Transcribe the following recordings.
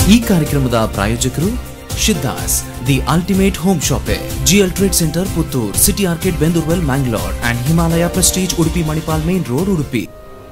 ಈ ಕಾರ್ಯಕ್ರಮದ ಪ್ರಾಯೋಜಕರು Siddas the ultimate home shoppe GL trade centre Puttur city arcade Bendurwell Mangalore and Himalaya prestige Udupi Manipal main road Udupi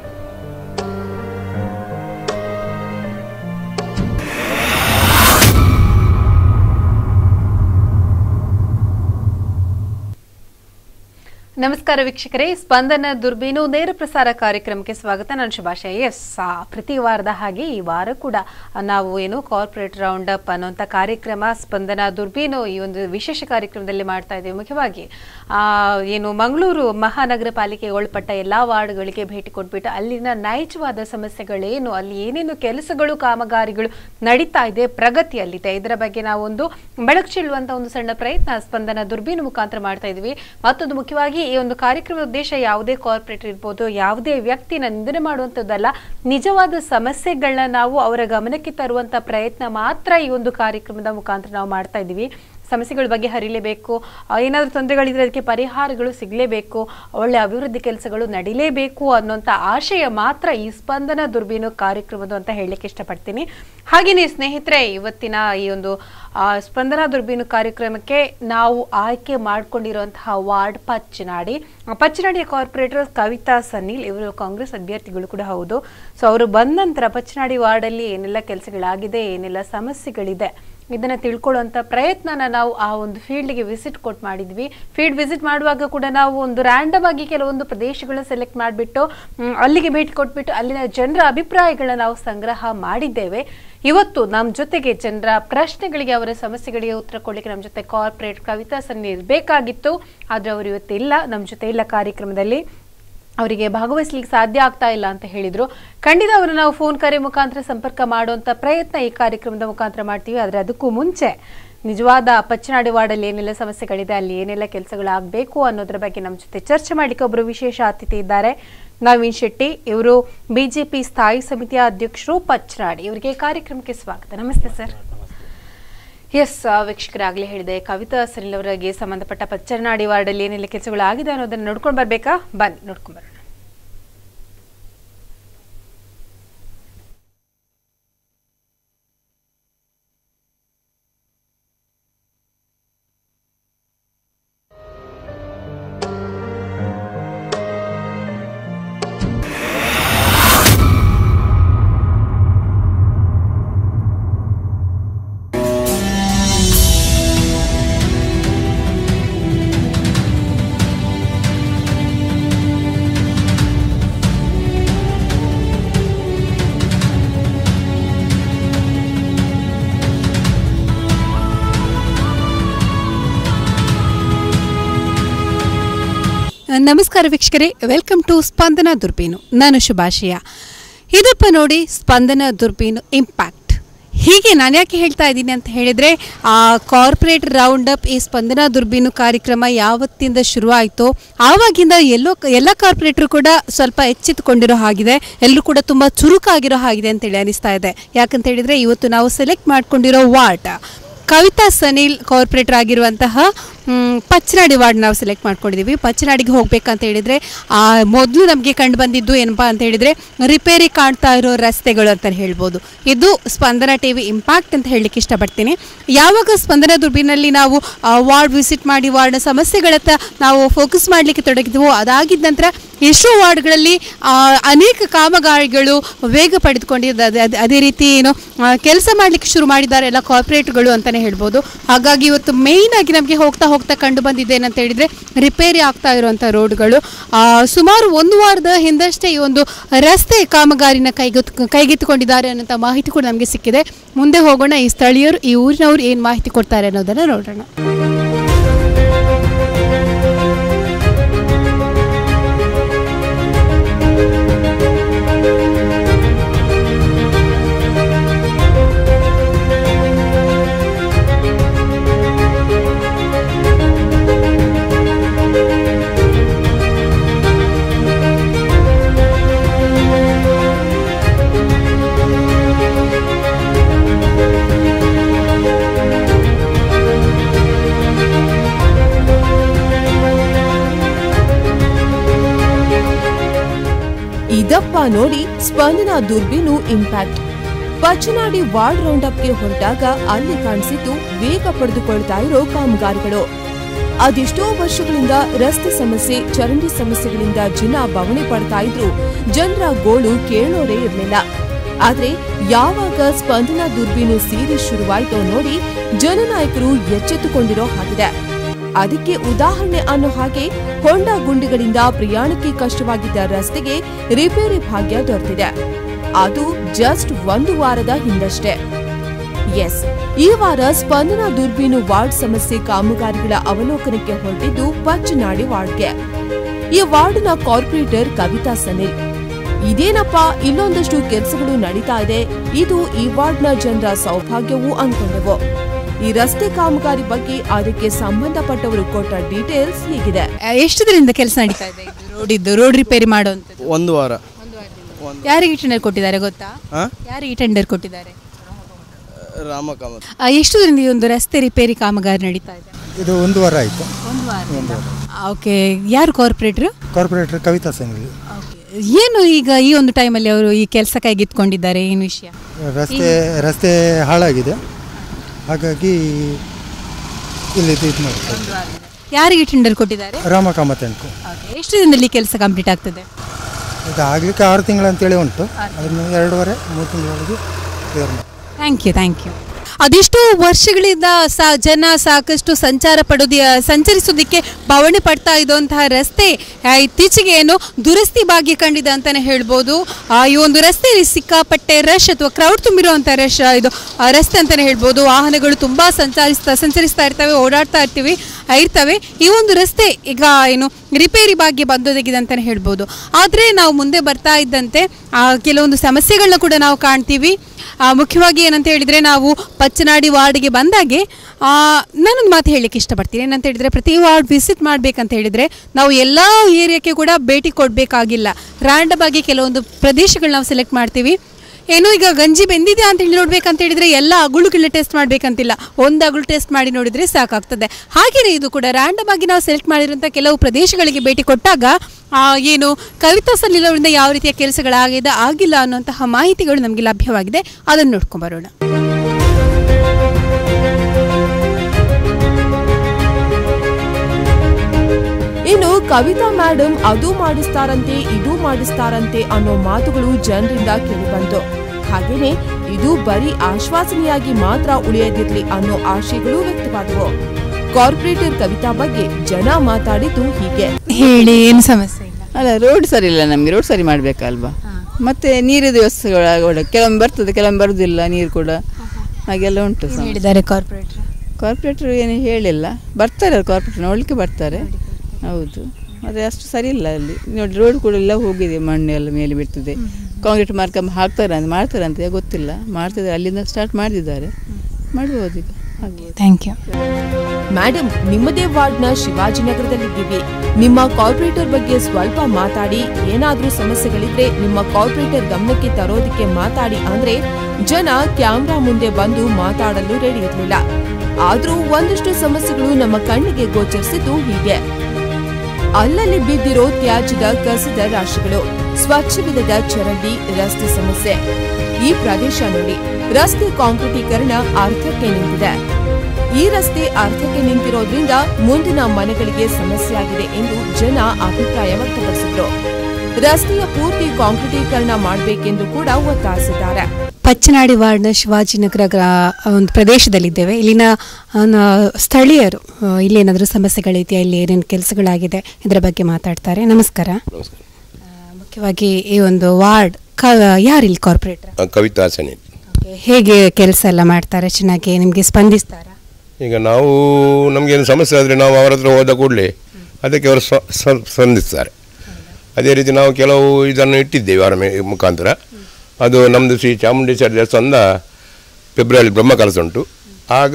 ನಮಸ್ಕಾರ ವೀಕ್ಷಕರೇ ಸ್ಪಂದನ ದುರ್ಬೀನು ನೇರ ಪ್ರಸಾರ ಕಾರ್ಯಕ್ರಮಕ್ಕೆ ಸ್ವಾಗತ ನಾನು ಶುಭಾಶಯ ಎಸ್ ಪ್ರತಿ ವಾರದ ಹಾಗೆ ಈ ವಾರ ಕೂಡ ನಾವು ಏನು ಕಾರ್ಪೊರೇಟ್ ರೌಂಡ್ ಅಪ್ ಅನ್ನುವಂಥ ಕಾರ್ಯಕ್ರಮ ಸ್ಪಂದನ ದುರ್ಬೀನು ಈ ಒಂದು ವಿಶೇಷ ಕಾರ್ಯಕ್ರಮದಲ್ಲಿ ಮಾಡ್ತಾ ಇದ್ದೀವಿ ಮುಖ್ಯವಾಗಿ ಆ, ಏನು ಮಂಗಳೂರು ಮಹಾನಗರ ಪಾಲಿಕೆಗೆ ಒಳಪಟ್ಟ ಎಲ್ಲಾ ವಾರ್ಡ್ಗಳಿಗೆ ಭೇಟಿ ಕೊಟ್ಬಿಟ್ಟು ಅಲ್ಲಿನ ನೈಜವಾದ ಸಮಸ್ಯೆಗಳೇನು ಅಲ್ಲಿ ಏನೇನು ಕೆಲಸಗಳು ಕಾಮಗಾರಿಗಳು ನಡೀತಾ ಇದೆ ಪ್ರಗತಿಯಲ್ಲಿದೆ ಇದರ ಬಗ್ಗೆ ನಾವು ಒಂದು ಬೆಳಕು ಚೆಲ್ಲುವಂತ ಒಂದು ಸಣ್ಣ ಪ್ರಯತ್ನ ಸ್ಪಂದನ ದುರ್ಬೀನು ಮುಖಾಂತರ ಮಾಡ್ತಾ ಇದೀವಿ ಮತ್ತೊಂದು ಮುಖ್ಯವಾಗಿ ಈ ಒಂದು ಕಾರ್ಯಕ್ರಮದ ಉದ್ದೇಶ ಯಾವುದೇ ಕಾರ್ಪೊರೇಟ್ ಇರ್ಬೋದು ಯಾವುದೇ ವ್ಯಕ್ತಿನ ನಿಂದನೆ ಮಾಡುವಂಥದ್ದಲ್ಲ ನಿಜವಾದ ಸಮಸ್ಯೆಗಳನ್ನ ನಾವು ಅವರ ಗಮನಕ್ಕೆ ತರುವಂತ ಪ್ರಯತ್ನ ಮಾತ್ರ ಈ ಒಂದು ಕಾರ್ಯಕ್ರಮದ ಮುಖಾಂತರ ನಾವು ಮಾಡ್ತಾ ಇದ್ದೀವಿ ಸಮಸ್ಯೆಗಳ ಬಗ್ಗೆ ಹರಿಲೇಬೇಕು ಆ, ಏನಾದ್ರೂ ತೊಂದರೆಗಳಿದ್ರೆ ಅದಕ್ಕೆ ಪರಿಹಾರಗಳು ಸಿಗಲೇಬೇಕು ಒಳ್ಳೆ ಅಭಿವೃದ್ಧಿ ಕೆಲಸಗಳು ನಡಿಲೇಬೇಕು ಅನ್ನೋಂಥ ಆಶಯ ಮಾತ್ರ ಈ ಸ್ಪಂದನ ದುರ್ಬೀನು ಕಾರ್ಯಕ್ರಮದ ಅಂತ ಹೇಳಲಿಕ್ಕೆ ಇಷ್ಟಪಡ್ತೀನಿ ಹಾಗೆಯೇ ಸ್ನೇಹಿತರೆ ಇವತ್ತಿನ ಈ ಒಂದು ಆ, ಸ್ಪಂದನ ದುರ್ಬೀನು ಕಾರ್ಯಕ್ರಮಕ್ಕೆ ನಾವು ಆಯ್ಕೆ ಮಾಡ್ಕೊಂಡಿರುವಂತಹ ವಾರ್ಡ್ ಪಚ್ಚನಾಡಿ ಆ, ಪಚ್ಚನಾಡಿಯ ಕಾರ್ಪೊರೇಟರ್ ಕವಿತಾ ಸನಿಲ್ ಇವರು ಕಾಂಗ್ರೆಸ್ ಅಭ್ಯರ್ಥಿಗಳು ಕೂಡ ಹೌದು ಸೊ ಅವರು ಬಂದ ನಂತರ ಪಚ್ಚನಾಡಿ ವಾರ್ಡಲ್ಲಿ ಏನೆಲ್ಲ ಕೆಲಸಗಳಾಗಿದೆ ಏನೆಲ್ಲ ಸಮಸ್ಯೆಗಳಿದೆ ಇದನ್ನ ತಿಳ್ಕೊಳ್ಳುವಂತ ಪ್ರಯತ್ನನ ನಾವು ಆ ಒಂದು ಫೀಲ್ಡ್ಗೆ ವಿಸಿಟ್ ಕೊಟ್ಟು ಮಾಡಿದ್ವಿ ಫೀಲ್ಡ್ ವಿಸಿಟ್ ಮಾಡುವಾಗ ಕೂಡ ನಾವು ಒಂದು ರ್ಯಾಂಡಮ್ ಆಗಿ ಕೆಲವೊಂದು ಪ್ರದೇಶಗಳನ್ನ ಸೆಲೆಕ್ಟ್ ಮಾಡಿಬಿಟ್ಟು ಅಲ್ಲಿಗೆ ಭೇಟಿ ಕೊಟ್ಬಿಟ್ಟು ಅಲ್ಲಿನ ಜನರ ಅಭಿಪ್ರಾಯಗಳನ್ನ ನಾವು ಸಂಗ್ರಹ ಮಾಡಿದ್ದೇವೆ ಇವತ್ತು ನಮ್ಮ ಜೊತೆಗೆ ಜನರ ಪ್ರಶ್ನೆಗಳಿಗೆ ಅವರ ಸಮಸ್ಯೆಗಳಿಗೆ ಉತ್ತರ ಕೊಡ್ಲಿಕ್ಕೆ ನಮ್ಮ ಜೊತೆ ಕಾರ್ಪೊರೇಟ್ ಕವಿತಾ ಸನ್ನಿ ಇರಬೇಕಾಗಿತ್ತು ಆದ್ರೆ ಅವರು ಇವತ್ತಿಲ್ಲ ನಮ್ಮ ಜೊತೆ ಇಲ್ಲ ಕಾರ್ಯಕ್ರಮದಲ್ಲಿ ಅವರಿಗೆ ಭಾಗವಹಿಸ್ಲಿಕ್ಕೆ ಸಾಧ್ಯ ಆಗ್ತಾ ಇಲ್ಲ ಅಂತ ಹೇಳಿದ್ರು ಖಂಡಿತ ಅವರು ನಾವು ಫೋನ್ ಕರೆ ಮುಖಾಂತರ ಸಂಪರ್ಕ ಮಾಡುವಂತ ಪ್ರಯತ್ನ ಈ ಕಾರ್ಯಕ್ರಮದ ಮುಖಾಂತರ ಮಾಡ್ತೀವಿ ಆದ್ರೆ ಅದಕ್ಕೂ ಮುಂಚೆ ನಿಜವಾದ ಪಚ್ಚನಾಡಿ ವಾರ್ಡಲ್ಲಿ ಏನೆಲ್ಲ ಸಮಸ್ಯೆಗಳಿದೆ ಅಲ್ಲಿ ಏನೆಲ್ಲ ಕೆಲಸಗಳಾಗಬೇಕು ಅನ್ನೋದ್ರ ಬಗ್ಗೆ ನಮ್ಮ ಜೊತೆ ಚರ್ಚೆ ಮಾಡಲಿಕ್ಕೆ ಒಬ್ಬರು ವಿಶೇಷ ಅತಿಥಿ ಇದ್ದಾರೆ ನವೀನ್ ಶೆಟ್ಟಿ ಇವರು ಬಿಜೆಪಿ ಸ್ಥಾಯಿ ಸಮಿತಿಯ ಅಧ್ಯಕ್ಷರು ಪಚ್ಚನಾಡಿ ಇವರಿಗೆ ಕಾರ್ಯಕ್ರಮಕ್ಕೆ ಸ್ವಾಗತ ನಮಸ್ತೆ ಸರ್ ಎಸ್ ವೀಕ್ಷಕರಾಗಲೇ ಹೇಳಿದೆ ಕವಿತಾ ಸನಿಲ್ ಅವರಿಗೆ ಸಂಬಂಧಪಟ್ಟ ಪಚ್ಚನಾಡಿ ವಾರ್ಡಲ್ಲಿ ಏನೆಲ್ಲ ಕೆಲಸಗಳು ಆಗಿದೆ ಅನ್ನೋದನ್ನ ನೋಡ್ಕೊಂಡು ಬರ್ಬೇಕಾ ಬನ್ನಿ ನೋಡ್ಕೊಂಡ್ ಬರೋಣ ನಮಸ್ಕಾರ ವೀಕ್ಷಕರೇ ವೆಲ್ಕಮ್ ಟು ಸ್ಪಂದನ ದುರ್ಬೀನು ನಾನು ಶುಭಾಶಯ ಇದಪ್ಪ ನೋಡಿ ಸ್ಪಂದನ ದುರ್ಬೀನು ಇಂಪ್ಯಾಕ್ಟ್ ಹೀಗೆ ನಾನು ಯಾಕೆ ಹೇಳ್ತಾ ಇದ್ದೀನಿ ಅಂತ ಹೇಳಿದರೆ ಆ ಕಾರ್ಪೊರೇಟ್ ರೌಂಡ್ ಅಪ್ ಈ ಸ್ಪಂದನ ದುರ್ಬೀನು ಕಾರ್ಯಕ್ರಮ ಯಾವತ್ತಿಂದ ಶುರುವಾಯಿತೋ ಆವಾಗಿಂದ ಎಲ್ಲೋ ಎಲ್ಲ ಕಾರ್ಪೊರೇಟ್ರು ಕೂಡ ಸ್ವಲ್ಪ ಎಚ್ಚೆತ್ತುಕೊಂಡಿರೋ ಹಾಗಿದೆ ಎಲ್ಲರೂ ಕೂಡ ತುಂಬ ಚುರುಕಾಗಿರೋ ಹಾಗಿದೆ ಅಂತೇಳಿ ಅನಿಸ್ತಾ ಇದೆ ಯಾಕಂತ ಹೇಳಿದರೆ ಇವತ್ತು ನಾವು ಸೆಲೆಕ್ಟ್ ಮಾಡ್ಕೊಂಡಿರೋ ವಾರ್ಡ್ ಕವಿತಾ ಸನಿಲ್ ಕಾರ್ಪೊರೇಟರ್ ಆಗಿರುವಂತಹ ಮ್, ಪಚ್ಚನಾಡಿ ವಾರ್ಡ್ ನಾವು ಸೆಲೆಕ್ಟ್ ಮಾಡ್ಕೊಂಡಿದ್ದೀವಿ ಪಚ್ಚನಾಡಿಗೆ ಹೋಗ್ಬೇಕಂತ ಹೇಳಿದರೆ ಮೊದಲು ನಮಗೆ ಕಂಡು ಬಂದಿದ್ದು ಏನಪ್ಪಾ ಅಂತ ಹೇಳಿದರೆ ರಿಪೇರಿ ಕಾಣ್ತಾ ಇರೋ ರಸ್ತೆಗಳು ಅಂತ ಹೇಳ್ಬೋದು ಇದು ಸ್ಪಂದನ ಟಿ ವಿ ಇಂಪ್ಯಾಕ್ಟ್ ಅಂತ ಹೇಳಲಿಕ್ಕೆ ಇಷ್ಟಪಡ್ತೀನಿ ಯಾವಾಗ ಸ್ಪಂದನ ದುರ್ಬಿನಲ್ಲಿ ನಾವು ವಾರ್ಡ್ ವಿಸಿಟ್ ಮಾಡಿ ವಾರ್ಡ್ನ ಸಮಸ್ಯೆಗಳತ್ತ ನಾವು ಫೋಕಸ್ ಮಾಡಲಿಕ್ಕೆ ತೊಡಗಿದ್ವೋ ಅದಾಗಿದ್ದ ನಂತರ ಎಷ್ಟೋ ವಾರ್ಡ್ಗಳಲ್ಲಿ ಆ, ಅನೇಕ ಕಾಮಗಾರಿಗಳು ವೇಗ ಪಡೆದುಕೊಂಡಿದೆ ಅದೇ- ಅದೇ- ಅದೇ ರೀತಿ ಏನು ಕೆಲಸ ಮಾಡಲಿಕ್ಕೆ ಶುರು ಮಾಡಿದ್ದಾರೆ ಎಲ್ಲ ಕಾರ್ಪೊರೇಟ್ಗಳು ಅಂತಲೇ ಹೇಳ್ಬೋದು ಹಾಗಾಗಿ ಇವತ್ತು ಮೇಯ್ನ್ ಆಗಿ ನಮಗೆ ಹೋಗ್ತಾ ಹೋಗ್ತಾ ಕಂಡು ಬಂದಿದೆ ಏನಂತ ಹೇಳಿದರೆ ರಿಪೇರಿ ಆಗ್ತಾ ಇರುವಂಥ ರೋಡ್ಗಳು ಆ, ಸುಮಾರು ಒಂದು ವಾರದ ಹಿಂದಷ್ಟೇ ಈ ಒಂದು ರಸ್ತೆ ಕಾಮಗಾರಿನ ಕೈಗೆತ್ತು ಕೈಗೆತ್ತಿಕೊಂಡಿದ್ದಾರೆ ಅನ್ನೋಂಥ ಮಾಹಿತಿ ಕೂಡ ನಮಗೆ ಸಿಕ್ಕಿದೆ ಮುಂದೆ ಹೋಗೋಣ ಈ ಸ್ಥಳೀಯರು ಈ ಊರಿನವರು ಏನು ಮಾಹಿತಿ ಕೊಡ್ತಾರೆ ಅನ್ನೋದನ್ನು ನೋಡೋಣ ಇದಪ್ಪ ನೋಡಿ ಸ್ಪಂದನ ದುರ್ಬೀನು ಇಂಪ್ಯಾಕ್ಟ್ ಪಚ್ಚನಾಡಿ ವಾರ್ಡ್ ರೌಂಡ್ ಅಪ್ಗೆ ಹೊರಟಾಗ ಅಲ್ಲಿ ಕಾಣಿಸಿದ್ದು ವೇಗ ಪಡೆದುಕೊಳ್ತಾ ಇರೋ ಕಾಮಗಾರಿಗಳು ಅದೆಷ್ಟೋ ವರ್ಷಗಳಿಂದ ರಸ್ತೆ ಸಮಸ್ಯೆ ಚರಂಡಿ ಸಮಸ್ಯೆಗಳಿಂದ ಜನ ಬವಣೆ ಪಡ್ತಾ ಇದ್ರು ಜನರ ಗೋಳು ಕೇಳೋರೇ ಇರಲಿಲ್ಲ ಆದ್ರೆ ಯಾವಾಗ ಸ್ಪಂದನ ದುರ್ಬೀನು ಸೀರೀಸ್ ಶುರುವಾಯ್ತೋ ನೋಡಿ ಜನನಾಯಕರು ಎಚ್ಚೆತ್ತುಕೊಂಡಿರೋ ಹಾಗಿದೆ ಅದಕ್ಕೆ ಉದಾಹರಣೆ ಅನ್ನೋ ಹಾಗೆ ಹೊಂಡ ಗುಂಡಿಗಳಿಂದ ಪ್ರಯಾಣಕ್ಕೆ ಕಷ್ಟವಾಗಿದ್ದ ರಸ್ತೆಗೆ ರಿಪೇರಿ ಭಾಗ್ಯ ದೊರೆತಿದೆ ಅದು ಜಸ್ಟ್ ಒಂದು ವಾರದ ಹಿಂದಷ್ಟೇ ಎಸ್ ಈ ವಾರ ಸ್ಪಂದನ ದುರ್ಬೀನು ವಾರ್ಡ್ ಸಮಸ್ಯೆ ಕಾಮಗಾರಿಗಳ ಅವಲೋಕನಕ್ಕೆ ಹೊರಟಿದ್ದು ಪಚ್ಚನಾಡಿ ವಾರ್ಡ್ಗೆ ಈ ವಾರ್ಡ್ನ ಕಾರ್ಪೊರೇಟರ್ ಕವಿತಾ ಸನಿಲ್ ಇದೇನಪ್ಪ ಇಲ್ಲೊಂದಷ್ಟು ಕೆಲಸಗಳು ನಡೀತಾ ಇದೆ ಇದು ಈ ವಾರ್ಡ್ನ ಜನರ ಸೌಭಾಗ್ಯವೂ ಅನ್ಕೊಂಡೆವು ಈ ರಸ್ತೆ ಕಾಮಗಾರಿ ಬಗ್ಗೆ ಅದಕ್ಕೆ ಸಂಬಂಧಪಟ್ಟವರು ಕೊಟ್ಟ ಡೀಟೇಲ್ಸ್ ಹೀಗಿದೆ ಎಷ್ಟು ದಿನದಿಂದ ಕೆಲಸ ನಡೀತಾ ಇದೆ ಇದು ರೋಡ್ ಇದ್ದು ರೋಡ್ ರಿಪೇರಿ ಮಾಡುವಂಥದ್ದು ಒಂದು ವಾರ ಯಾರಿಗೆ ಟೆಂಡರ್ ಕೊಟ್ಟಿದ್ದಾರೆ ಗೊತ್ತಾ ಹಾಂ ಯಾರಿಗೆ ಟೆಂಡರ್ ಕೊಟ್ಟಿದ್ದಾರೆ ರಾಮಕಾಮತ್ ಆ, ಎಷ್ಟು ದಿನದಿಂದ ಈ ಒಂದು ರಸ್ತೆ ರಿಪೇರಿ ಕಾಮಗಾರಿ ನಡೀತಾ ಇದೆ ಇದು ಒಂದು ವಾರ ಆಯಿತು ಒಂದು ವಾರ ಓಕೆ ಯಾರು ಕಾರ್ಪೊರೇಟ್ರು ಕಾರ್ಪೊರೇಟರ್ ಕವಿತಾ ಸನಿಲ್ ಏನು ಈಗ ಈ ಒಂದು ಟೈಮಲ್ಲಿ ಅವರು ಈ ಕೆಲಸ ಕೈಗೆತ್ಕೊಂಡಿದ್ದಾರೆ ಏನು ವಿಷಯ ರಸ್ತೆ ರಸ್ತೆ ಹಾಳಾಗಿದೆ ಹಾಗಾಗಿ ಇಲ್ಲಿ ಇದು ಮಾಡ್ತಾರೆ ಯಾರಿಗೆ ಟೆಂಡರ್ ಕೊಟ್ಟಿದ್ದಾರೆ ರಾಮಕಾಮತ್ ಅನ್ಕೋ Okay. ಎಷ್ಟು ದಿನದಲ್ಲಿ ಕೆಲಸ ಕಂಪ್ಲೀಟ್ ಆಗ್ತದೆ ಇದು ಆಗಲಿಕ್ಕೆ ಆರು ತಿಂಗಳು ಅಂತೇಳಿ ಉಂಟು ಅದನ್ನು ಎರಡೂವರೆ ಮೂರು ತಿಂಗಳೊಳಗೆ ಕ್ಲಿಯರ್ ಮಾಡಿ ಥ್ಯಾಂಕ್ ಯು ಥ್ಯಾಂಕ್ ಯು ಅದೆಷ್ಟೋ ವರ್ಷಗಳಿಂದ ಸಾ ಜನ ಸಾಕಷ್ಟು ಸಂಚಾರ ಪಡೋದಿ ಸಂಚರಿಸೋದಕ್ಕೆ ಬವಣೆ ಪಡ್ತಾ ಇದ್ದಂತಹ ರಸ್ತೆ ಆ, ಇತ್ತೀಚೆಗೆ ಏನು ದುರಸ್ತಿ ಭಾಗ್ಯ ಕಂಡಿದೆ ಅಂತಾನೆ ಹೇಳ್ಬೋದು ಆ, ಈ ಒಂದು ರಸ್ತೆಯಲ್ಲಿ ಸಿಕ್ಕಾಪಟ್ಟೆ ರಶ್ ಅಥವಾ ಕ್ರೌಡ್ ತುಂಬಿರುವಂಥ ರಶ್ ಇದು ಆ, ರಸ್ತೆ ಅಂತಾನೆ ಹೇಳ್ಬೋದು ವಾಹನಗಳು ತುಂಬಾ ಸಂಚರಿಸ್ತಾ ಸಂಚರಿಸ್ತಾ ಇರ್ತವೆ ಓಡಾಡ್ತಾ ಇರ್ತೀವಿ ಆ, ಇರ್ತವೆ ಈ ಒಂದು ರಸ್ತೆ ಈಗ ಏನು ರಿಪೇರಿ ಭಾಗ್ಯ ಬಂದೊದಗಿದೆ ಅಂತಾನೆ ಹೇಳ್ಬೋದು ಆದರೆ ನಾವು ಮುಂದೆ ಬರ್ತಾ ಇದ್ದಂತೆ ಆ, ಕೆಲವೊಂದು ಸಮಸ್ಯೆಗಳನ್ನ ಕೂಡ ನಾವು ಕಾಣ್ತೀವಿ ಆ, ಮುಖ್ಯವಾಗಿ ಏನಂತ ಹೇಳಿದರೆ ನಾವು ಪಚ್ಚನಾಡಿ ವಾರ್ಡ್ಗೆ ಬಂದಾಗೆ ಆ, ನಾನೊಂದು ಮಾತು ಹೇಳಲಿಕ್ಕೆ ಇಷ್ಟಪಡ್ತೀನಿ ಏನಂತ ಹೇಳಿದರೆ ಪ್ರತಿ ವಾರ್ಡ್ ವಿಸಿಟ್ ಮಾಡಬೇಕಂತ ಹೇಳಿದರೆ ನಾವು ಎಲ್ಲ ಏರಿಯಾಕ್ಕೆ ಕೂಡ ಭೇಟಿ ಕೊಡಬೇಕಾಗಿಲ್ಲ ರ್ಯಾಂಡಮ್ ಆಗಿ ಕೆಲವೊಂದು ಪ್ರದೇಶಗಳು ನಾವು ಸೆಲೆಕ್ಟ್ ಮಾಡ್ತೀವಿ ಏನೋ ಈಗ ಗಂಜಿ ಬೆಂದಿದೆ ಅಂತ ಹೇಳಿ ನೋಡ್ಬೇಕಂತ ಹೇಳಿದ್ರೆ ಎಲ್ಲ ಅಗುಳುಗಳನ್ನ ಟೆಸ್ಟ್ ಮಾಡಬೇಕಂತಿಲ್ಲ ಒಂದು ಅಗುಳು ಟೆಸ್ಟ್ ಮಾಡಿ ನೋಡಿದ್ರೆ ಸಾಕಾಗ್ತದೆ ಹಾಗೆಯೇ ಇದು ಕೂಡ ರ್ಯಾಂಡಮ್ ಆಗಿ ನಾವು ಸೆಲೆಕ್ಟ್ ಮಾಡಿರೋಂಥ ಕೆಲವು ಪ್ರದೇಶಗಳಿಗೆ ಭೇಟಿ ಕೊಟ್ಟಾಗ ಆ, ಏನು ಕವಿತಾ ಸಲಿಲ್ ಅವರಿಂದ ಯಾವ ರೀತಿಯ ಕೆಲಸಗಳಾಗಿದೆ ಆಗಿಲ್ಲ ಅನ್ನುವಂತಹ ಮಾಹಿತಿಗಳು ನಮಗೆ ಲಭ್ಯವಾಗಿದೆ ಅದನ್ನು ನೋಡ್ಕೊಂಬರೋಣ ಇನ್ನು ಕವಿತಾ ಮೇಡಮ್ ಅದು ಮಾಡಿಸ್ತಾರಂತೆ ಇದು ಮಾಡಿಸ್ತಾರಂತೆ ಅನ್ನೋ ಮಾತುಗಳು ಜನರಿಂದ ಕೇಳಿಬಂತು ಹಾಗೇನೆ ಇದು ಬರೀ ಆಶ್ವಾಸನೆಯಾಗಿ ಮಾತ್ರ ಉಳಿಯದಿರ್ಲಿ ಅನ್ನೋ ಆಶಯಗಳು ವ್ಯಕ್ತವಾದವು ಕಾರ್ಪೊರೇಟರ್ ಕವಿತಾ ಬಗ್ಗೆ ಜನ ಮಾತಾಡಿದ್ದು ಹೀಗೆ ಹೇಳಿ ಏನು ಸಮಸ್ಯೆ ಇಲ್ಲ ಅಲ್ಲ ರೋಡ್ ಸರಿ ಇಲ್ಲ ನಮಗೆ ರೋಡ್ ಸರಿ ಮಾಡಬೇಕಲ್ವಾ ಮತ್ತೆ ನೀರಿನ ವ್ಯವಸ್ಥೆಗಳು ಕೆಲವೊಮ್ಮೆ ಬರ್ತದೆ ಕೆಲವೊಮ್ಮೆ ಬರುದಿಲ್ಲ ನೀರು ಕೂಡ ಹಾಗೆಲ್ಲ ಉಂಟು ಸಮಸ್ಯೆ. ಹೇಳಿದ್ದಾರೆ ಕಾರ್ಪೊರೇಟರ್ ಕಾರ್ಪೊರೇಟರ್ ಏನು ಹೇಳಿಲ್ಲ ಬರ್ತಾರೆ ಕಾರ್ಪೊರೇಟರ್ ನೋಡಲಿಕ್ಕೆ ಬರ್ತಾರೆ ಹೌದು ಆದರೆ ಅಷ್ಟು ಸರಿ ಇಲ್ಲ ಅಲ್ಲಿ ನೋಡಿ ರೋಡ್ ಕೂಡ ಎಲ್ಲ ಹೋಗಿದೆ ಮಣ್ಣು ಎಲ್ಲ ಮೇಲೆ ಬಿಡ್ತದೆ ಕಾಂಕ್ರೀಟ್ ಮಾರ್ಕ ಹಾಕ್ತಾರೆ ಅಂತ ಮಾಡ್ತಾರೆ ಅಂತ ಗೊತ್ತಿಲ್ಲ ಮಾಡ್ತಿದ್ದಾರೆ ಅಲ್ಲಿಂದ ಸ್ಟಾರ್ಟ್ ಮಾಡಿದ್ದಾರೆ ಮಾಡ್ಬೋದು ಈಗ ಹಾಗೆ ಥ್ಯಾಂಕ್ ಯು ಮೇಡಮ್ ನಿಮ್ಮದೇ ವಾರ್ಡ್ನ ಶಿವಾಜಿನಗರದಲ್ಲಿದ್ದೀವಿ ನಿಮ್ಮ ಕಾರ್ಪೊರೇಟರ್ ಬಗ್ಗೆ ಸ್ವಲ್ಪ ಮಾತಾಡಿ ಏನಾದ್ರೂ ಸಮಸ್ಯೆಗಳಿದ್ರೆ ನಿಮ್ಮ ಕಾರ್ಪೊರೇಟರ್ ಗಮನಕ್ಕೆ ತರೋದಕ್ಕೆ ಮಾತಾಡಿ ಅಂದ್ರೆ ಜನ ಕ್ಯಾಮ್ರಾ ಮುಂದೆ ಬಂದು ಮಾತಾಡಲು ರೆಡಿ ಇರಲಿಲ್ಲ ಆದ್ರೂ ಒಂದಷ್ಟು ಸಮಸ್ಯೆಗಳು ನಮ್ಮ ಕಣ್ಣಿಗೆ ಗೋಚರಿಸಿದ್ದು ಹೀಗೆ ಅಲ್ಲಲ್ಲಿ ಬಿದ್ದಿರೋ ತ್ಯಾಜ್ಯದ ಕಸದ ರಾಶಿಗಳು ಸ್ವಚ್ಛವಿಲ್ಲದ ಚರಂಡಿ ರಸ್ತೆ ಸಮಸ್ಯೆ ಈ ಪ್ರದೇಶ ನೋಡಿ ರಸ್ತೆ ಕಾಂಕ್ರೀಟೀಕರಣ ಅರ್ಧಕ್ಕೆ ನಿಂತಿದೆ ಈ ರಸ್ತೆ ಅರ್ಧಕ್ಕೆ ನಿಂತಿರೋದ್ರಿಂದ ಮುಂದಿನ ಮನೆಗಳಿಗೆ ಸಮಸ್ಯೆ ಆಗಿದೆ ಎಂದು ಜನ ಅಭಿಪ್ರಾಯ ವ್ಯಕ್ತಪಡಿಸಿದ್ರು ರಸ್ತೆಯ ಪೂರ್ತಿ ಕಾಂಕ್ರೀಟೀಕರಣ ಮಾಡಬೇಕೆಂದು ಕೂಡ ಒತ್ತಾಯಿಸಿದ್ದಾರೆ ಪಚ್ಚನಾಡಿ ವಾರ್ಡ್ನ ಶಿವಾಜಿನಗರ ಗ್ರಾ ಒಂದು ಪ್ರದೇಶದಲ್ಲಿದ್ದೇವೆ ಇಲ್ಲಿನ ಆ, ನ- ಸ್ಥಳೀಯರು ಆ, ಇಲ್ಲೇನಾದರೂ ಸಮಸ್ಯೆಗಳಿದೆಯಾ ಇಲ್ಲಿ ಏನೇನು ಕೆಲಸಗಳಾಗಿದೆ ಇದರ ಬಗ್ಗೆ ಮಾತಾಡ್ತಾರೆ ನಮಸ್ಕಾರ ಆ, ಮುಖ್ಯವಾಗಿ ಈ ಒಂದು ವಾರ್ಡ್ ಕ ಯಾರಿಲ್ಲಿ ಕಾರ್ಪೊರೇಟರ್ ಕವಿತಾ ಸನಿ ಹೇಗೆ ಕೆಲಸ ಎಲ್ಲ ಮಾಡ್ತಾರೆ ಚೆನ್ನಾಗಿ ನಿಮಗೆ ಸ್ಪಂದಿಸ್ತಾರಾ ಈಗ ನಾವು ನಮಗೇನು ಸಮಸ್ಯೆ ಆದರೆ ನಾವು ಅವರ ಹತ್ರ ಹೋದ ಕೂಡಲೇ ಅದಕ್ಕೆ ಅವರು ಸ್ವ- ಸ್ವ- ಸ್ಪಂದಿಸ್ತಾರೆ ಅದೇ ರೀತಿ ನಾವು ಕೆಲವು ಇದನ್ನು ಇಟ್ಟಿದ್ದೇವೆ ಅವರ ಮೇ- ಮುಖಾಂತರ ಅದು ನಮ್ಮದು ಶ್ರೀ ಚಾಮುಂಡೇಶ್ವರಿ ದೇವಸ್ಥಾನದ ಫೆಬ್ರವರಿ ಬ್ರಹ್ಮಕಲಸ ಉಂಟು ಆಗ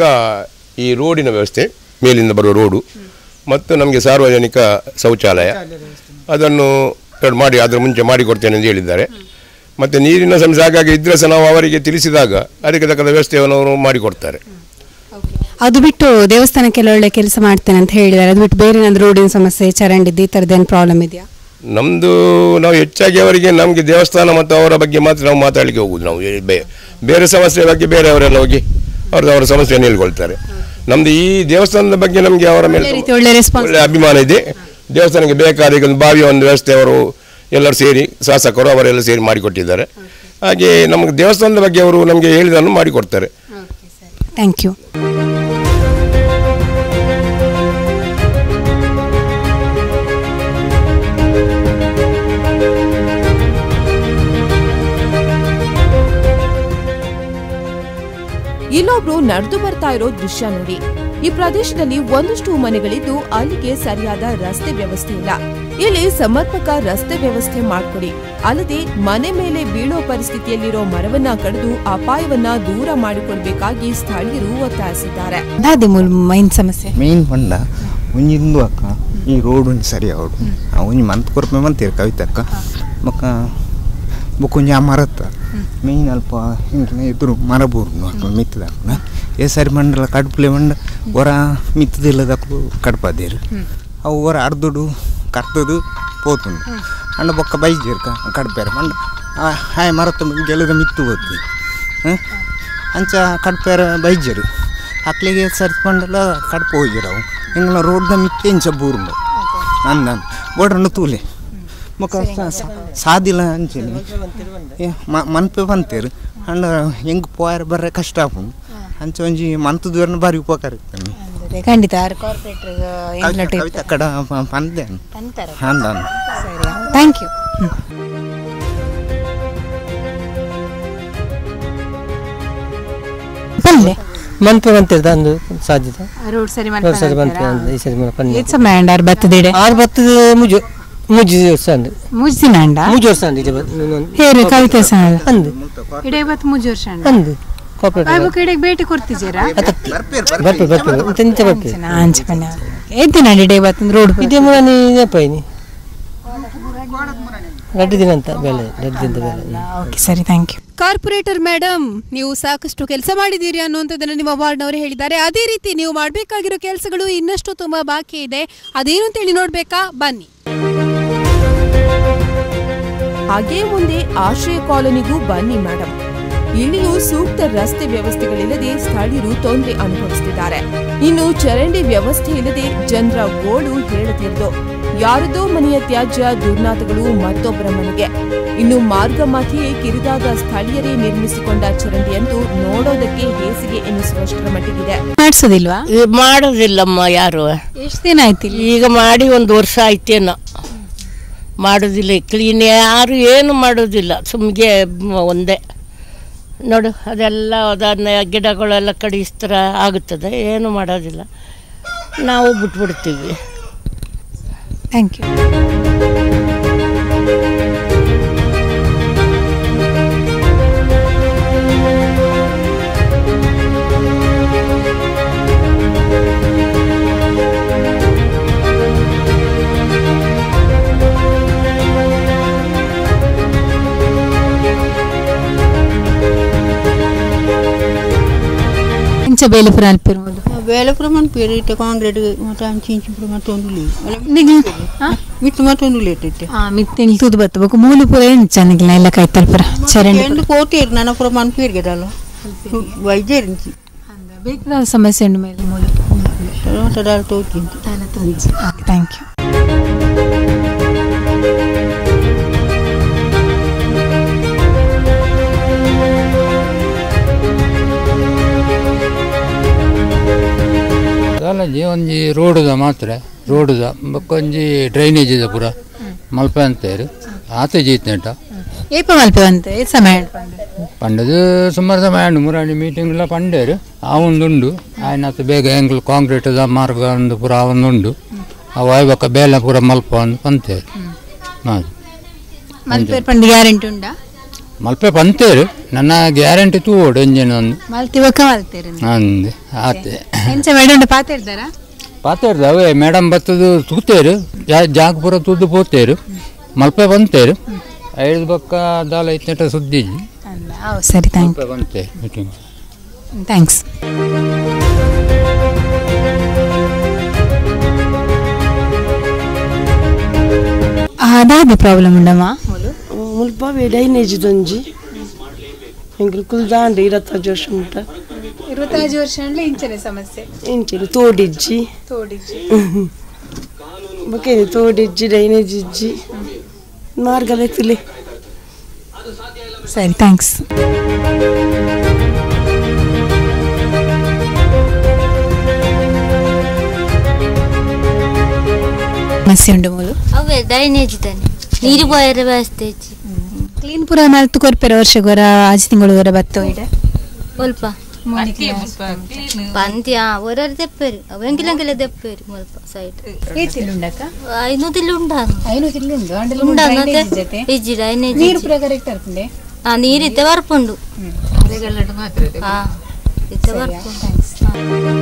ಈ ರೋಡಿನ ವ್ಯವಸ್ಥೆ ಮೇಲಿಂದ ಬರುವ ರೋಡು ಮತ್ತು ನಮಗೆ ಸಾರ್ವಜನಿಕ ಶೌಚಾಲಯ ಅದನ್ನು ಎರಡು ಮಾಡಿ ಅದರ ಮುಂಚೆ ಮಾಡಿಕೊಡ್ತೇನೆ ಎಂದು ಹೇಳಿದ್ದಾರೆ ಮತ್ತು ನೀರಿನ ಸಮಸ್ಯೆ ಹಾಗಾಗಿ ಇದ್ರೆ ಸಹ ನಾವು ಅವರಿಗೆ ತಿಳಿಸಿದಾಗ ಅದಕ್ಕೆ ತಕ್ಕಂಥ ವ್ಯವಸ್ಥೆಯನ್ನು ಅವರು ಮಾಡಿಕೊಡ್ತಾರೆ ಅದು ಬಿಟ್ಟು ದೇವಸ್ಥಾನಕ್ಕೆಲ್ಲ ಒಳ್ಳೆ ಕೆಲಸ ಮಾಡ್ತೇನೆ ಅಂತ ಹೇಳಿದ್ದಾರೆ ಅದು ಬಿಟ್ಟು ಬೇರೆ ಏನಾದ್ರು ರೋಡಿನ ಸಮಸ್ಯೆ ಚರಂಡಿದ್ದು ಈ ಥರದ್ದೇನು ಪ್ರಾಬ್ಲಮ್ ಇದೆಯಾ ನಮ್ಮದು ನಾವು ಹೆಚ್ಚಾಗಿ ಅವರಿಗೆ ನಮಗೆ ದೇವಸ್ಥಾನ ಮತ್ತು ಅವರ ಬಗ್ಗೆ ಮಾತ್ರ ನಾವು ಮಾತಾಡಲಿಕ್ಕೆ ಹೋಗುದು ನಾವು ಏ- ಬೆ- ಬೇರೆ ಸಮಸ್ಯೆ ಬಗ್ಗೆ ಬೇರೆಯವರೆಲ್ಲ ಹೋಗಿ ಅವ್ರದ್ದು ಅವರ ಸಮಸ್ಯೆಯನ್ನು ಹೇಳ್ಕೊಳ್ತಾರೆ ನಮ್ದು ಈ ದೇವಸ್ಥಾನದ ಬಗ್ಗೆ ನಮಗೆ ಅವರ ಮೇಲೆ ಒಳ್ಳೆ ರೀತಿ ಒಳ್ಳೆ ರೆಸ್ಪಾನ್ಸ್ ಒಳ್ಳೆ ಅಭಿಮಾನ ಇದೆ ದೇವಸ್ಥಾನಕ್ಕೆ ಬೇಕಾದ ಈಗ ಒಂದು ಬಾವಿಯ ಒಂದು ವ್ಯವಸ್ಥೆ ಅವರು ಎಲ್ಲರೂ ಸೇರಿ ಶಾಸಕರು ಅವರೆಲ್ಲ ಸೇರಿ ಮಾಡಿಕೊಟ್ಟಿದ್ದಾರೆ ಹಾಗೆ ನಮಗೆ ದೇವಸ್ಥಾನದ ಬಗ್ಗೆ ಅವರು ನಮಗೆ ಹೇಳಿದನ್ನು ಮಾಡಿಕೊಡ್ತಾರೆ ಥ್ಯಾಂಕ್ ಯು ಇಲ್ಲೊಬ್ರು ನಡೆದು ಬರ್ತಾ ಇರೋ ದೃಶ್ಯ ನೋಡಿ ಈ ಪ್ರದೇಶದಲ್ಲಿ ಒಂದಷ್ಟು ಮನೆಗಳಿದ್ದು ಅಲ್ಲಿಗೆ ಸರಿಯಾದ ರಸ್ತೆ ವ್ಯವಸ್ಥೆ ಇಲ್ಲ ಇಲ್ಲಿ ಸಮರ್ಪಕ ರಸ್ತೆ ವ್ಯವಸ್ಥೆ ಮಾಡ್ಕೊಡಿ ಅಲ್ಲದೆ ಮನೆ ಮೇಲೆ ಬೀಳೋ ಪರಿಸ್ಥಿತಿಯಲ್ಲಿರೋ ಮರವನ್ನ ಕಡಿದು ಅಪಾಯವನ್ನ ದೂರ ಮಾಡಿಕೊಡ್ಬೇಕಾಗಿ ಸ್ಥಳೀಯರು ಒತ್ತಾಯಿಸಿದ್ದಾರೆ ಅದೇ ಮೂಲ ಮೈನ್ ಸಮಸ್ಯೆ ಮೇನ್ ಪಂಡ ಒಂಜಿಂದು ಅಕ್ಕ ಈ ರೋಡ್ ಒಂಜಿ ಸರಿ ಅವಡು ಒಂಜಿ ಮಂತ್ ಕೊರ್ಪೆ ಮಂತೀರ ಕವಿತಕ್ಕ ಬೊಕ್ಕ ಬೊಕ್ಕೊಂಜಿ ಆ ಮರತ್ತ ಮೇಯ್ನ್ ಅಲ್ಪ ಹಿಂಗೆ ಎದುರು ಮರ ಬೋರ್ನು ಅಕ್ಕ ಮಿತ್ತದಕ್ಕ ಏ ಸರಿ ಮಂಡಲ ಕಡ್ಪಲೆ ಮಂಡ ಹೊರ ಮಿತ್ತದಿಲ್ಲದಕ್ಕೂ ಕಡ್ಪದೇರು ಅವು ಹೊರ ಅರ್ದುಡು ಕರ್ತದು ಪೋತುಂಡು ಅಂಡ ಬೊಕ್ಕ ಬೈಜೇರ್ಕ ಕಡ್ಪೇರ ಮಂಡ ಆ- ಹಾಯ್ ಮರತ್ತ ಗೆಲದ ಮಿತ್ತು ಹೋದ್ವಿ ಅಂಚ ಕಡ್ಪೇರ ಬೈಜರು ಅಕ್ಲಿಗೆ ಸರ್ಕೊಂಡಲ್ಲ ಕಡ್ಪ ಹೋಗಿರವು ಹಿಂಗೆಲ್ಲ ರೋಡ್ದ ಮಿತ್ತೆ ಇಂಚ ಬೂರ್ಂಡು ಅಂದನ್ ಬೋಡ್ರನ್ನು ತೂಲೆ ಮುಖ ಸಾದಿಲ್ಲ ಅಂಚೆನಿ ಏ ಮ- ಮನ್ಪೆ ಬಂತೇರು ಅಂಡ ಹೆಂಗೆ ಪೋಯರ್ ಬರ್ರೆ ಕಷ್ಟ ಆಪುಂಡು ಅಂಚ ಒಂಜಿ ಮಂತ್ ದೂರನ ಬಾರಿ ಉಪಕಾರ ಇರ್ತಾನೆ ಅದೇ ಖಂಡಿತ ಕಾರ್ಪೊರೇಟರ್ ಎಂಗ್ಲಟ್ ಕವಿತೆ ಕಡ ಪಂದೇನು ಅಂತಾರೆ ಅಂದಾನು ಸರಿ ಥ್ಯಾಂಕ್ ಯು ಪಲ್ಲೆ ಮಂತ್ ಬಂತಿರ್ದ ಅಂದು ಸಾಧ್ಯತೆ ರೋಡ್ ಸರಿ ರೋಡ್ ಸರಿ ಬಂತ ಈ ಸರಿ ಮನೆ ಪನ್ನೆ ಏತ್ ಸಮಯ ಅಂಡಾರ್ ಬತ್ತದಿಡೆ ಆರು ಬತ್ತದ ಮುಜು ಮುಜು ವರ್ಷ ಅಂದು ಮುಜ್ಜಿನ ಅಂಡ ಮುಜು ವರ್ಷ ಅಂದು ಇದೆ ಹೇರಿ ಕವಿತೆ ಸಹ ಅಂದು ಇಡೆ ಬತ್ತು ಮುಜ್ಜು ವರ್ಷ ಅಂಡ ಅಂದು ಕಾಪರೇಟ್ ಬಾಯ್ಬುಕ್ ಇಡೆಗೆ ಭೇಟಿ ಕೊಡ್ತಿದ್ದೀರಾ ಬರ್ಪೆ ಬರ್ಪೆ ಇಂತ ಬರ್ಪೆ ಅಂಚ ಪಣ್ಣ ಎದ್ದಿನ ಇಡೆ ಬತ್ತು ರೋಡ್ ಇದೇ ಮುರಾನಿ ನೆಪಾಯಿನಿ ಗಡ್ಡಿ ದಿನ ಅಂತ ಬೆಳೆ ಗಡ್ಡಿ ದಿನದ ಬೆಳೆ ಓಕೆ ಸರಿ ಥ್ಯಾಂಕ್ ಯು ಕಾರ್ಪೊರೇಟರ್ ಮೇಡಮ್ ನೀವು ಸಾಕಷ್ಟು ಕೆಲಸ ಮಾಡಿದ್ದೀರಿ ಅನ್ನುವಂಥದ್ದನ್ನು ನಿಮ್ಮ ವಾರ್ಡ್ನವರು ಹೇಳಿದ್ದಾರೆ ಅದೇ ರೀತಿ ನೀವು ಮಾಡಬೇಕಾಗಿರೋ ಕೆಲಸಗಳು ಇನ್ನಷ್ಟು ತುಂಬಾ ಬಾಕಿ ಇದೆ ಅದೇನು ಅಂತೇಳಿ ನೋಡ್ಬೇಕಾ ಬನ್ನಿ ಹಾಗೇ ಮುಂದೆ ಆಶ್ರಯ ಕಾಲೋನಿಗೂ ಬನ್ನಿ ಮೇಡಮ್ ಇಲ್ಲಿಯೂ ಸೂಕ್ತ ರಸ್ತೆ ವ್ಯವಸ್ಥೆಗಳಿಲ್ಲದೆ ಸ್ಥಳೀಯರು ತೊಂದರೆ ಅನುಭವಿಸುತ್ತಿದ್ದಾರೆ ಇನ್ನು ಚರಂಡಿ ವ್ಯವಸ್ಥೆ ಇಲ್ಲದೆ ಜನರ ಗೋಳು ಹೇಳದಿರದು ಯಾರದೋ ಮನೆಯ ತ್ಯಾಜ್ಯ ದುರ್ನಾತಗಳು ಮತ್ತೊಬ್ಬರ ಮನೆಗೆ ಇನ್ನು ಮಾರ್ಗ ಮಧ್ಯೆಯೇ ಕಿರಿದಾದ ಸ್ಥಳೀಯರೇ ನಿರ್ಮಿಸಿಕೊಂಡ ಚರಂಡಿಯಂತೂ ನೋಡೋದಕ್ಕೆ ಹೇಸಿಗೆ ಎನ್ನಿಸುವಷ್ಟರ ಮಟ್ಟಿಗಿದೆ ಮಾಡಿಸೋದಿಲ್ವಾ ಮಾಡೋದಿಲ್ಲಮ್ಮ ಯಾರು ಎಷ್ಟು ದಿನ ಆಯ್ತು ಇಲ್ಲಿ ಈಗ ಮಾಡಿ ಒಂದು ವರ್ಷ ಆಯ್ತೇನೋ ಮಾಡೋದಿಲ್ಲ ಕ್ಲೀನ್ ಯಾರು ಏನು ಮಾಡೋದಿಲ್ಲ ಸುಮ್ಗೆ ಒಂದೇ ನೋಡು ಅದೆಲ್ಲ ಅದನ್ನ ಗಿಡಗಳೆಲ್ಲ ಕಡಿಸ್ತಾರ ಆಗುತ್ತದೆ ಏನು ಮಾಡೋದಿಲ್ಲ ನಾವು ಬಿಟ್ಬಿಡ್ತೀವಿ ಥ್ಯಾಂಕ್ ಯು ಇಂಚ ಬೇಲಪುರ ಅಲ್ಪಿರ್ಬೋದು ಬೇಲಪುರ ಮನ್ಪೇರು ಇತ್ತೆ ಕಾಂಕ್ರೀಟ್ ಮತ್ತೆ ಅಂಚಿಂಚಿಪುರ ಮತ್ತೊಂದು ನಿಗ್ಲು ಮಿತ್ತು ಮತ್ತೊಂದು ಲೇಟ್ ಇತ್ತೆ ಆ ಮಿತ್ತಿನ ತೂದು ಬತ್ತಬೇಕು ಮೂಲಿಪುರ ಏನು ಚೆನ್ನಾಗಿಲ್ಲ ಎಲ್ಲ ಕಾಯ್ತಲ್ಪುರ ಚರಂಡಿ ಎಂದು ಕೋತೀರು ನನ್ನ ಪುರ ಮನ್ಪೇರ್ಗೆ ಅದಲ್ಲ ವೈದ್ಯರಿಂಚಿ ಬೇಕಾದ ಸಮಸ್ಯೆ ಉಂಡು ಮೇಲೆ ಮೂಲಿ ತಡಾಲ್ ತೋತಿಂತು ಓಕೆ ಥ್ಯಾಂಕ್ ಯು ದಾಲಂಜಿ ಒಂಜಿ ರೋಡುದ ಮಾತ್ರ ರೋಡುದ ಬೊಕ್ಕೊಂಜಿ ಡ್ರೈನೇಜ್ ಪೂರ ಮಲ್ಪ ಅಂತೇರು ಆತ ಜೀತ್ನೆಟ ಏಪ ಮಲ್ಪೆ ಬಂತೆ ಏತ್ ಸಮಯ ಪಂಡದು ಸುಮಾರು ಸಮಯ ಉಂಡು ಮುರಾಣಿ ಮೀಟಿಂಗ್ ಎಲ್ಲ ಪಂಡೇರು ಆ ಒಂದುಂಡು ಆಯ್ನತ್ತು ಬೇಗ ಎಂಗ್ಲು ಕಾಂಕ್ರೀಟದ ಮಾರ್ಗ ಒಂದು ಪೂರ ಆ ಒಂದುಂಡು ಅವು ಆಯ್ಬಕ್ಕ ಬೇಲೆ ಪೂರ ಮಲ್ಪ ಒಂದು ಪಂತೇರು ಹಾಂ ಮಲ್ಪೆ ಪಂಡು ಗ್ಯಾರಂಟಿ ಉಂಡಾ ಮಲ್ಪೆ ಪಂತೇರು ನನ್ನ ಗ್ಯಾರಂಟಿ ತೂಡು ಎಂಜಿನ ಒಂದು ಮಲ್ತಿವಕ್ಕ ಮಲ್ತೇರಿ ಅಂದೆ ಆತೆ ಎಂಚ ಮೇಡಮ್ ಪಾತಿರ್ದಾರಾ ಪಾತೇರ್ದು ಅವೇ ಮೇಡಮ್ ಬತ್ತದು ತೂತೇರು ಜಾ- ಜಾಗ ಪೂರ ತೂದು ಪೋತೇರು ಮಲ್ಪೆ ಬಂತೇರು ಐದು ಬಕ್ಕ ದಾಲ ಐತ್ನೆಟ ಸುದ್ದಿ ಹೌದು ಸರಿ ಥ್ಯಾಂಕ್ ಮಲ್ಪೆ ಬಂತೆ ಮೀಟಿಂಗ್ ಥ್ಯಾಂಕ್ಸ್ ಅದಾದ ಪ್ರಾಬ್ಲಮ್ ಉಂಡಮ್ಮ ಮುಲ್ಪ ಡ್ರೈನೇಜ್ ದೊಂಜಿ ಎಂಕ್ಲು ಕುಲ್ದಾಂಡ್ರೆ ಇರತ್ತೈದು ವರ್ಷ ಮುಟ್ಟ ಇರುವತ್ತೈದು ವರ್ಷ ಅಂದ್ರೆ ಇಂಚನೆ ಸಮಸ್ಯೆ ಇಂಚಿರು ತೋಡಿಜ್ಜಿ ತೋಡಿಜ್ಜಿ ಬೊಕೆ ತೋಡಿಜ್ಜಿ ಡ್ರೈನೇಜ್ ಇಜ್ಜಿ ಮಾರ್ಗ ಲೆಕ್ಕಲಿ ಸರಿ ಥ್ಯಾಂಕ್ಸ್ ಸಮಸ್ಯೆ ಉಂಟು ಮೂಲು ಅವೇ ಡ್ರೈನೇಜ್ ತಾನೆ ನೀರು ಬೋಯರ ವ್ಯವಸ್ಥೆ ಇಜ್ಜಿ ಕ್ಲೀನ್ ಪೂರ ಮಲ್ತು ಕೊರ್ಪೆರ ವರ್ಷಗೊರ ಆಜಿ ತಿಂಗಳು ವರ ಬತ್ತು ಇಡೆ ಒಲ್ಪ ಪಂದ್ಯ ಒರರು ತೆಪ್ಪೇರು ಅವೆಂಗಿಲಂಗಿಲ ತೆಪ್ಪೇರು ಮುಲ್ಪ ಸೈಡ್ ಏತಿಲುಂಡಕ್ಕ ಐನೂ ತಿಲ್ಲು ಉಂಡಾನು ಐನೂ ತಿಲ್ಲುಂಡು ಅಂಡಲ ಉಂಡ drainage ಜೊತೆ ಇಜ್ಜಿ ಡ್ರೈನೇಜ್ ನೀರು ಪೂರ ಕರೆಕ್ಟ್ ಆಗ್ತದೆ ಆ ನೀರಿತ್ತೆ ಬರ್ಪುಂಡು ಹಾ ಇತ್ತೆ ಬರ್ಪುಂಡು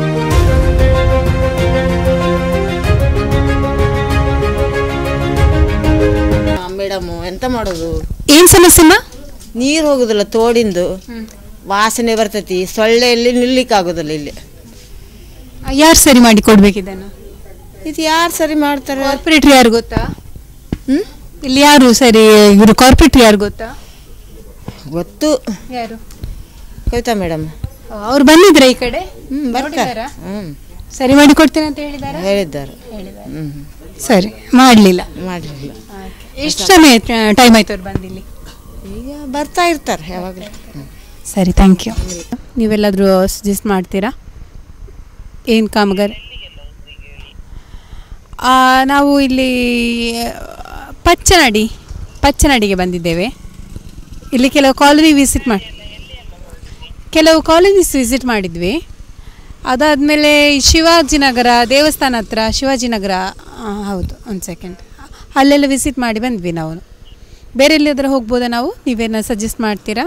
ಮೇಡಮ್ ಎಂತ ಮಾಡೋದು ಏನ್ ಸಮಸ್ಯೆಮ್ಮ ನೀರು ಹೋಗುದಿಲ್ಲ ತೋಡಿಂದು ವಾಸನೆ ಬರ್ತೈತಿ ಸೊಳ್ಳೆಯಲ್ಲಿ ನಿಲ್ಲಿಕ್ಕೆ ಆಗೋದಿಲ್ಲ ಇಲ್ಲಿ ಯಾರು ಸರಿ ಮಾಡಿ ಕೊಡ್ಬೇಕು ಇದನ್ನು ಇದು ಯಾರು ಸರಿ ಮಾಡ್ತಾರೆ ಕಾರ್ಪೊರೇಟರ್ ಯಾರು ಗೊತ್ತಾ ಇಲ್ಲಿ ಯಾರು ಸರಿ ಇವರು ಕಾರ್ಪೊರೇಟರ್ ಯಾರು ಗೊತ್ತಾ ಗೊತ್ತು ಯಾರು ಕವಿತಾ ಮೇಡಮ್ ಅವ್ರು ಬಂದಿದ್ರ ಈ ಕಡೆ ಹ್ಮ್ ಬರ್ತಾರೆ ನೋಡಿದ್ದಾರಾ? ಹ್ಮ್ ಸರಿ ಮಾಡಿ ಕೊಡ್ತೇನೆ ಅಂತ ಹೇಳಿದಾರ ಹೇಳಿದ್ದಾರೆ ಹೇಳಿದ್ದಾರೆ. ಹ್ಮ್ ಸರಿ ಮಾಡ್ಲಿಲ್ಲ ಮಾಡಲಿಲ್ಲ ಎಷ್ಟು ಸಮಯ ಟೈಮ್ ಆಯ್ತು ಅವ್ರು ಬಂದಿಲ್ಲಿ ಈಗ ಬರ್ತಾ ಇರ್ತಾರೆ ಯಾವಾಗಲೂ ಸರಿ ಥ್ಯಾಂಕ್ ಯು ನೀವೆಲ್ಲಾದರೂ ಸಜೆಸ್ಟ್ ಮಾಡ್ತೀರಾ ಏನು ಕಾಮಗಾರಿ ಆ, ನಾವು ಇಲ್ಲಿ ಪಚ್ಚನಡಿ ಪಚ್ಚನಡಿಗೆ ಬಂದಿದ್ದೇವೆ ಇಲ್ಲಿ ಕೆಲವು ಕಾಲೋನಿ ವಿಸಿಟ್ ಮಾಡಿ ಕೆಲವು ಕಾಲೋನೀಸ್ ವಿಸಿಟ್ ಮಾಡಿದ್ವಿ ಅದಾದಮೇಲೆ ಶಿವಾಜಿನಗರ ದೇವಸ್ಥಾನ ಹತ್ರ ಶಿವಾಜಿನಗರ ಆ, ಹೌದು ಒಂದು ಸೆಕೆಂಡ್ ಅಲ್ಲೆಲ್ಲ ವಿಸಿಟ್ ಮಾಡಿ ಬಂದ್ವಿ ನಾವು ಬೇರೆ ಎಲ್ಲಿಯಾದ್ರೂ ಹೋಗ್ಬೋದಾ ನಾವು ನೀವೇನ ಸಜೆಸ್ಟ್ ಮಾಡ್ತೀರಾ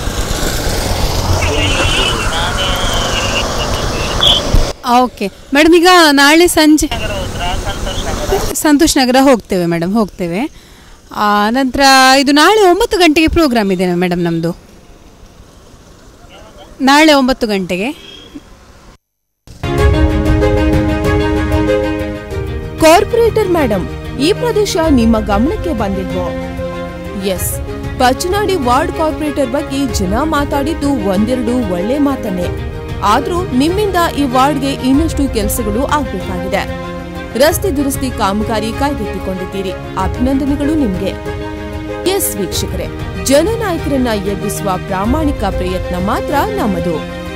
ಓಕೆ ಮೇಡಮ್ ಈಗ ನಾಳೆ ಸಂಜೆ ಸಂತೋಷ್ ನಗರ ಹೋಗ್ತೇವೆ ಮೇಡಮ್ ಹೋಗ್ತೇವೆ ಆ, ನಂತರ ಇದು ನಾಳೆ ಒಂಬತ್ತು ಗಂಟೆಗೆ ಪ್ರೋಗ್ರಾಮ್ ಇದೆ ಮೇಡಮ್ ನಮ್ಮದು ನಾಳೆ ಒಂಬತ್ತು ಗಂಟೆಗೆ ಕಾರ್ಪೊರೇಟರ್ ಮೇಡಮ್ ಈ ಪ್ರದೇಶ ನಿಮ್ಮ ಗಮನಕ್ಕೆ ಬಂದಿದ್ವೋ ಎಸ್ ಪಚ್ಚನಾಡಿ ವಾರ್ಡ್ ಕಾರ್ಪೊರೇಟರ್ ಬಗ್ಗೆ ಜನ ಮಾತಾಡಿದ್ದು ಒಂದೆರಡು ಒಳ್ಳೆ ಮಾತನ್ನೇ ಆದ್ರೂ ನಿಮ್ಮಿಂದ ಈ ವಾರ್ಡ್ಗೆ ಇನ್ನಷ್ಟು ಕೆಲಸಗಳು ಆಗ್ಬೇಕಾಗಿದೆ ರಸ್ತೆ ದುರಸ್ತಿ ಕಾಮಗಾರಿ ಕೈಗೆತ್ತಿಕೊಂಡಿದ್ದೀರಿ ಅಭಿನಂದನೆಗಳು ನಿಮ್ಗೆ ಎಸ್ ವೀಕ್ಷಕರೇ ಜನನಾಯಕರನ್ನ ಎಬ್ಬಿಸುವ ಪ್ರಾಮಾಣಿಕ ಪ್ರಯತ್ನ ಮಾತ್ರ ನಮ್ಮದು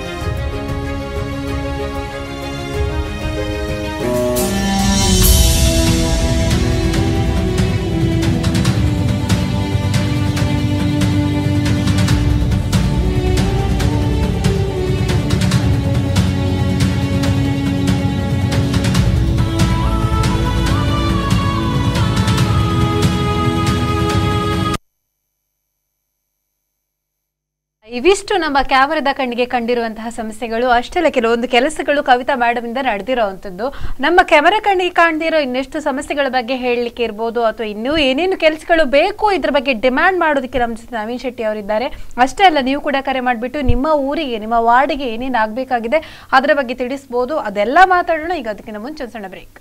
ಇವಿಷ್ಟು ನಮ್ಮ ಕ್ಯಾಮರಾದ ಕಣ್ಣಿಗೆ ಕಂಡಿರುವಂತಹ ಸಮಸ್ಯೆಗಳು ಅಷ್ಟೆಲ್ಲ ಕೆಲವೊಂದು ಕೆಲಸಗಳು ಕವಿತಾ ಮೇಡಮ್ ಇಂದ ನಡೆದಿರೋವಂಥದ್ದು ನಮ್ಮ ಕ್ಯಾಮರಾ ಕಣ್ಣಿಗೆ ಕಾಣ್ದಿರೋ ಇನ್ನೆಷ್ಟು ಸಮಸ್ಯೆಗಳ ಬಗ್ಗೆ ಹೇಳಲಿಕ್ಕೆ ಇರ್ಬೋದು ಅಥವಾ ಇನ್ನೂ ಏನೇನು ಕೆಲಸಗಳು ಬೇಕು ಇದ್ರ ಬಗ್ಗೆ ಡಿಮ್ಯಾಂಡ್ ಮಾಡೋದಕ್ಕೆ ನಮ್ಮ ಜೊತೆ ನವೀನ್ ಶೆಟ್ಟಿ ಅವರಿದ್ದಾರೆ ಅಷ್ಟೇ ಅಲ್ಲ ನೀವು ಕೂಡ ಕರೆ ಮಾಡಿಬಿಟ್ಟು ನಿಮ್ಮ ಊರಿಗೆ ನಿಮ್ಮ ವಾರ್ಡ್ಗೆ ಏನೇನು ಆಗಬೇಕಾಗಿದೆ ಅದರ ಬಗ್ಗೆ ತಿಳಿಸ್ಬೋದು ಅದೆಲ್ಲ ಮಾತಾಡೋಣ ಈಗ ಅದಕ್ಕಿಂತ ಮುಂಚೆ ಒಂದು ಸಣ್ಣ ಬ್ರೇಕ್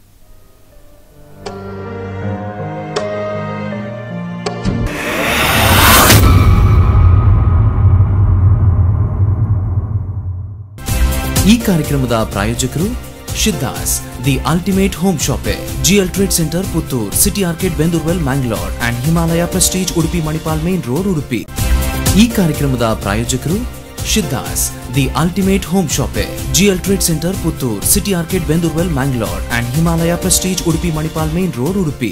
ಈ ಕಾರ್ಯಕ್ರಮದ ಪ್ರಾಯೋಜಕರು Siddas the ultimate home shoppe GL trade centre Puttur city arcade Bendurwell Mangalore and Himalaya prestige Udupi Manipal main road Udupi ಈ ಕಾರ್ಯಕ್ರಮದ ಪ್ರಾಯೋಜಕರು Siddas the ultimate home shoppe GL trade centre Puttur city arcade Bendurwell Mangalore and Himalaya prestige Udupi Manipal main road Udupi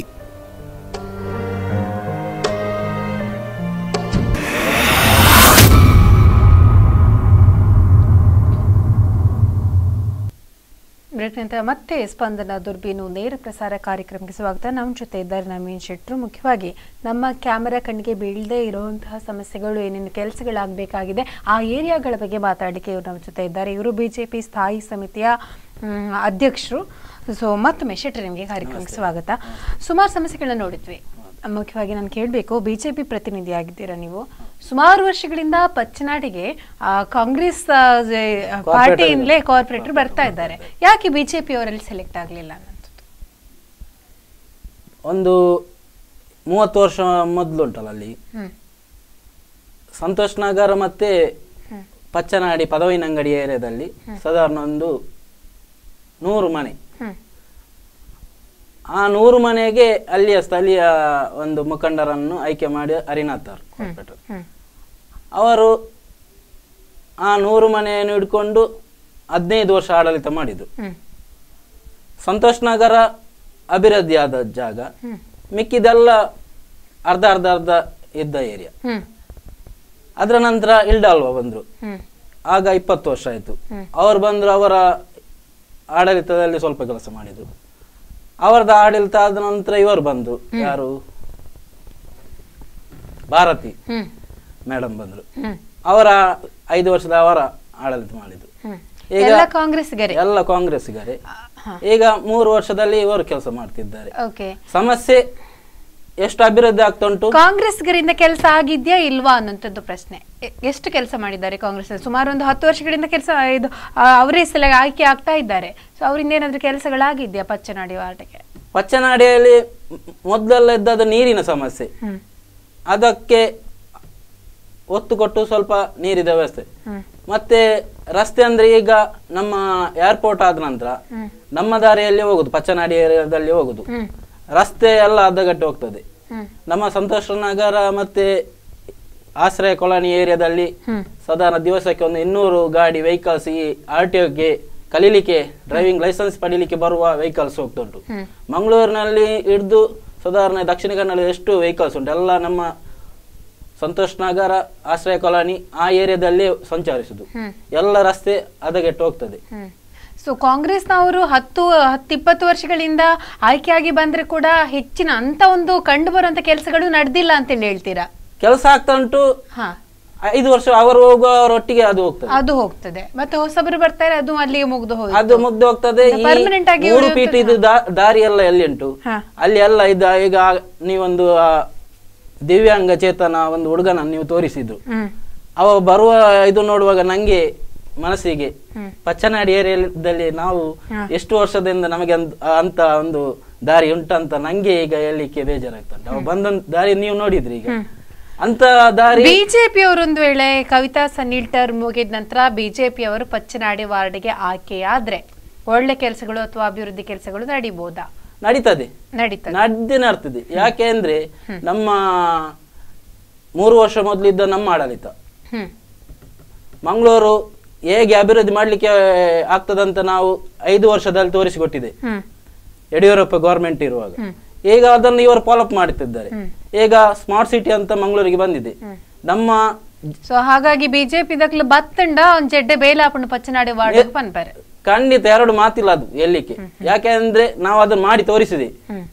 break ನಂತರ ಮತ್ತೆ ಸ್ಪಂದನ ದುರ್ಬೀನು ನೇರ ಪ್ರಸಾರ ಕಾರ್ಯಕ್ರಮಕ್ಕೆ ಸ್ವಾಗತ ನಮ್ಮ ಜೊತೆ ಇದ್ದಾರೆ ನವೀನ್ ಶೆಟ್ರು ಮುಖ್ಯವಾಗಿ ನಮ್ಮ ಕ್ಯಾಮೆರಾ ಕಣ್ಣಿಗೆ ಬೀಳದೇ ಇರುವಂತಹ ಸಮಸ್ಯೆಗಳು ಏನೇನು ಕೆಲಸಗಳಾಗಬೇಕಾಗಿದೆ ಆ ಏರಿಯಾಗಳ ಬಗ್ಗೆ ಮಾತಾಡಲಿಕ್ಕೆ ಇವರು ನಮ್ಮ ಜೊತೆ ಇದ್ದಾರೆ ಇವರು ಬಿಜೆಪಿ ಸ್ಥಾಯಿ ಸಮಿತಿಯ ಮ್, ಅಧ್ಯಕ್ಷರು ಸೊ ಮತ್ತೊಮ್ಮೆ ಶೆಟ್ರು ನಿಮಗೆ ಕಾರ್ಯಕ್ರಮಕ್ಕೆ ಸ್ವಾಗತ ಸುಮಾರು ಸಮಸ್ಯೆಗಳನ್ನ ನೋಡಿದ್ವಿ ಮುಖ್ಯವಾಗಿ ನಾನು ಕೇಳಬೇಕು ಬಿಜೆಪಿ ಪ್ರತಿನಿಧಿ ಆಗಿದ್ದೀರಾ ನೀವು ಸುಮಾರು ವರ್ಷಗಳಿಂದ ಪಚ್ಚನಾಡಿಗೆ ಆ, ಕಾಂಗ್ರೆಸ್ ಆ, ಜೆ- ಆ, ಪಾರ್ಟಿಯಿಂದಲೇ ಕಾರ್ಪೊರೇಟರ್ ಬರ್ತಾ ಇದ್ದಾರೆ ಯಾಕೆ ಬಿಜೆಪಿ ಅವರಲ್ಲಿ ಸೆಲೆಕ್ಟ್ ಆಗಲಿಲ್ಲ ಒಂದು ಮೂವತ್ತು ವರ್ಷ ಮೊದಲು ಉಂಟಲ್ಲ ಅಲ್ಲಿ ಹ್ಮ್. ಸಂತೋಷ್ ನಗರ ಮತ್ತೆ ಪಚ್ಚನಾಡಿ ಪದವಿನಂಗಡಿ ಏರಿಯಾದಲ್ಲಿ ಸಾಧಾರಣ ಒಂದು ನೂರು ಮನೆ ಹ್ಮ್. ಆ ನೂರು ಮನೆಗೆ ಅಲ್ಲಿಯ ಸ್ಥಳೀಯ ಒಂದು ಮುಖಂಡರನ್ನು ಆಯ್ಕೆ ಮಾಡಿ ಹರಿನಾಥರ್ ಕಾರ್ಪೊರೇಟರ್ ಹ್ಮ್. ಅವರು ಆ ನೂರು ಮನೆಯನ್ನು ಹಿಡ್ಕೊಂಡು ಹದಿನೈದು ವರ್ಷ ಆಡಳಿತ ಮಾಡಿದ್ರು ಹ್ಮ್. ಸಂತೋಷ್ ನಗರ ಅಭಿವೃದ್ಧಿ ಆದ ಜಾಗ ಹ್ಮ್. ಮಿಕ್ಕಿದೆಲ್ಲ ಅರ್ಧ ಅರ್ಧ ಅರ್ಧ ಇದ್ದ ಏರಿಯಾ ಹ್ಮ್. ಅದರ ನಂತರ ಇಲ್ಡಾಲ್ವಾ ಬಂದ್ರು ಹ್ಮ್. ಆಗ ಇಪ್ಪತ್ತು ವರ್ಷ ಆಯ್ತು ಹ್ಮ್. ಅವರು ಬಂದ್ರು ಅವರ ಆಡಳಿತದಲ್ಲಿ ಸ್ವಲ್ಪ ಕೆಲಸ ಮಾಡಿದ್ರು ಅವರದ್ದು ಆಡಳಿತ ಆದ ನಂತರ ಇವರು ಬಂದ್ರು ಯಾರು ಭಾರತಿ ಹ್ಮ್. ಮೇಡಮ್ ಬಂದ್ರು ಹ್ಮ್. ಅವರ ಐದು ವರ್ಷದ ಅವರ ಆಡಳಿತ ಮಾಡಿದ್ರು ಹ್ಮ್. ಈಗ ಎಲ್ಲ ಕಾಂಗ್ರೆಸ್ಗರೇ ಎಲ್ಲ ಕಾಂಗ್ರೆಸ್ಸಿಗರೇ ಹಾ. ಈಗ ಮೂರು ವರ್ಷದಲ್ಲಿ ಇವರು ಕೆಲಸ ಮಾಡ್ತಿದ್ದಾರೆ ಓಕೆ ಸಮಸ್ಯೆ ಎಷ್ಟು ಅಭಿವೃದ್ಧಿ ಆಗ್ತಾ ಉಂಟು ಕಾಂಗ್ರೆಸ್ಗರಿಂದ ಕೆಲಸ ಆಗಿದ್ಯಾ ಇಲ್ವಾ ಅನ್ನೋಂಥದ್ದು ಪ್ರಶ್ನೆ ಎ- ಎಷ್ಟು ಕೆಲಸ ಮಾಡಿದ್ದಾರೆ ಕಾಂಗ್ರೆಸ್ ಸುಮಾರು ಒಂದು ಹತ್ತು ವರ್ಷಗಳಿಂದ ಕೆಲಸ ಇದು ಆ, ಅವರೇ ಸಲ ಆಯ್ಕೆ ಆಗ್ತಾ ಇದ್ದಾರೆ ಸೊ ಅವರಿಂದ ಏನಾದ್ರೂ ಕೆಲಸಗಳಾಗಿದ್ಯಾ ಪಚ್ಚನಾಡಿ ವಾರ್ಡ್ಗೆ ಪಚ್ಚನಾಡಿಯಲ್ಲಿ ಮೊದಲೆಲ್ಲ ಇದ್ದದ್ದು ನೀರಿನ ಸಮಸ್ಯೆ ಹ್ಮ್. ಅದಕ್ಕೆ ಒತ್ತು ಕೊಟ್ಟು ಸ್ವಲ್ಪ ನೀರಿನ ವ್ಯವಸ್ಥೆ ಹ್ಮ್. ಮತ್ತೆ ರಸ್ತೆ ಅಂದ್ರೆ ಈಗ ನಮ್ಮ ಏರ್ಪೋರ್ಟ್ ಆದ ನಂತರ ಹ್ಮ್. ನಮ್ಮ ದಾರಿಯಲ್ಲಿ ಹೋಗುದು ಪಚ್ಚನಾಡಿ ಏರಿಯಾದಲ್ಲಿ ಹೋಗುದು ಹ್ಮ್. ರಸ್ತೆ ಎಲ್ಲ ಹದಗೆಟ್ಟು ಹೋಗ್ತದೆ ಹ್ಮ್. ನಮ್ಮ ಸಂತೋಷ ನಗರ ಮತ್ತೆ ಆಶ್ರಯ ಕಾಲೋನಿ ಏರಿಯಾದಲ್ಲಿ ಹ್ಮ್. ಸಾಧಾರಣ ದಿವಸಕ್ಕೆ ಒಂದು ಇನ್ನೂರು ಗಾಡಿ ವೆಹಿಕಲ್ಸ್ ಈ ಆರ್ ಟಿ ಒಗೆ ಕಲೀಲಿಕ್ಕೆ ಡ್ರೈವಿಂಗ್ ಲೈಸೆನ್ಸ್ ಪಡೀಲಿಕ್ಕೆ ಬರುವ ವೆಹಿಕಲ್ಸ್ ಹೋಗ್ತುಂಟು ಹ್ಮ್. ಮಂಗಳೂರಿನಲ್ಲಿ ಹಿಡಿದು ಸಾಧಾರಣ ದಕ್ಷಿಣ ಕನ್ನಡ ಎಷ್ಟು ವೆಹಿಕಲ್ಸ್ ಉಂಟು ಎಲ್ಲ ನಮ್ಮ ಸಂತೋಷ್ ನಗರ ಆಶ್ರಯ ಕಾಲೋನಿ ಆ ಏರಿಯಾದಲ್ಲಿ ಸಂಚರಿಸುದು ಹ್ಮ್. ಎಲ್ಲ ರಸ್ತೆ ಹದಗೆಟ್ಟು ಹೋಗ್ತದೆ ಹ್ಮ್ ಸೊ ಕಾಂಗ್ರೆಸ್ನವರು ಹತ್ತು ಹತ್ತಿಪ್ಪತ್ತು ವರ್ಷಗಳಿಂದ ಆಯ್ಕೆಯಾಗಿ ಬಂದ್ರೆ ಕೂಡ ಹೆಚ್ಚಿನ ಅಂತ ಒಂದು ಕಂಡು ಬರುವಂತ ಕೆಲಸಗಳು ನಡೆದಿಲ್ಲ ಅಂತೇಳಿ ಹೇಳ್ತೀರಾ ಕೆಲಸ ಆಗ್ತಾ ಉಂಟು ಹಾ ಐದು ವರ್ಷ ಅವರು ಹೋಗುವವರೊಟ್ಟಿಗೆ ಅದು ಹೋಗ್ತದೆ ಅದು ಹೋಗ್ತದೆ ಮತ್ತೆ ಹೊಸಬರು ಬರ್ತಾರೆ ಅದು ಅಲ್ಲಿಗೆ ಮುಗ್ದು ಹೋಗಿ ಅದು ಮುಗ್ದು ಹೋಗ್ತದೆ ಈ ಪರ್ಮನೆಂಟ್ ಆಗಿ ಮೂರು ಉಳಿಯುವಂತ- ಫೀಟ್ ಇದು ದಾ- ದಾರಿ ಎಲ್ಲ ಎಲ್ಲಿ ಉಂಟು ಹಾ. ಅಲ್ಲಿ ಎಲ್ಲ ಇದ್ದ ಈಗ ನೀವೊಂದು ಆ ದಿವ್ಯಾಂಗ ಚೇತನ ಒಂದು ಹುಡುಗನ ನೀವು ತೋರಿಸಿದ್ರು ಹ್ಮ್ ಅವ ಬರುವ ಇದು ನೋಡುವಾಗ ನಂಗೆ ಮನಸ್ಸಿಗೆ ಹ್ಮ್. ಪಚ್ಚನಾಡಿ ಏರಿಯಾದಲ್ಲಿ ನಾವು ಹಾ. ಎಷ್ಟು ವರ್ಷದಿಂದ ನಮಗೆ ಅಂದ್- ಅಂತ ಒಂದು ದಾರಿ ಉಂಟಂತ ನಂಗೆ ಈಗ ಹೇಳಲಿಕ್ಕೆ ಬೇಜಾರಾಗ್ತಾ ಉಂಟು ಅವ ಬಂದ ದಾರಿ ನೀವು ನೋಡಿದ್ರಿ ಈಗ ಹ್ಮ್. ಅಂತ ದಾರಿ ಬಿಜೆಪಿ ಅವರೊಂದು ವೇಳೆ ಕವಿತಾ ಸನ್ನಿಲ್ ಟರ್ಮ್ ಮುಗಿದ ನಂತರ ಬಿಜೆಪಿ ಅವರು ಪಚ್ಚನಾಡಿ ವಾರ್ಡ್ಗೆ ಆಯ್ಕೆಯಾದ್ರೆ ಒಳ್ಳೆ ಕೆಲಸಗಳು ಅಥವಾ ಅಭಿವೃದ್ಧಿ ಕೆಲಸಗಳು ನಡಿಬಹುದಾ ನಡೀತದೆ ನಡೀತದೆ ನಡ್ದೇ ನಡ್ತದೆ ಯಾಕೆ ಅಂದ್ರೆ ನಮ್ಮ ಮೂರು ವರ್ಷ ಮೊದಲಿದ್ದ ನಮ್ಮ ಆಡಳಿತ ಹ್ಮ್ ಮಂಗಳೂರು ಹೇಗೆ ಅಭಿವೃದ್ಧಿ ಮಾಡ್ಲಿಕ್ಕೆ ಆಗ್ತದಂತ ನಾವು ಐದು ವರ್ಷದಲ್ಲಿ ತೋರಿಸಿಕೊಟ್ಟಿದೆ ಹ್ಮ್ ಯಡಿಯೂರಪ್ಪ ಗೌರ್ಮೆಂಟ್ ಇರುವಾಗ ಹ್ಮ್. ಈಗ ಅದನ್ನು ಇವರು ಫಾಲೋಅಪ್ ಮಾಡುತ್ತಿದ್ದಾರೆ ಹ್ಮ್. ಈಗ ಸ್ಮಾರ್ಟ್ ಸಿಟಿ ಅಂತ ಮಂಗಳೂರಿಗೆ ಬಂದಿದೆ ನಮ್ಮ ಸೊ ಹಾಗಾಗಿ ಬಿಜೆಪಿ ದಕ್ಲು ಬತ್ತಂಡ ಒಂದ್ ಜಡ್ಡೆ ಬೇಲಾಪುಂಡು ಪಚ್ಚನಾಡಿ ವಾರ್ಡ್ ಪನ್ಪರೆ ಖಂಡಿತ ಎರಡು ಮಾತಿಲ್ಲ ಅದು ಎಲ್ಲಿಕ್ಕೆ ಯಾಕೆಂದ್ರೆ ನಾವು ಅದನ್ನು ಮಾಡಿ ತೋರಿಸಿದೆ hmm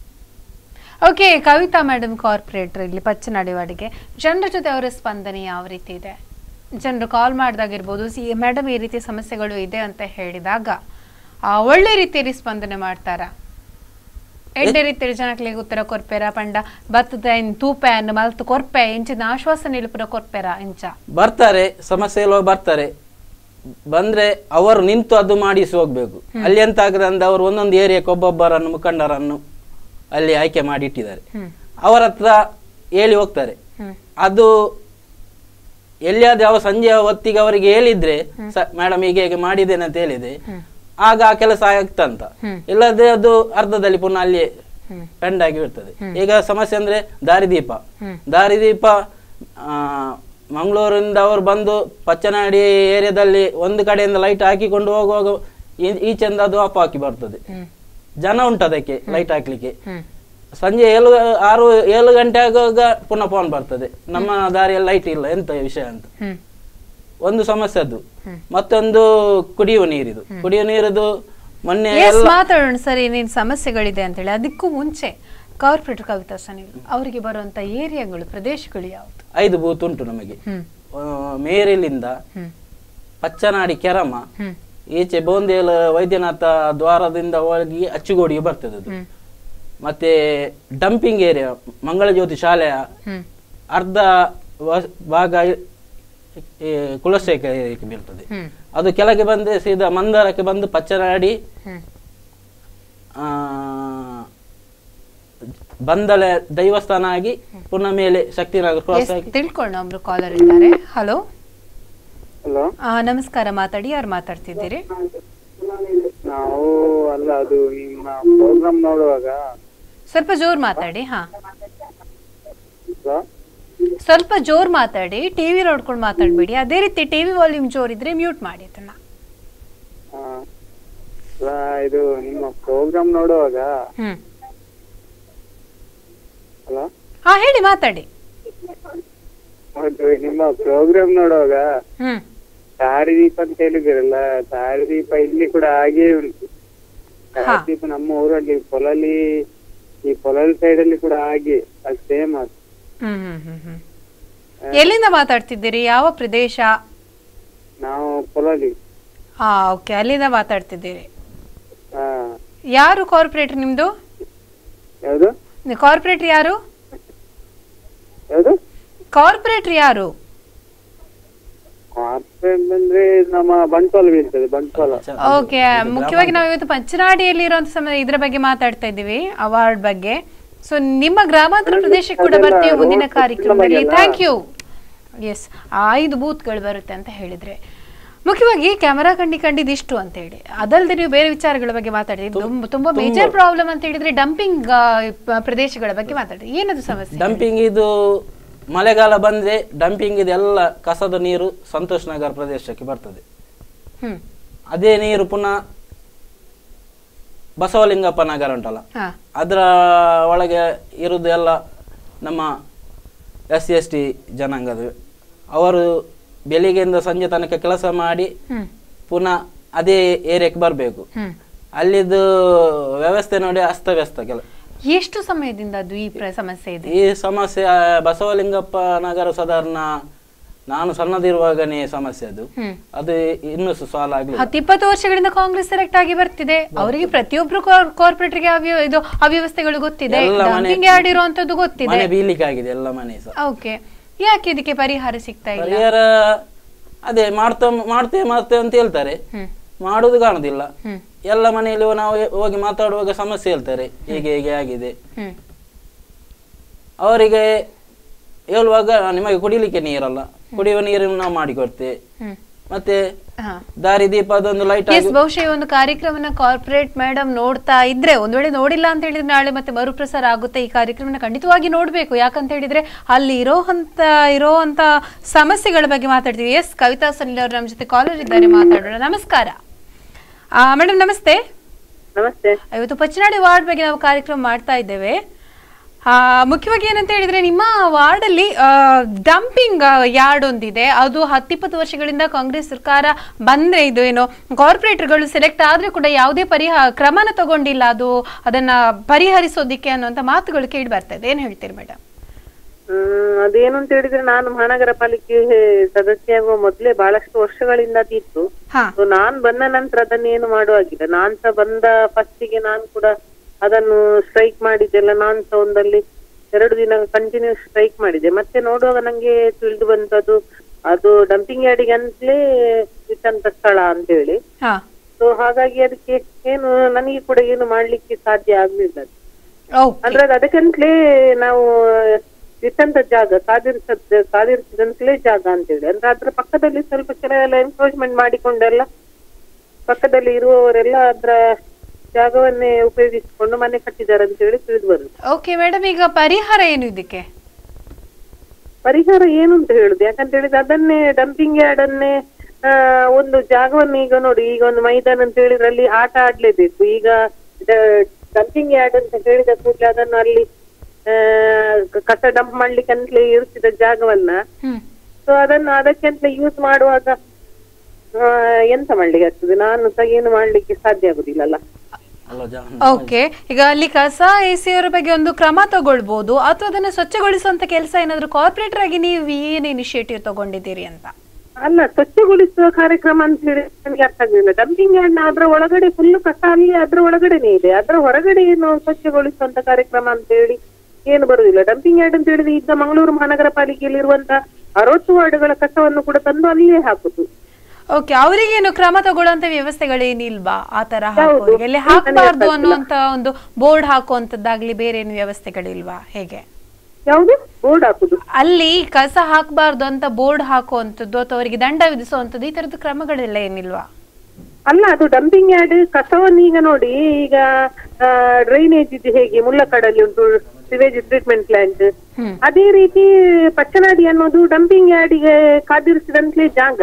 okay Kavitha madam corporator ಇಲ್ಲಿ ಪಚ್ಚನಾಡಿ ವಾರ್ಡ್ಗೆ ಜನರ ಜೊತೆ ಅವರ ಸ್ಪಂದನೆ ಯಾವ ರೀತಿ ಇದೆ ಜನರು ಕಾಲ್ ಮಾಡಿದಾಗಿರ್ಬೋದು ಸಿ ಮೇಡಮ್ ಈ ರೀತಿ ಸಮಸ್ಯೆಗಳು ಇದೆ ಅಂತ ಹೇಳಿದಾಗ ಆ, ಒಳ್ಳೆ ರೀತಿಯಲ್ಲಿ ಸ್ಪಂದನೆ ಮಾಡ್ತಾರ ಎಡ್ಡೆ ರೀತಿಯಲ್ಲಿ ಜನಕ್ಲಿಗೆ ಉತ್ತರ ಕೊರ್ಪೆರ ಪಂಡ ಬತ್ತದ ಇನ್ ತೂಪೆ ಅನ್ನು ಮಲ್ತು ಕೊರ್ಪೆ ಇಂಚಿನ ಆಶ್ವಾಸನೆ ಇಲ್ಪುರ ಕೊರ್ಪೆರ ಇಂಚ ಬರ್ತಾರೆ ಸಮಸ್ಯೆ ಇಲ್ಲೋ ಬರ್ತಾರೆ ಬಂದ್ರೆ ಅವರು ನಿಂತು ಅದು ಮಾಡಿಸಿ ಹೋಗ್ಬೇಕು ಅಲ್ಲಿ ಎಂತ ಆಗದೆ ಅಂದ್ರೆ ಅವರು ಒಂದೊಂದು ಏರಿಯಾಕ್ಕೆ ಒಬ್ಬೊಬ್ಬರನ್ನು ಮುಖಂಡರನ್ನು ಅಲ್ಲಿ ಆಯ್ಕೆ ಮಾಡಿ ಇಟ್ಟಿದ್ದಾರೆ ಹ್ಮ್ ಅವರ ಹತ್ರ ಹೇಳಿ ಹೋಗ್ತಾರೆ ಹ್ಮ್ ಅದು ಎಲ್ಲಿಯಾದ್ರೂ ಯಾವ ಸಂಜೆ ಹೊತ್ತಿಗೆ ಅವರಿಗೆ ಹೇಳಿದ್ರೆ ಮೇಡಮ್ ಹೀಗೆ ಹೀಗೆ ಮಾಡಿದ್ದೇನೆ ಅಂತ ಹೇಳಿದೆ ಆಗ ಆ ಕೆಲಸ ಆಗ್ತಂತ ಹ್ಮ್. ಇಲ್ಲದೆ ಅದು ಅರ್ಧದಲ್ಲಿ ಪುನಃ ಅಲ್ಲಿ ಹ್ಮ್. ಪೆಂಡ್ ಆಗಿ ಇರ್ತದೆ ಈಗ ಸಮಸ್ಯೆ ಅಂದ್ರೆ ದಾರಿದೀಪ ಹ್ಮ್. ದಾರಿದೀಪ ಆ, ಮಂಗಳೂರಿಂದ ಅವರು ಬಂದು ಪಚ್ಚನಾಡಿ ಏರಿಯಾದಲ್ಲಿ ಒಂದು ಕಡೆಯಿಂದ ಲೈಟ್ ಹಾಕಿಕೊಂಡು ಹೋಗುವಾಗ ಈ- ಈಚೆಯಿಂದ ಅದು ಆಫ್ ಹಾಕಿ ಬರ್ತದೆ ಹ್ಮ್ ಜನ ಉಂಟು ಅದಕ್ಕೆ ಲೈಟ್ ಹಾಕ್ಲಿಕ್ಕೆ ಹ್ಮ್ ಸಂಜೆ ಏಳು ಆರು ಏಳು ಗಂಟೆ ಆಗುವಾಗ ಪುನಃ ಫೋನ್ ಬರ್ತದೆ ನಮ್ಮ ದಾರಿಯಲ್ಲಿ ಲೈಟ್ ಇಲ್ಲ ಎಂತ ವಿಷಯ ಅಂತ ಹ್ಮ್ ಒಂದು ಸಮಸ್ಯೆ ಅದು ಹ್ಮ್. ಮತ್ತೊಂದು ಕುಡಿಯುವ ನೀರಿದು ಕುಡಿಯುವ ನೀರಿದು ಮೊನ್ನೆ ಎಸ್ ಎಲ್ಲ ಮಾತಾಡೋಣ ಸರ್ ಏನೇನು ಸಮಸ್ಯೆಗಳಿದೆ ಅಂತೇಳಿ ಅದಕ್ಕೂ ಮುಂಚೆ ಕಾರ್ಪೊರೇಟರ್ ಕವಿತಾ ಸನಿಲ್ ಅವರಿಗೆ ಬರುವಂತ ಏರಿಯಾಗಳು ಪ್ರದೇಶಗಳು ಯಾವುದು ಐದು ಬೂತ್ ಉಂಟು ನಮಗೆ ಹ್ಮ್ ಆ, ಮೇರಿಲಿಂದ ಹ್ಮ್ ಪಚ್ಚನಾಡಿ ಕೆರಮ ಹ್ಮ್ ಈಚೆ ಬೋಂದೇಲ ವೈದ್ಯನಾಥ ದ್ವಾರದಿಂದ ಹೋಗಿ ಅಚ್ಚುಗೋಡಿಗೆ ಬರ್ತದೆ ಅದು ಹ್ಮ್ ಮತ್ತೆ ಡಂಪಿಂಗ್ ಏರಿಯಾ ಮಂಗಳಜ್ಯೋತಿ ಶಾಲೆಯ ಹ್ಮ್ ಅರ್ಧ ವ- ಭಾಗ ಈ ಕುಲಶೇಖರ ಏರಿಯಾಕ್ಕೆ ಬೀಳ್ತದೆ ಹ್ಮ್ ಅದು ಕೆಳಗೆ ಬಂದ್ರೆ ಸೀದಾ ಮಂದಾರಕ್ಕೆ ಬಂದು ಪಚ್ಚನಾಡಿ ಹ್ಮ್ ಆ, ಬಂದಲೆ ದೈವಸ್ಥಾನ ಆಗಿ ಪುನಃ ಮೇಲೆ ಶಕ್ತಿನಗರ ಕ್ರಾಸ್ ಎಸ್ ಆಗಿ ತಿಳ್ಕೊಳ್ಳೋಣ ಒಬ್ರು ಕಾಲರ್ ಇದ್ದಾರೆ ಹಲೋ ಹಲೋ ನಮಸ್ಕಾರ ಮಾತಾಡಿ ಯಾರು ಮಾತಾಡ್ತಿದ್ದೀರಿ ನಾವು ಅಲ್ಲ ಅದು ನಿಮ್ಮ ಪ್ರೋಗ್ರಾಮ್ ನೋಡುವಾಗ ಸ್ವಲ್ಪ ಜೋರ್ ಮಾತಾಡಿ ಹಾ ಹಲೋ? ಸ್ವಲ್ಪ ಜೋರ್ ಮಾತಾಡಿ ಟಿವಿ ನೋಡ್ಕೊಂಡು ಮಾತಾಡ್ಬೇಡಿ ಅದೇ ರೀತಿ ಟಿವಿ ವಾಲ್ಯೂಮ್ ಜೋರ್ ಇದ್ರೆ ಮ್ಯೂಟ್ ಮಾಡಿ ಅದನ್ನ ಆ, ಅಲ್ಲ, ಇದು ನಿಮ್ಮ ಪ್ರೋಗ್ರಾಮ್ ನೋಡುವಾಗ ಹ್ಮ್ ಹಲೋ ಹಾ ಹೇಳಿ ಮಾತಾಡಿ ಅದು ನಿಮ್ಮ ಪ್ರೋಗ್ರಾಮ್ ನೋಡುವಾಗ ಹ್ಮ್ ದಾರಿದೀಪ ಅಂತ ಹೇಳಿದಿರಲ್ಲ ದಾರಿದೀಪ ಇಲ್ಲಿ ಕೂಡ ಹಾಗೇ ಉಂಟು ದಾರಿದೀಪ ನಮ್ಮ ಊರಲ್ಲಿ ಕೊಲಲಿ ಈ ಕೊಲಲ್ ಸೈಡ್ ಅಲ್ಲಿ ಕೂಡ ಹಾಗೆ ಅದು ಸೇಮ್ ಅದು ಹ್ಮ್ ಹ್ಮ್ ಹ್ಮ್ ಹ್ಮ್ ಎಲ್ಲಿಂದ ಮಾತಾಡ್ತಿದ್ದೀರಿ ಯಾವ ಪ್ರದೇಶ ನಾವು ಕೊಲಲಿ ಹಾ ಓಕೆ ಅಲ್ಲಿಂದ ಮಾತಾಡ್ತಿದ್ದೀರಿ ಹಾ ಯಾರು ಕಾರ್ಪೊರೇಟರ್ ನಿಮ್ದು ಯಾವುದು ಕಾರ್ಪೊರೇಟರ್ ಯಾರು ಯಾವುದು ಕಾರ್ಪೊರೇಟರ್ ಯಾರು ಕಾರ್ಪೊರೇಟ್ ಅಂದ್ರೆ ನಮ್ಮ ಬಂಟ್ವಾಳ ಬೀಳ್ತದೆ ಬಂಟ್ವಾಳ ಓಕೆ ಮುಖ್ಯವಾಗಿ ನಾವು ಇವತ್ತು ಪಂಚನಾಡಿಯಲ್ಲಿ ಇರುವಂತ ಸಮಯ ಇದ್ರ ಬಗ್ಗೆ ಮಾತಾಡ್ತಾ ಇದ್ದೀವಿ ಅವಾರ್ಡ್ ಬಗ್ಗೆ ಸೊ ನಿಮ್ಮ ಗ್ರಾಮಾಂತರ ಪ್ರದೇಶಕ್ಕೆ ಕೂಡ ಅದೆಲ್ಲ ಬರ್ತೀವಿ ಮುಂದಿನ road ಕಾರ್ಯಕ್ರಮದಲ್ಲಿ ಅಲ್ಲ? ಥ್ಯಾಂಕ್ ಯು ಎಸ್ ಐದು ಬೂತ್ಗಳು ಬರುತ್ತೆ ಅಂತ ಹೇಳಿದ್ರೆ ಮುಖ್ಯವಾಗಿ ಕ್ಯಾಮರಾ ಕಂಡಿ ಕಂಡಿದಿಷ್ಟು ಅಂತ ಹೇಳಿ ಅದಲ್ಲದೆ ನೀವು ಬೇರೆ ವಿಚಾರಗಳ ಬಗ್ಗೆ ಮಾತಾಡಿದ್ರಿ ತುಂಬ- ತುಂಬಾ ಮೇಜರ್ ಪ್ರಾಬ್ಲಮ್ ಅಂತ ಹೇಳಿದ್ರೆ ಡಂಪಿಂಗ್ ಪ್ರದೇಶಗಳ ಬಗ್ಗೆ ಮಾತಾಡಿದ್ರಿ ಏನದು ಸಮಸ್ಯೆ ಡಂಪಿಂಗ್ ಇದು ಮಳೆಗಾಲ ಬಂದ್ರೆ ಡಂಪಿಂಗ್ ಇದೆಲ್ಲ ಕಸದ ನೀರು ಸಂತೋಷ್ ನಗರ ಪ್ರದೇಶಕ್ಕೆ ಬರ್ತದೆ ಹ್ಮ್ ಅದೇ ನೀರು ಪುನಃ ಬಸವಲಿಂಗಪ್ಪ ನಗರ ಉಂಟಲ್ಲ ಹಾ ಅದರ ಒಳಗೆ ಇರುವುದು ಎಲ್ಲ ನಮ್ಮ ಎಸ್ ಸಿ ಎಸ್ ಟಿ ಜನಾಂಗದ ಅವರು ಬೆಳಿಗ್ಗೆಯಿಂದ ಸಂಜೆ ತನಕ ಕೆಲಸ ಮಾಡಿ ಹ್ಮ್ ಪುನಃ ಅದೇ ಏರಿಯಾಕ್ಕೆ ಬರಬೇಕು ಹ್ಮ್ ಅಲ್ಲಿದ್ದು ವ್ಯವಸ್ಥೆ ನೋಡಿ ಅಸ್ತವ್ಯಸ್ತ ಕೆಲ ಎಷ್ಟು ಸಮಯದಿಂದ ಅದು ಈ ಪ್ರ- ಸಮಸ್ಯೆ ಇದೆ ಈ ಸಮಸ್ಯೆ ಆ, ಬಸವಲಿಂಗಪ್ಪ ನಗರ ಸಾಧಾರಣ ನಾನು ಸಣ್ಣದಿರುವಾಗನೇ ಸಮಸ್ಯೆ ಅದು ಹ್ಮ್ ಅದು ಇನ್ನೂ ಸಾಲ ಆಗ್ಲಿಲ್ಲ ಹತ್ತು ಇಪ್ಪತ್ತು ವರ್ಷಗಳಿಂದ ಕಾಂಗ್ರೆಸ್ ಸೆಲೆಕ್ಟ್ ಆಗಿ ಬರ್ತಿದೆ ಅವರಿಗೆ ಪ್ರತಿಯೊಬ್ರು ಕಾರ್ಪೊರೇಟರ್ಗೆ ಅವ್ಯ ಇದು ಅವ್ಯವಸ್ಥೆಗಳು ಗೊತ್ತಿದೆ ಎಲ್ಲ ಮನೆ- ಡಂಪಿಂಗ್ ಯಾರ್ಡ್ ಇರುವಂತದ್ದು ಗೊತ್ತಿದೆ ಮನೆ ಬೀಳಿಕೆ ಆಗಿದೆ ಎಲ್ಲ ಮನೆ ಸಹ ಓಕೆ ಯಾಕೆ ಇದಕ್ಕೆ ಪರಿಹಾರ ಸಿಗ್ತಾ ಇಲ್ಲ ಪರಿಹಾರ ಅದೇ ಮಾಡ್ತಾ ಮಾಡ್ತೇವೆ ಮಾಡ್ತೇವೆ ಅಂತ ಹೇಳ್ತಾರೆ ಹ್ಮ್. ಮಾಡುದು ಕಾಣುದಿಲ್ಲ ಹ್ಮ್. ಎಲ್ಲ ಮನೆಯಲ್ಲಿ ನಾವು ಹೋಗಿ ಮಾತಾಡುವಾಗ ಸಮಸ್ಯೆ ಹೇಳ್ತಾರೆ ಹೀಗೆ ಹೀಗೆ ಆಗಿದೆ ಹ್ಮ್ ಅವರಿಗೆ ಹೇಳುವಾಗ ನಿಮಗೆ ಕುಡಿಲಿಕ್ಕೆ ನೀರಲ್ಲ ಕುಡಿಯುವ ನೀರನ್ನು ನಾವು ಮಾಡಿಕೊಡ್ತೇವೆ ಹ್ಮ್ ಮತ್ತೆ ಹಾ ದಾರಿ ದೀಪ ಅದೊಂದು ಲೈಟ್ ಎಸ್ ಆಗಿ ಬಹುಶಃ ಈ ಒಂದು ಕಾರ್ಯಕ್ರಮನ ಕಾರ್ಪೊರೇಟ್ ಮೇಡಮ್ ನೋಡ್ತಾ ಇದ್ರೆ ಒಂದ್ ವೇಳೆ ನೋಡಿಲ್ಲ ಅಂತ ಹೇಳಿದ್ರೆ ನಾಳೆ ಮತ್ತೆ ಮರುಪ್ರಸಾರ ಆಗುತ್ತೆ ಈ ಕಾರ್ಯಕ್ರಮನ ಖಂಡಿತವಾಗಿ ನೋಡ್ಬೇಕು ಯಾಕಂತ ಹೇಳಿದ್ರೆ ಅಲ್ಲಿ ಇರೋ ಅಂತ ಇರೋ ಅಂತ ಸಮಸ್ಯೆಗಳ ಬಗ್ಗೆ ಮಾತಾಡ್ತೀವಿ ಎಸ್ ಕವಿತಾ ಸನಿಲ್ ಅವರು ನಮ್ಮ ಜೊತೆ ಕಾಲರ್ ಇದ್ದಾರೆ ಮಾತಾಡೋಣ ನಮಸ್ಕಾರ ಮೇಡಮ್ ನಮಸ್ತೆ ನಮಸ್ತೆ ಇವತ್ತು ಪಚ್ಚನಾಡಿ ವಾರ್ಡ್ ಬಗ್ಗೆ ನಾವು ಕಾರ್ಯಕ್ರಮ ಮಾಡ್ತಾ ಇದ್ದೇವೆ ಆ, ಮುಖ್ಯವಾಗಿ ಏನಂತ ಹೇಳಿದ್ರೆ ನಿಮ್ಮ ವಾರ್ಡಲ್ಲಿ ಡಂಪಿಂಗ್ ಯಾರ್ಡ್ ಒಂದಿದೆ ಅದು ಹತ್ತಿಪ್ಪತ್ತು ವರ್ಷಗಳಿಂದ ಕಾಂಗ್ರೆಸ್ ಸರ್ಕಾರ ಬಂದ್ರೆ ಇದು ಏನು ಕಾರ್ಪೊರೇಟರ್ಗಳು ಸೆಲೆಕ್ಟ್ ಆದ್ರೆ ಕೂಡ ಯಾವುದೇ ಪರಿಹಾರ ಕ್ರಮನ ತಗೊಂಡಿಲ್ಲ ಅದು ಅದನ್ನ ಪರಿಹರಿಸೋದಿಕ್ಕೆ ಅನ್ನುವಂತ ಮಾತುಗಳು ಕೇಳಿ ಬರ್ತಾ ಇದೆ ಏನ್ ಹೇಳ್ತೀರಿ ಮೇಡಮ್ ಹ್ಮ್ ಅದೇನು ಅಂತ ಹೇಳಿದ್ರೆ ನಾನು ಮಹಾನಗರ ಪಾಲಿಕೆ ಸದಸ್ಯ ಆಗುವ ಮೊದ್ಲೇ ಬಹಳಷ್ಟು ವರ್ಷಗಳಿಂದ ಅದಿತ್ತು ಹಾ. So ನಾನ್ ಬಂದ ನಂತರ ಅದನ್ನೇನು ಮಾಡುವಾಗಿಲ್ಲ ನಾನ್ ಸಹ ಬಂದ ಫಸ್ಟಿಗೆ ನಾನು ಕೂಡ ಅದನ್ನು ಸ್ಟ್ರೈಕ್ ಮಾಡಿದ್ದೆಲ್ಲ ನಾನ್ ಸಹ ಒಂದಲ್ಲಿ ಎರಡು ದಿನ ಕಂಟಿನ್ಯೂಸ್ ಸ್ಟ್ರೈಕ್ ಮಾಡಿದೆ ಮತ್ತೆ ನೋಡುವಾಗ ನಂಗೆ ತಿಳಿದು ಬಂತದ್ದು ಅದು ಡಂಪಿಂಗ್ ಯಾರ್ಡಿಗೆ ಅಂತಲೇ ಇಟ್ಟಂತ ಸ್ಥಳ ಅಂತ ಹೇಳಿ ಹಾ ಸೊ ಹಾಗಾಗಿ ಅದಕ್ಕೆ ಏನು ನನಗೆ ಕೂಡ ಏನು ಮಾಡ್ಲಿಕ್ಕೆ ಸಾಧ್ಯ ಆಗ್ಲಿಲ್ಲ ಅದು. ಅಂದ್ರೆ ಅದು ಅದಕ್ಕಂತಲೇ ನಾವು ಇಟ್ಟಂತ ಜಾಗ ಕಾದಿರಿಸದ್ ಕಾದಿರಿಸಿದಂತಲೇ ಜಾಗ ಅಂತೇಳಿ ಅಂದ್ರೆ ಅದ್ರ ಪಕ್ಕದಲ್ಲಿ ಸ್ವಲ್ಪ ಕೆಲವೆಲ್ಲ ಎನ್ಕ್ರೋಚ್ಮೆಂಟ್ ಮಾಡಿಕೊಂಡೆಲ್ಲ ಪಕ್ಕದಲ್ಲಿ ಇರುವವರೆಲ್ಲ ಅದ್ರ ಜಾಗವನ್ನೇ ಉಪಯೋಗಿಸಿಕೊಂಡು ಮನೆ ಕಟ್ಟಿದ್ದಾರೆ ಅಂತ ಹೇಳಿ ತಿಳಿದು ಬಂತು ಓಕೆ ಮೇಡಮ್ ಈಗ ಪರಿಹಾರ ಏನು ಇದಕ್ಕೆ ಪರಿಹಾರ ಏನು ಅಂತ ಹೇಳುದು ಯಾಕಂತ ಹೇಳಿದ್ರೆ ಅದನ್ನೇ ಡಂಪಿಂಗ್ ಯಾರ್ಡ್ ಅನ್ನೇ ಆ, ಒಂದು ಜಾಗವನ್ನು ಈಗ ನೋಡಿ ಈಗ ಒಂದು ಮೈದಾನ ಅಂತ ಹೇಳಿದ್ರೆ ಅಲ್ಲಿ ಆಟ ಆಡ್ಲೇಬೇಕು ಈಗ ಡಂಪಿಂಗ್ ಯಾರ್ಡ್ ಅಂತ ಹೇಳಿದ ಕೂಡಲೇ ಅದನ್ನು ಅಲ್ಲಿ ಆ, ಕ- ಕಸ ಡಂಪ್ ಮಾಡ್ಲಿಕ್ಕೆ ಅಂತಲೇ ಇರಿಸಿದ ಜಾಗವನ್ನ ಹ್ಮ್. ಸೊ ಅದನ್ನು ಅದಕ್ಕೆ ಅಂತ ಯೂಸ್ ಮಾಡುವಾಗ ಆ, ಎಂತ ಮಾಡ್ಲಿಕ್ಕೆ ಆಗ್ತದೆ ನಾನು ಸಹ ಏನು ಮಾಡ್ಲಿಕ್ಕೆ ಸಾಧ್ಯ ಆಗುದಿಲ್ಲಲ್ಲ ಅಲ್ವಾ ಜನ ಓಕೆ ಈಗ ಅಲ್ಲಿ ಕಸ ಎಸಿ ಅವರ ಬಗ್ಗೆ ಒಂದು ಕ್ರಮ ತಗೊಳ್ಬಹುದು ಅಥವಾ ಅದನ್ನ ಸ್ವಚ್ಛಗೊಳಿಸುವಂತ ಕೆಲಸ ಏನಾದ್ರು ಕಾರ್ಪೊರೇಟರ್ ಆಗಿ ನೀವು ಏನ್ ಇನಿಷಿಯೇಟಿವ್ ತಗೊಂಡಿದ್ದೀರಿ ಅಂತ ಅಲ್ಲ ಸ್ವಚ್ಛಗೊಳಿಸುವ ಕಾರ್ಯಕ್ರಮ ಅಂತ ಹೇಳಿ ನನಗೆ ಅರ್ಥ ಆಗಲಿಲ್ಲ ಡಂಪಿಂಗ್ ಯಾರ್ಡ್ ಅದ್ರ ಒಳಗಡೆ ಫುಲ್ ಕಸ ಅಲ್ಲಿ ಅದ್ರ ಒಳಗಡೆನೆ ಇದೆ ಅದ್ರ ಹೊರಗಡೆ ಏನು ಸ್ವಚ್ಛಗೊಳಿಸುವಂತ ಕಾರ್ಯಕ್ರಮ ಅಂತ ಹೇಳಿ ಏನು ಬರುದಿಲ್ಲ ಡಂಪಿಂಗ್ ಯಾರ್ಡ್ ಅಂತ ಹೇಳಿದ್ರೆ ಈಗ ಮಂಗಳೂರು ಮಹಾನಗರ ಪಾಲಿಕೆಯಲ್ಲಿ ಇರುವಂತ ಅರವತ್ತು ವಾರ್ಡ್ಗಳ ಕಸವನ್ನು ಕೂಡ ತಂದು ಅಲ್ಲಿಯೇ ಹಾಕುದು ಓಕೆ ಅವರಿಗೇನು ಕ್ರಮ ತಗೊಳ್ಳುವಂತ ವ್ಯವಸ್ಥೆಗಳೇನಿಲ್ವಾ ಆ ತರ ಹೌದು. ಹಾಕೋರಿಗೆ ಅಲ್ಲಿ ನನಗೆ ಹಾಕಬಾರ್ದು ಗೊತ್ತಿಲ್ಲ. ಅನ್ನುವಂತ ಒಂದು ಬೋರ್ಡ್ ಹಾಕುವಂತದ್ದಾಗ್ಲಿ ಬೇರೆ ಏನು ವ್ಯವಸ್ಥೆಗಳಿಲ್ವಾ ಹೇಗೆ ಯಾವುದು ಬೋರ್ಡ್ ಹಾಕುದು ಅಲ್ಲಿ ಕಸ ಹಾಕಬಾರ್ದು ಅಂತ ಬೋರ್ಡ್ ಹಾಕುವಂತದ್ದು ಅಥವಾ ಅವರಿಗೆ ದಂಡ ವಿಧಿಸುವಂತದ್ದು ಈ ತರದ ಕ್ರಮಗಳೆಲ್ಲ ಏನಿಲ್ವಾ ಅಲ್ಲ ಅದು ಡಂಪಿಂಗ್ ಯಾರ್ಡ್ ಕಸವನ್ನು ಈಗ ನೋಡಿ ಈಗ ಡ್ರೈನೇಜ್ ಇದು ಹೇಗೆ ಮುಳ್ಳಕಡಲ್ಲಿ ಉಂಟು ಸಿವೇಜ್ ಟ್ರೀಟ್ಮೆಂಟ್ ಪ್ಲಾಂಟ್ ಅದೇ ರೀತಿ ಪಚ್ಚನಾಡಿ ಅನ್ನೋದು ಡಂಪಿಂಗ್ ಯಾರ್ಡಿಗೆ ಕಾದಿರಿಸಿದಂತಲೇ ಜಾಗ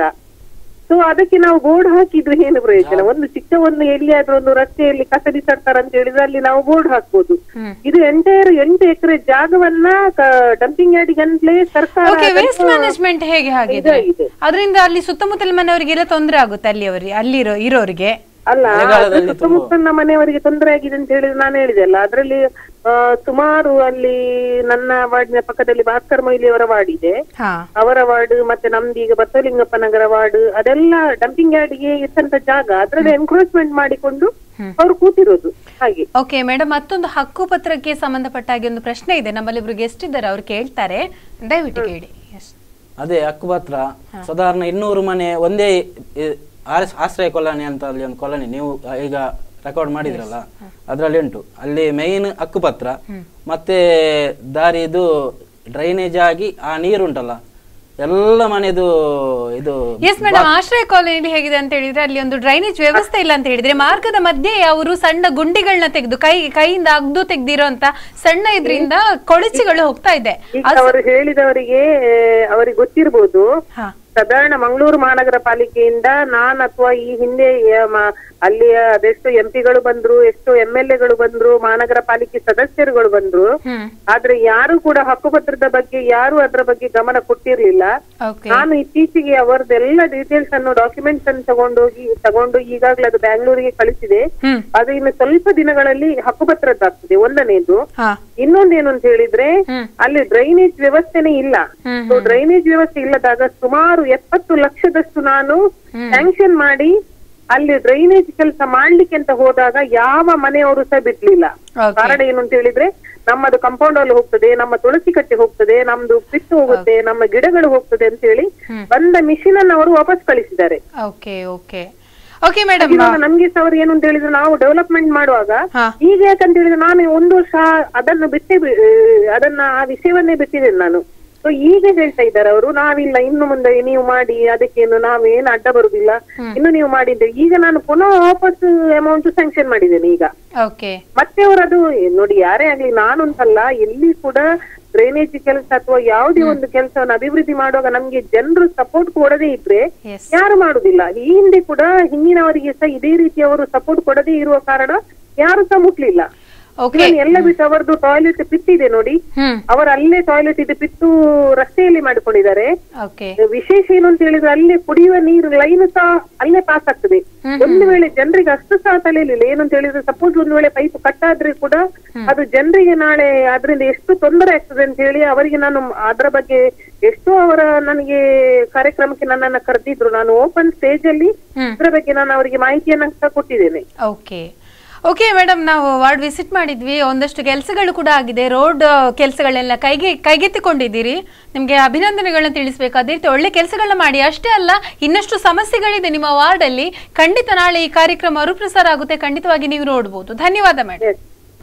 ಸೊ ಅದಕ್ಕೆ ನಾವು ಬೋರ್ಡ್ ಹಾಕಿದ್ರೆ ಏನು ಪ್ರಯೋಜನ ಒಂದು ಚಿಕ್ಕ ಒಂದು ಎಲ್ಲಿಯಾದ್ರೂ ಒಂದು ರಸ್ತೆಯಲ್ಲಿ ಕಸ ಬಿಸಾಡ್ತಾರೆ ಅಂತ ಹೇಳಿದ್ರೆ ಅಲ್ಲಿ ನಾವು ಬೋರ್ಡ್ ಹಾಕ್ಬೋದು ಇದು ಎಂಟೈರ್ ಎಂಟು ಎಕರೆ ಜಾಗವನ್ನ ಡಂಪಿಂಗ್ ಯಾರ್ಡಿಗೆ ಅಂತಲೇ ಸರ್ಕಾರ ಓಕೆ ವೇಸ್ಟ್ ಅದನ್ನು- ಮ್ಯಾನೇಜ್ಮೆಂಟ್ ಹೇಗೆ ಹಾಗಿದ್ರೆ ಇದೆ, ಇದೆ. ಅದರಿಂದ ಅಲ್ಲಿ ಸುತ್ತಮುತ್ತಲ ಮನೆಯವರಿಗೆಲ್ಲ ತೊಂದರೆ ಆಗುತ್ತೆ ಅಲ್ಲಿ ಅವರಿಗೆ ಅಲ್ಲಿರೋ ಇರೋರಿಗೆ ಅಲ್ಲ ಅದು ಸುತ್ತಮುತ್ತಲಿನ ಮನೆಯವರಿಗೆ ತೊಂದರೆ ಆಗಿದೆ ಅಂತ ಹೇಳಿದ್ರೆ ನಾನು ಹೇಳಿದೆ ಅಲ್ಲ ಅದರಲ್ಲಿ ಆ, ಸುಮಾರು ಅಲ್ಲಿ ನನ್ನ ವಾರ್ಡಿನ ಪಕ್ಕದಲ್ಲಿ ಭಾಸ್ಕರ್ ಮೊಯ್ಲಿ ಅವರ ವಾರ್ಡ್ ಇದೆ ಹಾ ಅವರ ವಾರ್ಡ್ ಮತ್ತೆ ನಮ್ದು ಈಗ ಬಸವಲಿಂಗಪ್ಪ ನಗರ ವಾರ್ಡ್ ಅದೆಲ್ಲ ಡಂಪಿಂಗ್ ಯಾರ್ಡ್ಗೆ ಇಟ್ಟಂತ ಜಾಗ ಅದ್ರಲ್ಲಿ ಎನ್ಕ್ರೋಚ್ಮೆಂಟ್ ಮಾಡಿಕೊಂಡು ಅವ್ರು ಕೂತಿರೋದು ಹಾಗೆ ಓಕೆ ಮೇಡಮ್ ಮತ್ತೊಂದು ಹಕ್ಕು ಪತ್ರಕ್ಕೆ ಸಂಬಂಧಪಟ್ಟ ಹಾಗೆ ಒಂದು ಪ್ರಶ್ನೆ ಇದೆ ನಮ್ಮಲ್ಲಿ ಇಬ್ರು ಗೆಸ್ಟ್ ಇದ್ದಾರೆ ಅವ್ರು ಕೇಳ್ತಾರೆ ದಯವಿಟ್ಟು ಕೇಳಿ Yes. ಅದೇ ಹಕ್ಕುಪತ್ರ ಸಾಧಾರಣ ಇನ್ನೂರು ಮನೆ ಒಂದೇ ಇ- ಆಸ್- ಆಶ್ರಯ ಕಾಲೋನಿ ಅಂತ ಅಲ್ಲಿ ಒಂದು ಕಾಲೋನಿ ನೀವು ಈಗ ರೆಕಾರ್ಡ್ ಮಾಡಿದ್ರಲ್ಲ ಅದರಲ್ಲಿ ಉಂಟು ಅಲ್ಲಿ ಮೇನ್ ಹಕ್ಕುಪತ್ರ ಮತ್ತೆ ದಾರಿದು ಡ್ರೈನೇಜ್ ಆಗಿ ಆ ನೀರುಂಟಲ್ಲ ಎಲ್ಲ ಮನೆದು ಇದು ಎಸ್ ಮೇಡಮ್ ಆಶ್ರಯ ಕಾಲೋನಿ ಹೇಗಿದೆ ಅಂತ ಹೇಳಿದ್ರೆ ಅಲ್ಲಿ ಒಂದು ಡ್ರೈನೇಜ್ ವ್ಯವಸ್ಥೆ ಇಲ್ಲ ಅಂತ ಹೇಳಿದ್ರೆ ಮಾರ್ಗದ ಮಧ್ಯೆ ಅವರು ಸಣ್ಣ ಗುಂಡಿಗಳನ್ನ ತೆಗೆದು ಕೈ ಕೈಯಿಂದ ಅಗ್ದು ತೆಗ್ದಿರೋ ಅಂತ ಸಣ್ಣ ಇದ್ರಿಂದ ಕೊಳಚೆಗಳು ಹೋಗ್ತಾ ಇದೆ ಈಗ ಅವರು ಹೇಳಿದವರಿಗೆ ಅವರಿಗೆ ಗೊತ್ತಿರ್ಬೋದು ಸಾಧಾರಣ ಮಂಗಳೂರು ಮಹಾನಗರ ಪಾಲಿಕೆಯಿಂದ ನಾನ್ ಅಥವಾ ಈ ಹಿಂದೆ ಯ- ಮ- ಅಲ್ಲಿಯ ಅದೆಷ್ಟು ಎಂ ಪಿಗಳು ಬಂದ್ರು ಎಷ್ಟು ಎಂ ಎಲ್ ಎಗಳು ಬಂದ್ರು ಮಹಾನಗರ ಪಾಲಿಕೆ ಸದಸ್ಯರುಗಳು ಬಂದ್ರು ಆದ್ರೆ ಯಾರು ಕೂಡ ಹಕ್ಕುಪತ್ರದ ಬಗ್ಗೆ ಯಾರು ಅದರ ಬಗ್ಗೆ ಗಮನ ಕೊಟ್ಟಿರ್ಲಿಲ್ಲ ನಾನು ಇತ್ತೀಚೆಗೆ ಅವರದೆಲ್ಲ ಡೀಟೇಲ್ಸ್ ಅನ್ನು ಡಾಕ್ಯುಮೆಂಟ್ಸ್ ಅನ್ನು ತಗೊಂಡೋಗಿ ತಗೊಂಡು ಈಗಾಗಲೇ ಅದು ಬ್ಯಾಂಗ್ಳೂರಿಗೆ ಕಳಿಸಿದೆ ಅದು ಇನ್ನು ಸ್ವಲ್ಪ ದಿನಗಳಲ್ಲಿ ಹಕ್ಕುಪತ್ರದ್ದಾಗ್ತದೆ ಒಂದನೇದು ಇನ್ನೊಂದೇನು ಅಂತ ಹೇಳಿದ್ರೆ ಅಲ್ಲಿ ಡ್ರೈನೇಜ್ ವ್ಯವಸ್ಥೆನೇ ಇಲ್ಲ ಸೊ ಡ್ರೈನೇಜ್ ವ್ಯವಸ್ಥೆ ಇಲ್ಲದಾಗ ಸುಮಾರು ಎಪ್ಪತ್ತು ಲಕ್ಷದಷ್ಟು ನಾನು ಸ್ಯಾಂಕ್ಷನ್ ಮಾಡಿ ಅಲ್ಲಿ ಡ್ರೈನೇಜ್ ಕೆಲಸ ಮಾಡ್ಲಿಕ್ಕೆ ಅಂತ ಹೋದಾಗ ಯಾವ ಮನೆಯವರು ಸಹ ಬಿಡ್ಲಿಲ್ಲ ಕಾರಣ ಏನು ಅಂತ ಹೇಳಿದ್ರೆ ನಮ್ಮದು ಕಾಂಪೌಂಡ್ ಅಲ್ಲಿ ಹೋಗ್ತದೆ ನಮ್ಮ ತುಳಸಿ ಕಟ್ಟೆ ಹೋಗ್ತದೆ ನಮ್ದು ಪಿಟ್ಟು ಹೋಗುತ್ತೆ ನಮ್ಮ ಗಿಡಗಳು ಹೋಗ್ತದೆ ಅಂತ ಹೇಳಿ ಬಂದ ಮಿಷಿನ್ ಅನ್ನು ಅವರು ವಾಪಸ್ ಕಳಿಸಿದ್ದಾರೆ ಓಕೆ ಓಕೆ ಓಕೆ ಮೇಡಮ್ ಇವಾಗ ನಮ್ಗೆ ಸಹ ಅವ್ರು ಏನು ಅಂತ ಹೇಳಿದ್ರೆ ನಾವು ಡೆವಲಪ್ಮೆಂಟ್ ಮಾಡುವಾಗ ಈಗ ಯಾಕಂತ ಹೇಳಿದ್ರೆ ನಾನು ಒಂದು ವರ್ಷ ಅದನ್ನು ಬಿಟ್ಟೆ ಬಿ- ಆ, ಅದನ್ನ ಆ ವಿಷಯವನ್ನೇ ಬಿಟ್ಟಿದ್ದೇನೆ ನಾನು ಸೊ ಈಗ ಹೇಳ್ತಾ ಇದ್ದಾರೆ ಅವರು ನಾವಿಲ್ಲ ಇನ್ನು ಮುಂದೆ ನೀವು ಮಾಡಿ ಅದಕ್ಕೇನು ನಾವೇನು ಅಡ್ಡ ಬರುದಿಲ್ಲ ಇನ್ನು ನೀವು ಮಾಡಿದ್ರೆ ಈಗ ನಾನು ಪುನಃ ವಾಪಸ್ ಅಮೌಂಟ್ ಸ್ಯಾಂಕ್ಷನ್ ಮಾಡಿದ್ದೇನೆ ಈಗ ಓಕೆ ಮತ್ತೆ ಅವರು ಅದು ನೋಡಿ ಯಾರೇ ಆಗ್ಲಿ ನಾನು ಅಂತಲ್ಲ ಎಲ್ಲಿ ಕೂಡ ಡ್ರೈನೇಜ್ ಕೆಲಸ ಅಥವಾ ಯಾವುದೇ ಒಂದು ಕೆಲಸವನ್ನು ಅಭಿವೃದ್ಧಿ ಮಾಡುವಾಗ ನಮ್ಗೆ ಜನರು ಸಪೋರ್ಟ್ ಕೊಡದೇ ಇದ್ರೆ ಯಾರು ಮಾಡುದಿಲ್ಲ ಈ ಹಿಂದೆ ಕೂಡ ಹಿಂದಿನವರಿಗೆ ಸಹ ಇದೇ ರೀತಿ ಅವರು ಸಪೋರ್ಟ್ ಕೊಡದೇ ಇರುವ ಕಾರಣ ಯಾರು ಸಹ ಮುಟ್ಲಿಲ್ಲ ಇದನ್ನು ಎಲ್ಲ ಬಿಟ್ಟು ಅವರದ್ದು ಟಾಯ್ಲೆಟ್ ಪಿಟ್ಟಿದೆ ನೋಡಿ ಅವರು ಅಲ್ಲೇ ಟಾಯ್ಲೆಟ್ ಇದೆ ಪಿಟ್ಟು ರಸ್ತೆಯಲ್ಲಿ ಮಾಡಿಕೊಂಡಿದ್ದಾರೆ ಓಕೆ ವಿಶೇಷ ಏನು ಅಂತ ಹೇಳಿದ್ರೆ ಅಲ್ಲೇ ಕುಡಿಯುವ ನೀರು ಲೈನ್ ಸಹ ಅಲ್ಲೇ ಪಾಸ್ ಆಗ್ತದೆ ಒಂದು ವೇಳೆ ಜನರಿಗೆ ಅಷ್ಟು ಸಹ ತಲೆಯಲಿಲ್ಲ ಏನು ಅಂತ ಹೇಳಿದ್ರೆ ಸಪೋಸ್ ಒಂದು ವೇಳೆ ಪೈಪ್ ಕಟ್ ಆದ್ರೆ ಕೂಡ ಅದು ಜನರಿಗೆ ನಾಳೆ ಅದರಿಂದ ಎಷ್ಟು ತೊಂದರೆ ಆಗ್ತದೆ ಅಂತ ಹೇಳಿ ಅವರಿಗೆ ನಾನು ಅದರ ಬಗ್ಗೆ ಎಷ್ಟೋ ಅವರ ನನಗೆ ಕಾರ್ಯಕ್ರಮಕ್ಕೆ ನನ್ನನ್ನ ಕರೆದಿದ್ರು ನಾನು ಓಪನ್ ಸ್ಟೇಜ್ ಅಲ್ಲಿ ಅದರ ಬಗ್ಗೆ ನಾನು ಅವರಿಗೆ ಮಾಹಿತಿಯನ್ನ ಸಹ ಕೊಟ್ಟಿದ್ದೇನೆ ಓಕೆ ಓಕೆ ಮೇಡಮ್ ನಾವು ವಾರ್ಡ್ ವಿಸಿಟ್ ಮಾಡಿದ್ವಿ ಒಂದಷ್ಟು ಕೆಲಸಗಳು ಕೂಡ ಆಗಿದೆ ರೋಡ್ ಕೆಲಸಗಳೆಲ್ಲ ಕೈಗೆ ಕೈಗೆತ್ತಿಕೊಂಡಿದ್ದೀರಿ ನಿಮಗೆ ಅಭಿನಂದನೆಗಳನ್ನ ತಿಳಿಸ್ಬೇಕು ಅದೇ ರೀತಿ ಒಳ್ಳೆ ಕೆಲಸಗಳನ್ನ ಮಾಡಿ ಅಷ್ಟೇ ಅಲ್ಲ ಇನ್ನಷ್ಟು ಸಮಸ್ಯೆಗಳಿದೆ ನಿಮ್ಮ ವಾರ್ಡ್ ಅಲ್ಲಿ ಖಂಡಿತ ನಾಳೆ ಈ ಕಾರ್ಯಕ್ರಮ ಮರುಪ್ರಸಾರ ಆಗುತ್ತೆ ಖಂಡಿತವಾಗಿ ನೀವು ನೋಡ್ಬೋದು ಧನ್ಯವಾದ ಮೇಡಮ್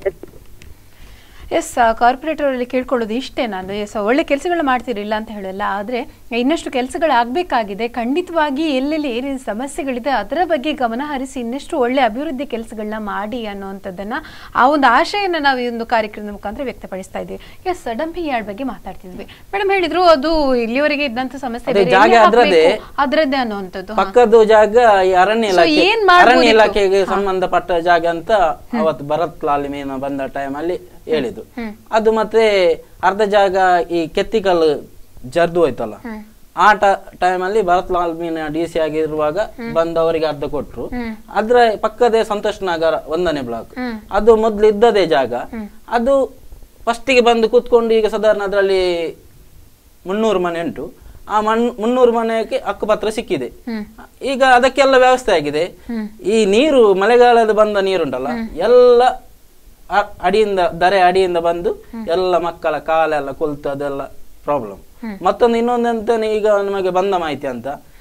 ಎಸ್ ಕಾರ್ಪೊರೇಟರ್ ಅಲ್ಲಿ ಕೇಳ್ಕೊಳ್ಳೋದು ಇಷ್ಟೇ ನಾನು ಎಸ್ ಒಳ್ಳೆ ಕೆಲಸಗಳು ಮಾಡ್ತಿರಿಲ್ಲ ಅಂತ ಹೇಳಲ್ಲ ಆದರೆ ಇನ್ನಷ್ಟು ಕೆಲಸಗಳು ಆಗಬೇಕಾಗಿದೆ ಖಂಡಿತವಾಗಿ ಎಲ್ಲೆಲ್ಲಿ ಏನೇನು ಸಮಸ್ಯೆಗಳಿದೆ ಅದರ ಬಗ್ಗೆ ಗಮನ ಹರಿಸಿ ಇನ್ನಷ್ಟು ಒಳ್ಳೆ ಅಭಿವೃದ್ಧಿ ಕೆಲಸಗಳನ್ನ ಮಾಡಿ ಅನ್ನುವಂಥದ್ದನ್ನ ಆ ಒಂದು ಆಶಯನ ನಾವು ಈ ಒಂದು ಕಾರ್ಯಕ್ರಮದ ಮುಖಾಂತರ ವ್ಯಕ್ತಪಡಿಸ್ತಾ ಇದ್ದೀವಿ ಎಸ್ ಡಂಪಿಂಗ್ ಯಾರ್ಡ್ ಬಗ್ಗೆ ಮಾತಾಡ್ತಿದ್ವಿ ಮೇಡಮ್ ಹೇಳಿದ್ರು ಅದು ಇಲ್ಲಿವರೆಗೆ ಇದ್ದಂತ ಸಮಸ್ಯೆ ಅದೇ ಬೇರೆ ಜಾಗ ಎಲ್ಲಿ ಅದ್ರದ್ದೇ. ಹಾಕ್ಬೇಕು? ಅದ್ರದ್ದೇ ಅನ್ನುವಂಥದ್ದು ಹಾ. ಪಕ್ಕದ ಜಾಗ ಈ ಅರಣ್ಯ So, ಇಲಾಖೆ ಏನ್ ಮಾಡ್ಬೋದಿತ್ತು? ಅರಣ್ಯ ಇಲಾಖೆಗೆ ಹಾ. ಸಂಬಂಧಪಟ್ಟ ಜಾಗ ಅಂತ ಅವತ್ತು ಭರತ್ ಲಾಲ್ ಮೀನ ಬಂದ ಟೈಮ್ ಅಲ್ಲಿ ಹೇಳಿದ್ದು ಅದು ಮತ್ತೆ ಅರ್ಧ ಜಾಗ ಈ ಕೆತ್ತಿಕಲ್ ಜರ್ದು ಹೋಯ್ತಲ್ಲ ಆ ಟೈಮ್ ಅಲ್ಲಿ ಭರತ್ ಲಾಲ್ ಮೀನ ಡಿ ಸಿ ಆಗಿರುವಾಗ ಬಂದವರಿಗೆ ಅರ್ಧ ಕೊಟ್ರು ಅದ್ರ ಪಕ್ಕದೇ ಸಂತೋಷ್ ನಗರ ಒಂದನೇ ಬ್ಲಾಕ್ ಅದು ಮೊದ್ಲು ಇದ್ದದೇ ಜಾಗ ಅದು ಫಸ್ಟಿಗೆ ಬಂದು ಕೂತ್ಕೊಂಡು ಈಗ ಸಾಧಾರಣ ಅದರಲ್ಲಿ ಮುನ್ನೂರು ಮನೆ ಉಂಟು ಆ ಮಣ್ ಮುನ್ನೂರು ಮನೆಗೆ ಹಕ್ಕುಪತ್ರ ಸಿಕ್ಕಿದೆ ಈಗ ಅದಕ್ಕೆಲ್ಲ ವ್ಯವಸ್ಥೆ ಆಗಿದೆ ಈ ನೀರು ಮಳೆಗಾಲದ ಬಂದ ನೀರುಂಟಲ್ಲ ಎಲ್ಲ ಅ- ಅಡಿಯಿಂದ ದರೆ ಅಡಿಯಿಂದ ಬಂದು ಎಲ್ಲ ಮಕ್ಕಳ ಕಾಲೆಲ್ಲ ಕೊಲ್ತು ಅದೆಲ್ಲ ಪ್ರಾಬ್ಲಮ್ ಮತ್ತೊಂದು ಇನ್ನೊಂದಂತ ಈಗ ನಮಗೆ ಬಂದ ಮಾಹಿತಿ ಅಂತ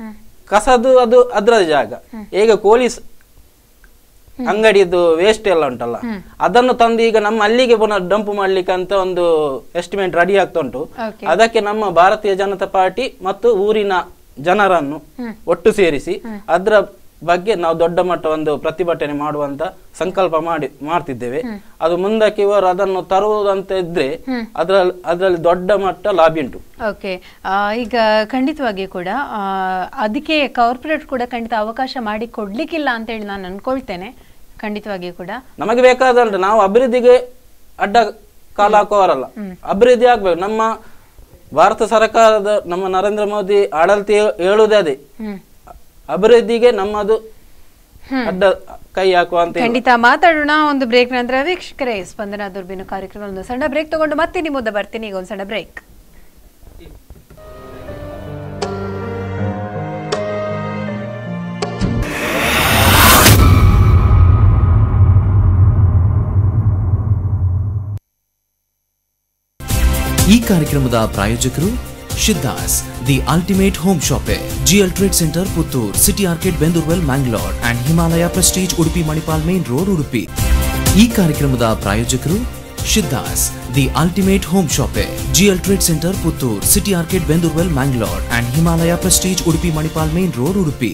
ಕಸದು ಅದು ಅದ್ರ ಜಾಗ ಈಗ ಕೋಳಿ ಸ್- ಅಂಗಡಿದು ವೇಸ್ಟ್ ಎಲ್ಲ ಉಂಟಲ್ಲ ಅದನ್ನು ತಂದು ಈಗ ನಮ್ಮ ಅಲ್ಲಿಗೆ ಪುನಃ ಡಂಪ್ ಮಾಡ್ಲಿಕ್ಕೆ ಅಂತ ಒಂದು ಎಸ್ಟಿಮೇಟ್ ರೆಡಿ ಆಗ್ತಾ ಉಂಟು Okay. ಅದಕ್ಕೆ ನಮ್ಮ ಭಾರತೀಯ ಜನತಾ ಪಾರ್ಟಿ ಮತ್ತು ಊರಿನ ಜನರನ್ನು ಒಟ್ಟು ಸೇರಿಸಿ ಅದರ ಬಗ್ಗೆ ನಾವು ದೊಡ್ಡ ಮಟ್ಟ ಒಂದು ಪ್ರತಿಭಟನೆ ಮಾಡುವಂತ ಸಂಕಲ್ಪ ಮಾಡಿ ಮಾಡ್ತಿದ್ದೇವೆ ಅದು ಮುಂದಕ್ಕೆ ಇವರು ಅದನ್ನು ತರುವುದಂತ ಇದ್ರೆ ಅದ್ರಲ್ಲಿ ಅದರಲ್ಲಿ ದೊಡ್ಡ ಮಟ್ಟ ಲಾಭಿ ಉಂಟು ಓಕೆ ಈಗ ಖಂಡಿತವಾಗಿ ಕೂಡ ಆ, ಅದಕ್ಕೆ ಕಾರ್ಪೊರೇಟ್ ಕೂಡ ಖಂಡಿತ ಅವಕಾಶ ಮಾಡಿ ಕೊಡ್ಲಿಕ್ಕಿಲ್ಲ ಅಂತ ಹೇಳಿ ನಾನು ಅನ್ಕೊಳ್ತೇನೆ ಖಂಡಿತವಾಗಿ ಕೂಡ ನಮಗೆ ಬೇಕಾದಂದ್ರೆ ನಾವು ಅಭಿವೃದ್ಧಿಗೆ ಅಡ್ಡ ಕಾಲ ಹಾಕುವವರಲ್ಲ ಅಭಿವೃದ್ಧಿ ಆಗ್ಬೇಕು ನಮ್ಮ ಭಾರತ ಸರ್ಕಾರದ ನಮ್ಮ ನರೇಂದ್ರ ಮೋದಿ ಆಡಳಿತ ಹೇ- ಹೇಳುವುದೇ ಅದೇ ಹ್ಮ್ ಅಭಿವೃದ್ಧಿಗೆ ನಮ್ಮದು ಅಡ್ಡ ಕೈ ಹಾಕುವಂತ ಇಲ್ಲ. ಖಂಡಿತ ಮಾತಾಡೋಣ ಒಂದು ಬ್ರೇಕ್ ನಂತರ ವೀಕ್ಷಕರೇ ಸ್ಪಂದನ ದುರ್ಬಿನ ಕಾರ್ಯಕ್ರಮ ಒಂದು ಸಣ್ಣ ಬ್ರೇಕ್ ತಗೊಂಡು ಮತ್ತೆ ನಿಮ್ಮ ಮುಂದೆ ಬರ್ತೀನಿ ಈಗ ಒಂದು ಸಣ್ಣ ಬ್ರೇಕ್ ಈ ಕಾರ್ಯಕ್ರಮದ ಪ್ರಾಯೋಜಕರು Siddas the ultimate home shoppe GL trade centre Puttur city arcade Bendurwell Mangalore and Himalaya prestige Udupi Manipal main road Udupi ಈ ಕಾರ್ಯಕ್ರಮದ ಪ್ರಾಯೋಜಕರು Siddas the ultimate home shoppe GL trade centre Puttur city arcade Bendurwell Mangalore and Himalaya prestige Udupi Manipal main road Udupi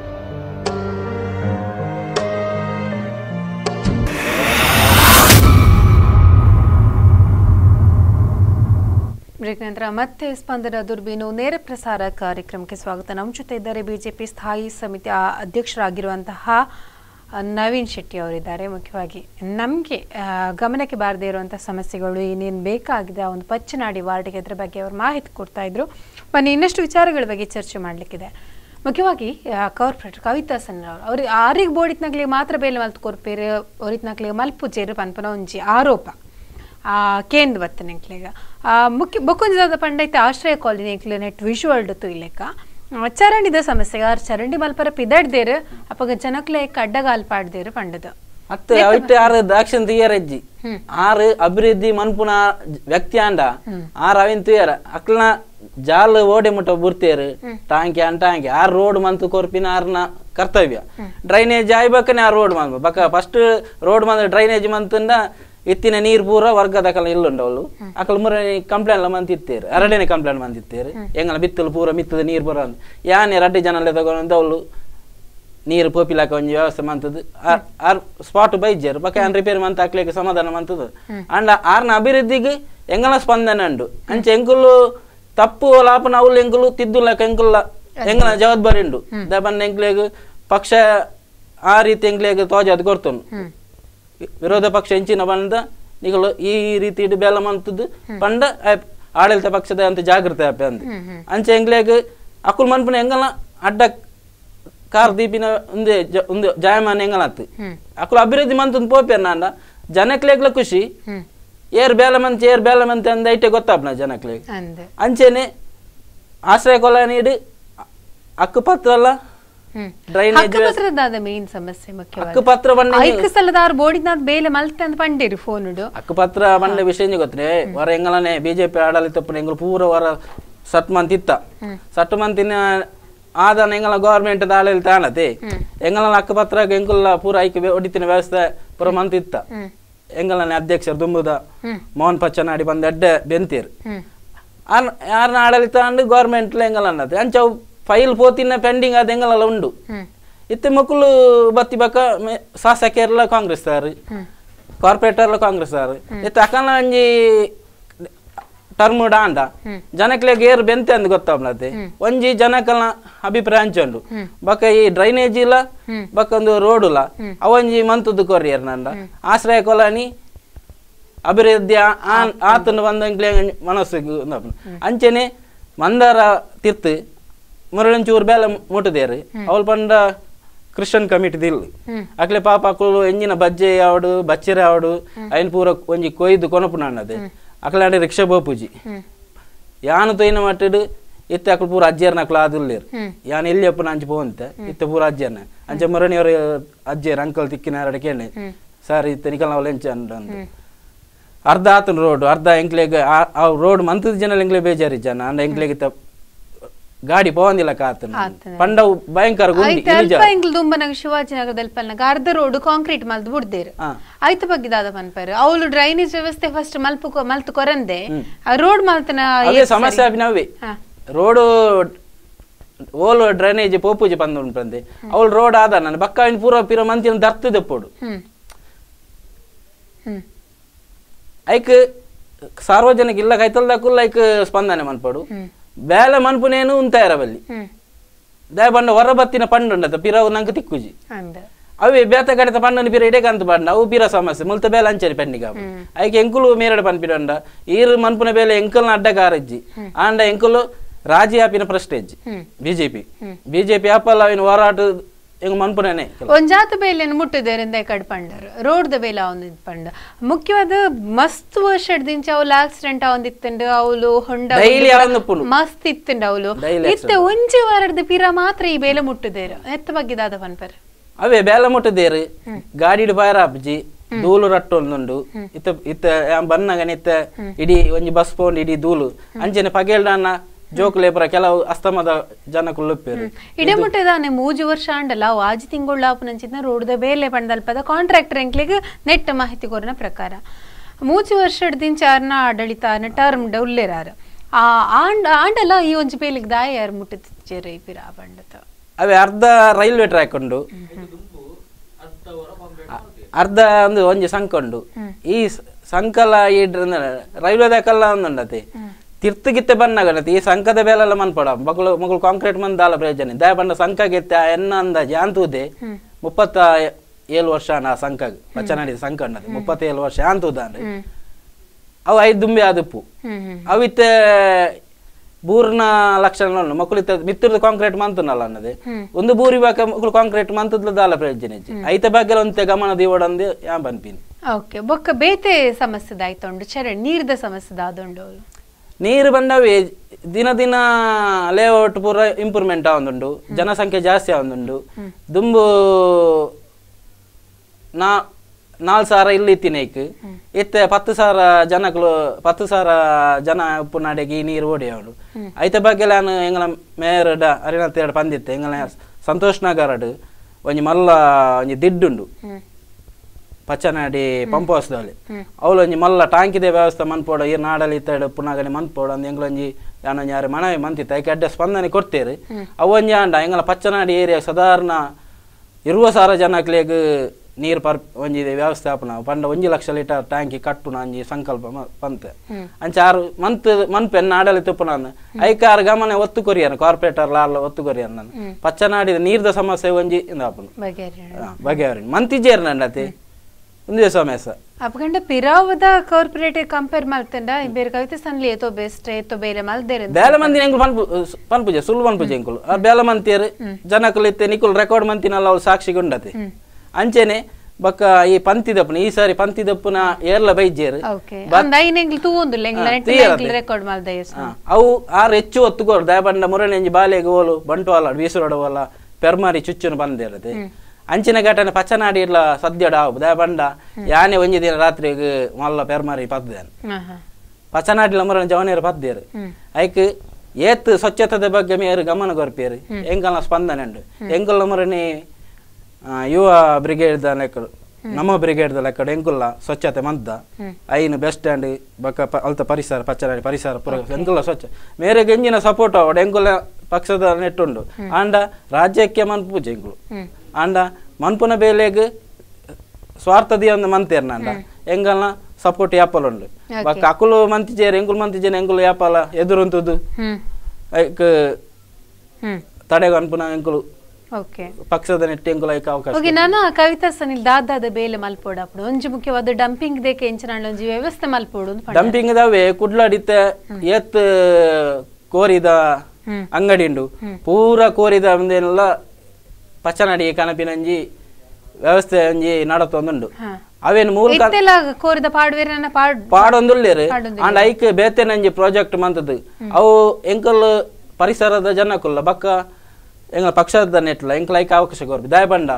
break ನಂತರ ಮತ್ತೆ ಸ್ಪಂದನ ದುರ್ಬೀನು ನೇರ ಪ್ರಸಾರ ಕಾರ್ಯಕ್ರಮಕ್ಕೆ ಸ್ವಾಗತ ನಮ್ಮ ಜೊತೆ ಇದ್ದಾರೆ ಬಿಜೆಪಿ ಸ್ಥಾಯಿ ಸಮಿತಿಯ ಅಧ್ಯಕ್ಷರಾಗಿರುವಂತಹ ಆ, ನವೀನ್ ಶೆಟ್ಟಿ ಅವರಿದ್ದಾರೆ ಮುಖ್ಯವಾಗಿ ನಮಗೆ ಗಮನಕ್ಕೆ ಬಾರದೇ ಇರುವಂಥ ಸಮಸ್ಯೆಗಳು ಏನೇನು ಬೇಕಾಗಿದೆ ಆ ಒಂದು ಪಚ್ಚನಾಡಿ ವಾರ್ಡ್ಗೆ ಅದ್ರ ಬಗ್ಗೆ ಅವರು ಮಾಹಿತಿ ಕೊಡ್ತಾ ಇದ್ರು ಬನ್ನಿ ಇನ್ನಷ್ಟು ವಿಚಾರಗಳ ಬಗ್ಗೆ ಚರ್ಚೆ ಮಾಡಲಿಕ್ಕಿದೆ ಮುಖ್ಯವಾಗಿ ಕಾರ್ಪೊರೇಟರ್ ಕವಿತಾ ಸಣ್ಣ ಅವರು ಅವ್ರಿಗೆ ಆರಿಗೆ ಬೋಡಿತ್ನಾಗ್ಲಿ ಮಾತ್ರ ಬೇಲೆ ಮಲ್ತು ಕೊರ್ಪೇರು ಅವರಿತ್ನಾಗ್ಲಿ ಮಲ್ಪುಜೇರು ಪನ್ಪನ ಒಂಜಿ ಆರೋಪ ಆ ಕೇಂದ್ರ ಬತ್ತನೆಂಕ್ಲೆಗ ಆ ಮುಖ್ಯ ಬೊಕ್ಕುಂಜದ ಪಂಡೈತೆ ಆಶ್ರಯ ಕಾಲನಿ ಎಂಕ್ಲೆ ನೆಟ್ ವಿಜುವಲ್ಡ್ ತುಯ್ಲೆಕ ಆ, ಚರಂಡಿದ ಸಮಸ್ಯೆ ಆರ್ ಚರಂಡಿ ಮಲ್ಪರ ಪಿದಡ್ದೇರು ಅಪ್ಪಗ ಜನಕ್ಲೆ ಅಡ್ಡಗಾಲ್ ಪಾಡ್ದೇರು ಪಂಡದ ಮತ್ತೆ ಅವಟ್ಟು ಆರು ದಾಕ್ಷಿಣ ತುಯ್ಯರಜ್ಜಿ ಆರು ಅಭಿವೃದ್ಧಿ ಮನ್ಪುನ ವ್ಯಕ್ತಿ ಆಂಡ ಆರು ಅವಿನ್ ತುಯ್ಯರ ಅಕ್ಲನ ಜಾಲ್ ಓಡೆ ಮುಟ್ಟ ಬುರ್ತಿಯರು ಟಾಂಕಿ ಅನ್ ಟಾಂಕಿ ಆರು ರೋಡ್ ಮಂತು ಕೊರ್ಪಿನ ಆರ್ನ ಕರ್ತವ್ಯ ಡ್ರೈನೇಜ್ ಆಯ್ಬೇಕನೆ ಆ ರೋಡ್ ಮಂತ್ ಬಕ ಫಸ್ಟ್ ರೋಡ್ ಮಂತ್ ಡ್ರೈನೇಜ್ ಮಂತಂದ ಇತ್ತಿನ ನೀರ್ ಪೂರ ವರ್ಗದ ಕಲ ಇಲ್ಲುಂಡವಳು ಅಕಲ್ ಮುರ ಕಂಪ್ಲೇಂಟ್ ಮಂತ್ ಇತ್ತೇರು ಎರಡನೇ ಕಂಪ್ಲೇಂಟ್ ಮಂತ್ ಇತ್ತೇರು ಎಂಗಲ ಬಿತ್ತಲು ಪೂರ ಮಿತ್ತದ ನೀರ್ ಬರ ಯಾನೆ ರಡ್ಡಿ ಜನ ತಗೊಂಡು ಅವಳು ನೀರು ಪೋಪಿಲಾಕ ಒಂಜಿ ವ್ಯವಸ್ಥೆ ಮಂತದ್ದು ಆರ್ ಸ್ಪಾಟ್ ಬೈಜ್ಜರ್ ಬಕ ಆನ್ ರಿಪೇರಿ ಮಂತ್ ಹಾಕ್ಲಿಕ್ಕೆ ಸಮಾಧಾನ ಮಂತದ್ದು ಅಂಡ ಆರ್ನ ಅಭಿವೃದ್ಧಿಗೆ ಎಂಗಲ ಸ್ಪಂದನೆ ಉಂಡು ಅಂಚೆ ಎಂಕುಲು ತಪ್ಪು ಲಾಪನ ಅವ್ಲು ಎಂಕುಲು ತಿದ್ದುಲಕ ಎಂಕುಲ್ಲ ಎಂಗಲ ಜವಾಬ್ದಾರಿ ಉಂಡು ದಬನ್ ಎಂಕ್ಲೆಗ್ ಪಕ್ಷ ಆ ರೀತಿ ಎಂಕ್ಲೆಗ್ ತೋಜದ್ ಕೊರ್ತನು ವಿರೋಧ ಪಕ್ಷ ಹೆಂಚಿನ ಬಂದ ನಿಗಳು ಈ ರೀತಿ ಇಡು ಬೇಲ ಮಂತದ್ದು ಪಂಡ ಆಯ್- ಆಡಳಿತ ಪಕ್ಷದ ಅಂತ ಜಾಗೃತಿ ಆಪೆ ಅಂದ್ ಅಂಚೆ ಎಂಗ್ಲೇಗ್ ಅಕುಲ್ ಮನ್ಪುನ ಎಂಗಲ ಅಡ್ಡ ಕಾರ್ ದೀಪಿನ ಒಂದೇ ಜ- ಒಂದು ಜಾಯಮಾನ ಎಂಗಲತ್ತು ಅಕುಲ್ ಅಭಿವೃದ್ಧಿ ಮಂತಂದು ಪೋಪೆ ನಾಂಡ ಜನಕ್ಲೇಗ್ಲ ಖುಷಿ ಏರ್ ಬೇಲ ಮಂತ್ ಏರ್ ಬೇಲ ಮಂತ್ ಅಂದ ಐಟೆ ಗೊತ್ತಾಪ್ನ ಜನಕ್ಲೇಗ್ ಅಂದೆ ಅಂಚೆನೆ ಆಶ್ರಯ ಕೊಲಾನಿಡು ಅಕ್ಕಪತ್ರ ಅಲ್ಲ ಡ್ರೈನೇಜ್ ಹಕ್ಕುಪತ್ರದ ಮೇನ್ ಸಮಸ್ಯೆ ಮುಖ್ಯವಾಗಿ ಹಕ್ಕುಪತ್ರ ಬಂಡ ಐಕ್ ಸಲದಾರ್ ಬೋಡಿನಾದ್ ಬೇಲೆ ಮಲ್ತೆ ಅಂತ ಪಂಡೇರು ಫೋನುಡು ಹಕ್ಕುಪತ್ರ ಬಂಡ ವಿಷಯ ಗೊತ್ತೇ ವರ ಎಂಗಲನೆ ಬಿಜೆಪಿ ಆಡಳಿತಪ್ಪನ ಎಂಗಳು ಪೂರ ವರ ಸಟ್ ಮಂತ್ ಇತ್ತ ಸಟ್ ಮಂತಿನ ಆದನ ಎಂಗಲ ಗವರ್ಮೆಂಟ್ ಆಡಳಿತ ಆಣತೆ ಎಂಗಲ ಹಕ್ಕುಪತ್ರ ಎಂಗುಲ್ಲ ಪೂರ ಐಕ್ಯ ವ್ಯ- ಒಡಿತಿನ ವ್ಯವಸ್ಥೆ ಪೂರ ಮಂತ್ ಇತ್ತ ಎಂಗಲನೆ ಅಧ್ಯಕ್ಷರು ದುಂಬುದ ಮೋಹನ್ ಪಚ್ಚನಾಡಿ ಬಂದ ಎಡ್ಡೆ ಬೆಂತೀರ್ ಆರ್- ಯಾರನ್ನ ಆಡಳಿತ ಅಂಡು ಗವರ್ಮೆಂಟ್ ಎಂಗಲ ಅನ್ನತ್ತೆ ಅಂಚ ಅವು ಫೈಲ್ ಪೋತಿನ ಪೆಂಡಿಂಗ್ ಅದು ಎಂಗಲೆಲ್ಲ ಉಂಡು ಇತ್ತೆ ಮಕ್ಕಳು ಬತ್ತಿ ಬಕ್ಕ ಮೆ- ಶಾಸಕರೆಲ್ಲ ಕಾಂಗ್ರೆಸ್ ಸಾರ್ ಕಾರ್ಪೊರೇಟರ್ಲ ಕಾಂಗ್ರೆಸ್ ಸಾರ್ ಇತ್ತೆ ಅಕಲ ಒಂಜಿ ಟರ್ಮ್ ಡಾಂಡ ಜನಕ್ಲೆ ಗೇರ್ ಬೆಂತೆ ಅಂದ್ ಗೊತ್ತಾಗ್ಲತ್ತೆ ಒಂಜಿ ಜನಕಲ್ನ ಅಭಿಪ್ರಾಯ ಹಂಚಂಡು ಬಕ್ಕ ಈ ಡ್ರೈನೇಜ್ ಇಲ್ಲ ಬಕ್ಕ ಒಂದು ರೋಡ್ ಇಲ್ಲ ಅವೊಂಜಿ ಮಂತದ್ದು ಕೊರಿಯರ್ ನಂಡ ಆಶ್ರಯ ಕೊಲಾನಿ ಅಭಿವೃದ್ಧಿ ಆ- ಆನ್- ಆತನ ಬಂದಂಗ್ಲೆ ಮನಸ್ಸಿಗೆ ಉಂದಾಪುಂಡು. ಅಂಚೆನೆ ಮಂದಾರ ತಿರ್ತು ಮುರಳಂಚೂರು ಬೇಲೆ ಮುಟ್ಟದೇರು ಅವಳು ಪಂಡ ಕ್ರಿಶ್ಚಿಯನ್ ಕಮಿಟಿ ದಿಲ್ ಅಕ್ಲೆ ಪಾಪ ಅಕ್ಕಳು ಎಂಜಿನ ಬಜ್ಜೆ ಆವಡು ಬಚ್ಚೆರೆ ಆವಡು ಐನ್ ಪೂರ ಒಂಜಿ ಕೊಯ್ದು ಕೊನಪುನ ಅನ್ನದೆ ಅಕ್ಲಾಂಡೆ ರಿಕ್ಷಾ ಬೋಪುಜಿ ಯಾನು ತೊಯ್ನ ಮಟ್ಟಡು ಇತ್ತೆ ಅಕ್ಳು ಪೂರ ಅಜ್ಜಿಯರ್ನ ಅಕ್ಲ ಆದುಲ್ಲೇರು ಯಾನ್ ಎಲ್ಲಿ ಅಪ್ಪನ ಅಂಚೆ ಪೋಂತೆ ಇತ್ತೆ ಪೂರ ಅಜ್ಜಿಯರ್ನ ಅಂಚೆ ಮುರಣಿಯವರು ಅಜ್ಜಿಯರ್ ಅಂಕಲ್ ತಿಕ್ಕಿನ ಎರಡು ಕೇಳಿ ಸರ್ ಇತ್ತೆ ನಿಕಲ್ ನಾವು ಲೆಂಚ ಅಂದ ಅರ್ಧ ಆತನ ರೋಡ್ ಅರ್ಧ ಎಂಕ್ಲೆಗ್ ಆ ರೋಡ್ ಮಂತದ ಜನ ಎಂಕ್ಲೆ ಬೇಜಾರಿ ಜನ ಅಂಡ ಎಂಕ್ಲೆಗ್ ತ ಗಾಡಿ ಪೋವಂದಿಲ್ಲ ಕಾತನ ಆತನ. ಪಂಡವು ಭಯಂಕರ ಗುಂಡಿ ಆಯ್ತು ಇಳಿಜಾರು. ಅಲ್ಪ ಎಂಗ್ಲು ದುಂಬನಗ ಶಿವಾಜಿನಗರದಲ್ಲಿ ಪಲ್ನಗ ಅರ್ಧ ರೋಡ್ ಕಾಂಕ್ರೀಟ್ ಮಲ್ದು ಬಿಡ್ದೇರು ಹಾ. ಆಯ್ತು ಬಗ್ಗೆ ದಾದ ಪನ್ಪರು ಅವಳು ಡ್ರೈನೇಜ್ ವ್ಯವಸ್ಥೆ ಫಸ್ಟ್ ಮಲ್ಪು ಕೊ- ಮಲ್ತು ಕೊರಂದೆ ಆ ರೋಡ್ ಮಲ್ತನ ಅವೇ ಸಮಸ್ಯೆ ಅಭಿನವೇ ರೋಡು ಓಲು ಡ್ರೈನೇಜ್ ಪೋಪೂಜಿ ಪಂದು ಉಂಟಂತೆ ಅವಳು ರೋಡ್ ಆದ ನಾನು ಬಕ್ಕ ಪೂರ ಪಿರ ಮಂತಿನ ದರ್ತ ದೆಪ್ಪೋಡು ಹ್ಮ್ ಹ್ಮ್ ಐಕ್ ಸಾರ್ವಜನಿಕ ಇಲ್ಲ ಕೈತಲ್ದಕ್ಕೂ ಲೈಕ್ ಸ್ಪಂದನೆ ಮನ್ಪಡು ಬೇಲೆ ಮನ್ಪುನೇನು ಉಂತ ಇರಬಲ್ಲಿ ಹ್ಮ್ ದಯ ಬಂಡ ಹೊರ ಬತ್ತಿನ ಪಂಡು ಉಂಡತ ಪಿರವು ನಂಗೆ ತಿಕ್ಕುಜಿ ಅಂದ ಅವೇ ಬೇತ ಕಡಿತ ಪಂಡನ ಪಿರ ಇಡೇ ಕಂತ ಪಂಡ ಅವು ಪಿರ ಸಮಸ್ಯೆ ಮುಲ್ತ ಬೇಲೆ ಅಂಚರಿ ಪೆಂಡಿಗ ಐಕೆ ಎಂಕುಲು ಮೇರಡ ಪನ್ಪಿಡಂಡ ಈರು ಮನ್ಪುನ ಬೇಲೆ ಎಂಕಲ್ನ ಅಡ್ಡ ಕಾರಜ್ಜಿ ಆಂಡ ಎಂಕುಲು ರಾಜಿ ಆಪಿನ ಪ್ರಶ್ನೆಜ್ಜಿ ಬಿಜೆಪಿ ಬಿಜೆಪಿ ಆಪಲ್ಲ ಅವಿನ ಹೋರಾಟ ಎಂಗ್ ಮನ್ಪುನೇನೆ ಒಂಜಾತ ಬೇಲೆಯನ್ನು ಮುಟ್ಟದೇರಿಂದ ಕಡ್ ಪಂಡರ್ ರೋಡ್ ದ ಬೇಲೆ ಅವನ್ ಪಂಡ ಮುಖ್ಯವಾದ ಮಸ್ತ್ ವರ್ಷಡ್ದಿಂಚ ಅವಳು ಆಕ್ಸಿಡೆಂಟ್ ಅವನಿತ್ತಂಡು ಅವಳು ಹೊಂಡ Daily ಅವನು ಪುನು. ಮಸ್ತ್ ಇತ್ತಂಡು ಅವಳು Daily ಇತ್ತ ಒಂಜಿ ವಾರದ ಪಿರ ಮಾತ್ರ ಈ ಬೇಲೆ ಮುಟ್ಟದೇರು ಎತ್ತ ಬಗ್ಗೆ ದಾದ ಪನ್ಪರ್ ಅವೇ ಬೇಲ ಮುಟ್ಟದೇರು ಗಾಡಿ ಫೈರ್ ಆಪ್ಜಿ ಧೂಳು ರಟ್ಟು ಒಂದುಂಡು ಇತ್ತ ಇತ್ತ ಯಾನ್ ಬನ್ನಗನ ಇತ್ತ ಇಡೀ ಒಂಜಿ ಬಸ್ ಪೋಂಡ್ ಇಡೀ ಧೂಳು ಅಂಚನೆ ಪಗೇಲ್ಡನ್ನ ಜೋಕ್ ಲೇಪರ ಕೆಲವು ಅಸ್ತಮದ ಜನ ಕುಲ್ಲುಪ್ಪೇರು ಇಡೆ ಮುಟ್ಟದಾನೆ ಮೂಜು ವರ್ಷ ಅಂಡಲ್ಲ ಅವು ಆಜಿ ತಿಂಗಳ ಆಪುನಂಚಿನ ರೋಡ್ದ ಬೇಲೆ ಪಂಡಲ್ಪದ ಕಾಂಟ್ರಾಕ್ಟರ್ ಎಂಕ್ಲಿಗೆ ನೆಟ್ ಮಾಹಿತಿ ಕೊರನ ಪ್ರಕಾರ ಮೂಜು ವರ್ಷದಿಂದ ಅರ್ನ ಆಡಳಿತ ಟರ್ಮ್ ಉಲ್ಲೇರಾರ ಆ ಆಂಡ ಆಂಡಲ ಈ ಒಂಜಿ ಬೇಲಿಗೆ ದಾಯ ಯಾರು ಮುಟ್ಟಿದ್ದೇರೆ ಪಿರ ಪಂಡತ ಅವೇ ಅರ್ಧ ರೈಲ್ವೆ ಟ್ರ್ಯಾಕ್ ಉಂಡು ಅ- ಅರ್ಧ ಒಂದು ಒಂಜಿ ಸಂಕ ಉಂಡು ಈ ಸ- ಸಂಕಲ ಈ ರೈಲ್ವೆ ದಾಕಲ್ಲ ಒಂದುಂಡತಿ ತಿರ್ತಿಗಿತ್ತೆ ಬನ್ನಗಡತಿ ಈ ಸಂಕದ ಬೇಲೆಲ್ಲ ಮನ್ಪಡ ಮಗಳು ಮಗಳು ಕಾಂಕ್ರೀಟ್ ಮಂದ್ ದಾಲ ಪ್ರಯೋಜನ ದಯ ಬಂಡ ಸಂಕ ಗೆತ್ತೆ ಎನ್ನ ಅಂದಾಜಿ ಅಂತೂದೆ ಮುಪ್ಪತ್ತ ಏಳು ವರ್ಷ ನಾ ಸಂಕ ಪಚ್ಚನಾಡಿ ಸಂಕ ಉಂಡತಿ ಮುಪ್ಪತ್ತೇಳು ವರ್ಷ ಅಂತೂದಾನ್ರಿ ಅವು ಐದು ದುಂಬಿ ಆದಪ್ಪು ಅವಿತ್ತೆ ಬೂರ್ನ ಲಕ್ಷಣ ಉಂಡು ಮಕ್ಕಳು ಇತ್ತ ಮಿತ್ತಿರದ ಕಾಂಕ್ರೀಟ್ ಮಂತನಲ್ಲ ಅನ್ನದೆ ಒಂದು ಬೂರಿ ಬಾಕ ಮಕ್ಕಳು ಕಾಂಕ್ರೀಟ್ ಮಂತದ್ಲ ದಾಲ ಪ್ರಯೋಜನ ಇಜ್ಜಿ ಐತ ಬಗ್ಗೆ ಒಂತೆ ಗಮನ ದೀವಡಂದು ಯಾ ಬನ್ಪಿನಿ ಓಕೆ ಬೊಕ್ಕ ಬೇತೆ ಸಮಸ್ಯೆ ದಾಯ್ತೊಂಡು ಚರಣ್ ನೀರ್ದ ಸಮಸ್ಯೆ ದಾದೊಂಡು ಅವ್ಲು ನೀರು ಬಂದವೆ ದಿನ ದಿನ ಲೇಔಟ್ ಪೂರ ಇಂಪ್ರೂವ್ಮೆಂಟ್ ಆವೊಂದುಂಡು ಜನಸಂಖ್ಯೆ ಜಾಸ್ತಿ ಆವೊಂದುಂಡು ದುಂಬು ನಾ ನಾಲ್ ಸಾವಿರ ಇಲ್ಲಿ ಇತ್ತಿನೇಕ್ ಇತ್ತೆ ಪತ್ತು ಸಾವಿರ ಜನಗಳು ಪತ್ತು ಸಾವಿರ ಜನ ಉಪ್ಪು ನಾಡಿಗೆ ಈ ನೀರು ಓಡಿಯಾವಡು ಐತ ಬಗ್ಗೆ ನಾನು ಎಂಗಲ ಮೇಯರ್ಡ ಅರಿನತ್ತೇಡು ಪಂದಿತ್ತೆ ಎಂಗಲ ಸಂತೋಷ್ ನಗರಡ್ ಒಂಜಿ ಮಲ್ಲ ಒಂಜಿ ದಿಡ್ಡುಂಡು ಪಚ್ಚನಾಡಿ ಪಂಪ್ ಹೌಸ್ದಲ್ಲಿ ಅವಳು ಒಂಜಿ ಮಲ್ಲ ಟಾಂಕಿದೆ ವ್ಯವಸ್ಥೆ ಮನ್ಪೋಡ ಈ ನಾಡಲ್ಲಿ ಇತ್ತಡೆ ಪುನಗನೆ ಮನ್ಪೋಡ ಅಂದ್ ಎಂಗ್ಲೊಂಜಿ ಯಾನೊಂಜಿ ಯಾರು ಮನವಿ ಮಂತಿತ್ತ ಐಕೆ ಅಡ್ಡ ಸ್ಪಂದನೆ ಕೊಡ್ತೇರಿ ಅವೊಂಜಿ ಆಂಡ ಎಂಗಲ ಪಚ್ಚನಾಡಿ ಏರಿಯಾ ಸಾಧಾರಣ ಇರುವ ಸಾರ ಜನಕ್ಲೆಗ್ ನೀರ್ ಪರ್ ಒಂಜಿ ವ್ಯವಸ್ಥೆ ಆಪುನ ಪಂಡ ಒಂಜಿ ಲಕ್ಷ ಲೀಟರ್ ಟ್ಯಾಂಕಿ ಕಟ್ಟುನ ಒಂಜಿ ಸಂಕಲ್ಪ ಮ- ಪಂತೆ ಅಂಚ ಆರು ಮಂತ್ ಮನ್ಪೆನ್ ಆಡಳಿತ ತುಪ್ಪುನ ಐಕಾರು ಗಮನ ಒತ್ತು ಕೊರಿಯನ್ ಕಾರ್ಪೊರೇಟರ್ ಲಾಲ್ ಒತ್ತು ಕೊರಿಯನ್ ನಾನು ಪಚ್ಚನಾಡಿದ ನೀರ್ದ ಸಮಸ್ಯೆ ಒಂಜಿ ಇಂದ ಆಪುನು ಬಗೆಹರಿ ಬಗೆಹರಿ ಮಂತಿಜೇರ್ ನಂಡತಿ ಒಂದೇ ಸಮಸ್ಯೆ ಅಪ್ಗಂಡ ಪಿರಾವದ ಕಾರ್ಪೊರೇಟ್ ಕಂಪೇರ್ ಮಲ್ತಂಡ ಬೇರೆ ಕವಿತೆ ಸನ್ಲಿ ಏತೋ ಬೆಸ್ಟ್ ಏತೋ ಬೇರೆ ಮಲ್ದೇರೆ ಬೇಲ ಮಂದಿ ಎಂಕುಲು ಪನ್ಪು ಪನ್ಪುಜೆ ಸುಳ್ಳು ಪನ್ಪುಜೆ ಎಂಕುಲು ಆ ಬೇಲ ಮಂತಿಯರು ಜನಕುಲು ಇತ್ತೆ ನಿಕುಲು ರೆಕಾರ್ಡ್ ಮಂತಿನಲ್ಲ ಅವ್ರು ಸಾಕ್ಷಿ ಗುಂಡತಿ ಅಂಚೆನೆ ಬಕ್ಕ ಈ ಪಂತಿದಪ್ಪನ ಈ ಸಾರಿ ಪಂತಿದಪ್ಪನ ಏರ್ಲ ಬೈಜೇರು ಓಕೆ ಅಂದ ಐನೆಂಗ್ಲು ತೂವೊಂದುಲ್ಲ ಎಂಗ್ಲ ನೆಟ್ ತೀರದೆ. ರೆಕಾರ್ಡ್ ಮಲ್ದ ಎಸ್ ಆ, ಅವು ಆರು ಹೆಚ್ಚು ಒತ್ತುಕೋರು ದಯಬಂಡ ಮುರಣೆಂಜಿ ಬಾಲೆಗೆ ಓಲು ಬಂಟ್ವಾಲ ಬೀಸುರೊಡವಲ್ಲ ಪೆರ್ಮಾರಿ ಚುಚ್ಚುನು ಬಂದಿರದೆ ಅಂಚಿನ ಘಟನೆ ಪಚ್ಚನಾಡಿ ಇಲ್ಲ ಸದ್ಯಡ ಆವು ದಯಬಂಡ ಯಾನೆ ಒಂಜಿ ದಿನ ರಾತ್ರಿಗೆ ಮಲ್ಲ ಪೆರ್ಮಾರಿ ಪದ್ದೇನು ಪಚ್ಚನಾಡಿಲ ಮುರಣ ಜವನೇರು ಪದ್ದೇರು ಐಕ್ ಏತ್ ಸ್ವಚ್ಛತೆ ಬಗ್ಗೆ ಮೇರು ಗಮನ ಕೊರ್ಪೇರು ಎಂಕಲ್ನ ಸ್ಪಂದನೆ ಉಂಡು ಎಂಕಲ್ನ ಮುರಣಿ ಆ, ಯುವ ಬ್ರಿಗೇಡ್ ಲೆಕ್ಕಡು ನಮ್ಮ ಬ್ರಿಗೇಡ್ ಲೆಕ್ಕಡು ಎಂಕುಲ್ಲ ಸ್ವಚ್ಛತೆ ಮಂತ ಐನು ಬಸ್ ಸ್ಟ್ಯಾಂಡ್ ಬಕ್ಕ ಪ- ಅಲ್ತ ಪರಿಸರ ಪಚ್ಚನಾಡಿ ಪರಿಸರ ಪುರ ಎಂಕುಲ್ಲ ಸ್ವಚ್ಛ ಮೇರೆ ಎಂಜಿನ ಸಪೋರ್ಟ್ ಅವಡು ಎಂಕುಲ್ಲ ಪಕ್ಷದ ನೆಟ್ಟುಂಡು ಆಂಡ ರಾಜ್ಯಕ್ಕೆ ಮನ್ಪೂಜೆ ಎಂಕುಲು ಆಂಡ ಮನ್ಪುನ ಬೇಲೆಗ್ ಸ್ವಾರ್ಥದಿ ಒಂದು ಮಂತೇರ್ ನಂಡ ಎಂಗಲ್ನ ಸಪೋರ್ಟ್ ಯಾಪಲ್ ಉಂಡು ಬಕ್ಕ ಅಕುಲು ಮಂತಿಜೇರು ಎಂಕುಲು ಮಂತಿಜೇನೆ ಎಂಕುಲು ಯಾಪಲ ಎದುರುಂತದ್ದು ಹ್ಮ್ ಐಕ್ ಹ್ಮ್ ತಡೆಗ ಅನ್ಪುನ ಎಂಕುಲು ಓಕೆ ಪಕ್ಷದ ನೆಟ್ಟು ಎಂಕುಲು ಐಕ್ ಅವಕಾಶ ಓಕೆ ನಾನು ಆ ಕವಿತಾ ಸನಿಲ್ ದಾದಾದ ಬೇಲೆ ಮಲ್ಪೋಡ ಅప్పుడు ಒಂಜಿ ಮುಖ್ಯವಾದ ಡಂಪಿಂಗ್ ದೇಕೆ ಎಂಚಿನ ಒಂಜಿ ವ್ಯವಸ್ಥೆ ಮಲ್ಪೋಡು ಅಂತ ಪಂಡ. ಡಂಪಿಂಗ್ ದಾವೆ ಕುಡ್ಲಾಡಿತ್ತೆ ಏತ್ ಕೋರಿದ ಅಂಗಡಿ ಉಂಡು ಪೂರ ಕೋರಿದ ಒಂದೇನೆಲ್ಲ ಪಚ್ಚನಾಡಿ ಕನಪಿನಂಜಿ ವ್ಯವಸ್ಥೆ ಒಂಜಿ ನಡತೊಂದುಂಡು ಹಾ. ಅವೇನು ಮೂಲ ಇತ್ತೆಲ್ಲ ಕೋರಿದ ಪಾಡ್ವೇರನ ಪಾಡ್ ಪಾಡೊಂದುಲ್ಲೇರು ಪಾಡೊಂದುಲ್ಲೇರು. ಅಂಡ್ ಐಕ್ ಬೇತೆನಂಜಿ ಪ್ರಾಜೆಕ್ಟ್ ಮಂತದ್ದು ಅವು ಎಂಕಲ್ ಪರಿಸರದ ಜನಕ್ಕುಲ್ಲ ಬಕ್ಕ ಎಂಗ ಪಕ್ಷದ ನೆಟ್ಲ ಎಂಕಲ್ ಐಕ್ ಅವಕಾಶ ಕೊರ್ಬಿ ದಯಬಂಡ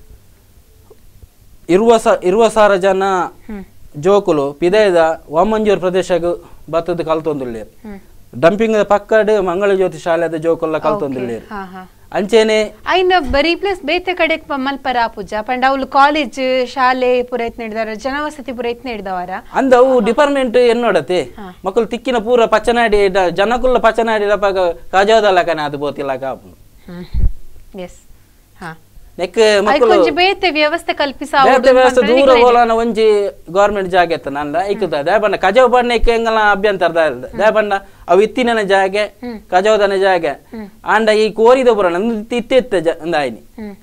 ಇರುವ ಸ ಇರುವ ಸಾರ ಜನ ಜೋಕುಲು ಪಿದಯದ ವಾಮಂಜೂರ್ ಪ್ರದೇಶಗ್ ಬತ್ತದ ಕಲ್ತೊಂದುಲ್ಲೇರು ಡಂಪಿಂಗ್ ಪಕ್ಕಡ್ ಮಂಗಳ ಜ್ಯೋತಿ ಶಾಲೆದ ಜೋಕೊಲ್ಲ ಕಲ್ತೊಂದಿಲ್ಲ ಹಾ ಹಾ ಅಂಚೆನೆ ಐನ ರೀಪ್ಲೇಸ್ ಬೇತೆ ಕಡೆ ಮಲ್ಪರ ಪೂಜ ಪಂಡ ಅವ್ಲು ಕಾಲೇಜ್ ಶಾಲೆ ಪೂರೈತ್ ನೀಡಿದಾರ ಜನವಸತಿ ಪೂರೈತ್ ನೀಡಿದವರ ಅಂದ ಅವು ಡಿಪಾರ್ಟ್ಮೆಂಟ್ ಎನ್ನೋಡತೆ ಮಕ್ಕಳು ತಿಕ್ಕಿನ ಪೂರ ಪಚ್ಚನಾಡಿ ಡ- ಜನಕುಲ್ಲ ಪಚ್ಚನಾಡಿ ಲಪಗ ಕಾಜೋದಲ್ಲ ಕನೆ ಅದು ಬೋತಿಲ್ಲ ಕಾಪು ಎಸ್ ಹಾ ನೆಕ್ ಐ ಮಕ್ಕಳು ಕೊಂಚ ಬೇತೆ ವ್ಯವಸ್ಥೆ ಕಲ್ಪಿಸ ಬೇತೆ ವ್ಯವಸ್ಥೆ ದೂರ ಹೋಲಾನ ಒಂಜಿ ಗೌರ್ಮೆಂಟ್ ಜಾಗ ಎತ್ತ ನಂದ ಇಕ್ಕದ ದಾಯಬಣ್ಣ ಕಜಾವ್ ಬಣ್ಣ ಇಕ್ಕ ಎಂಗಲ ಅಭ್ಯಂತರ ದಾಯಬಣ್ಣ ಅವು ಇತ್ತಿನ ಜಾಗೆ ಕಜಾವದನ ಜಾಗೆ ಆಂಡ ಈ ಕೋರಿದ ಪುರ ನಂದು ಇತ್ತಿತ್ತ ಅಂದಾಯಿನಿ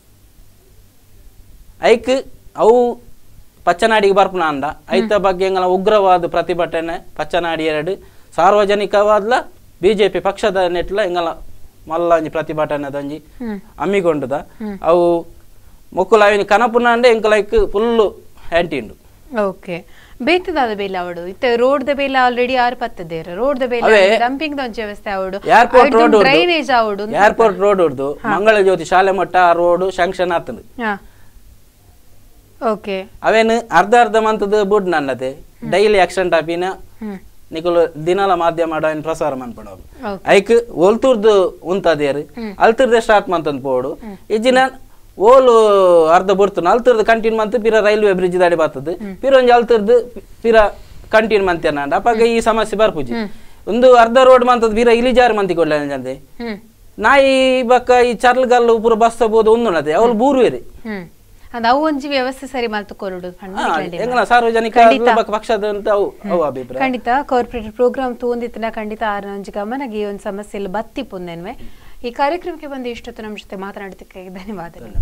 ಐಕ್ ಅವು ಪಚ್ಚನಾಡಿಗೆ ಬರ್ಪುನ ಅಂದ ಐತ ಬಗ್ಗೆ ಎಂಗಲ ಉಗ್ರವಾದ ಪ್ರತಿಭಟನೆ ಪಚ್ಚನಾಡಿ ಎರಡು ಸಾರ್ವಜನಿಕವಾದ್ಲ ಬಿಜೆಪಿ ಪಕ್ಷದ ನೆಟ್ಲ ಎಂಗಲ ಮಲ್ಲಂಜಿ ಪ್ರತಿಭಟನೆ ದಂಜಿ ಹಮ್ಮಿಕೊಂಡದ ಅವು ಮೊಕ್ಕುಲ ಅವಿನ ಕನಪುನ ಅಂಡೆ ಎಂಕಲೈಕ್ ಫುಲ್ಲು ಹ್ಯಾಂಟಿಂಡು ಓಕೆ ಬೇತದಾದ ಬೇಲೆ ಅವಡು ಇತ್ತೆ ರೋಡ್ ದ ಬೇಲೆ ಆಲ್ರೆಡಿ ಆರು ಪತ್ತದೇರ ರೋಡ್ ದ ಬೇಲೆ ಅವೇ ಡಂಪಿಂಗ್ ದ ವ್ಯವಸ್ಥೆ ಅವಡು ಏರ್ಪೋರ್ಟ್ ರೋಡ್ ಡ್ರೈನೇಜ್ ಅವಡು ಏರ್ಪೋರ್ಟ್ ರೋಡ್ ಹೊಡ್ದು ಮಂಗಳ ಜ್ಯೋತಿ ಶಾಲೆ ಮಟ್ಟ ಆ ರೋಡ್ ಶಾಂಕ್ಷನ್ ಆತಂದು ಹಾ ಓಕೆ ಅವೇನು ಅರ್ಧ ಅರ್ಧ ಮಂತದ ಬುಡ್ ನನ್ನತೆ ಡೈಲಿ ಆಕ್ಸಿಡೆಂಟ್ ಆಪಿನ ಹ್ಮ್ ನಿಕುಲು ದಿನಾಲ ಮಾಧ್ಯಮ ಮಾಡೋ ಪ್ರಸಾರ ಮನ್ಪಡ Okay. ಐಕ್ ಒಲ್ತುರ್ದು ಉಂತದೇರು ಹ್ಮ್. ಅಲ್ತುರ್ದೆ ಸ್ಟಾರ್ಟ್ ಮಂತಂದ್ ಪೋಡು ಇಜ್ಜಿನ ಓಲು ಅರ್ಧ ಬರ್ತುನ ಅಲ್ತುರ್ದು ಕಂಟಿನ್ಯೂ ಮಂತ್ ಪಿರ ರೈಲ್ವೆ ಬ್ರಿಡ್ಜ್ ದಾಡಿ ಬರ್ತದೆ ಪಿರ ಒಂಜಿ ಅಲ್ತುರ್ದು ಪಿರ ಕಂಟಿನ್ಯೂ ಮಂತೇನ ಅಪ್ಪಾಗ ಈ ಸಮಸ್ಯೆ ಬರ್ಪುಜಿ ಒಂದು ಅರ್ಧ ರೋಡ್ ಮಂತದ ಪಿರ ಇಲಿಜಾರು ಮಂತಿ ಕೊಡ್ಲ ಜಂತೆ ಹ್ಮ್ ನಾಯಿ ಬಕ್ಕ ಈ ಚರ್ಲ್ಗಲ್ಲು ಪೂರ ಬಸ್ ಬೋದು ಒಂದುನತೆ ಅವಳು ಬೂರುವೇರಿ ಹ್ಮ್ ಅದ ಅವು ಒಂಜಿ ವ್ಯವಸ್ಥೆ ಸರಿ ಮಾಲ್ತು ಕೊರಡು ಎಂಗನ ಸಾರ್ವಜನಿಕ ಖಂಡಿತ. ಬಕ್ಕ ಪಕ್ಷದ ಅಂತ ಅವು ಅವು ಅಭಿಪ್ರಾಯ ಖಂಡಿತ ಕಾರ್ಪೊರೇಟ್ ಪ್ರೋಗ್ರಾಮ್ ತೂಂದಿತ್ತಿನ ಖಂಡಿತ ಆರ ಒಂಜಿ ಗಮನಗೆ ಈ ಒಂದು ಸಮಸ್ಯೆಯಲ್ಲಿ ಬತ್ತಿ ಪುಂದೆನ್ವೆ ಈ ಕಾರ್ಯಕ್ರಮಕ್ಕೆ ಬಂದು ಇಷ್ಟೊತ್ತು ನಮ್ಮ ಜೊತೆ ಮಾತನಾಡೋದಕ್ಕೆ ಧನ್ಯವಾದಗಳು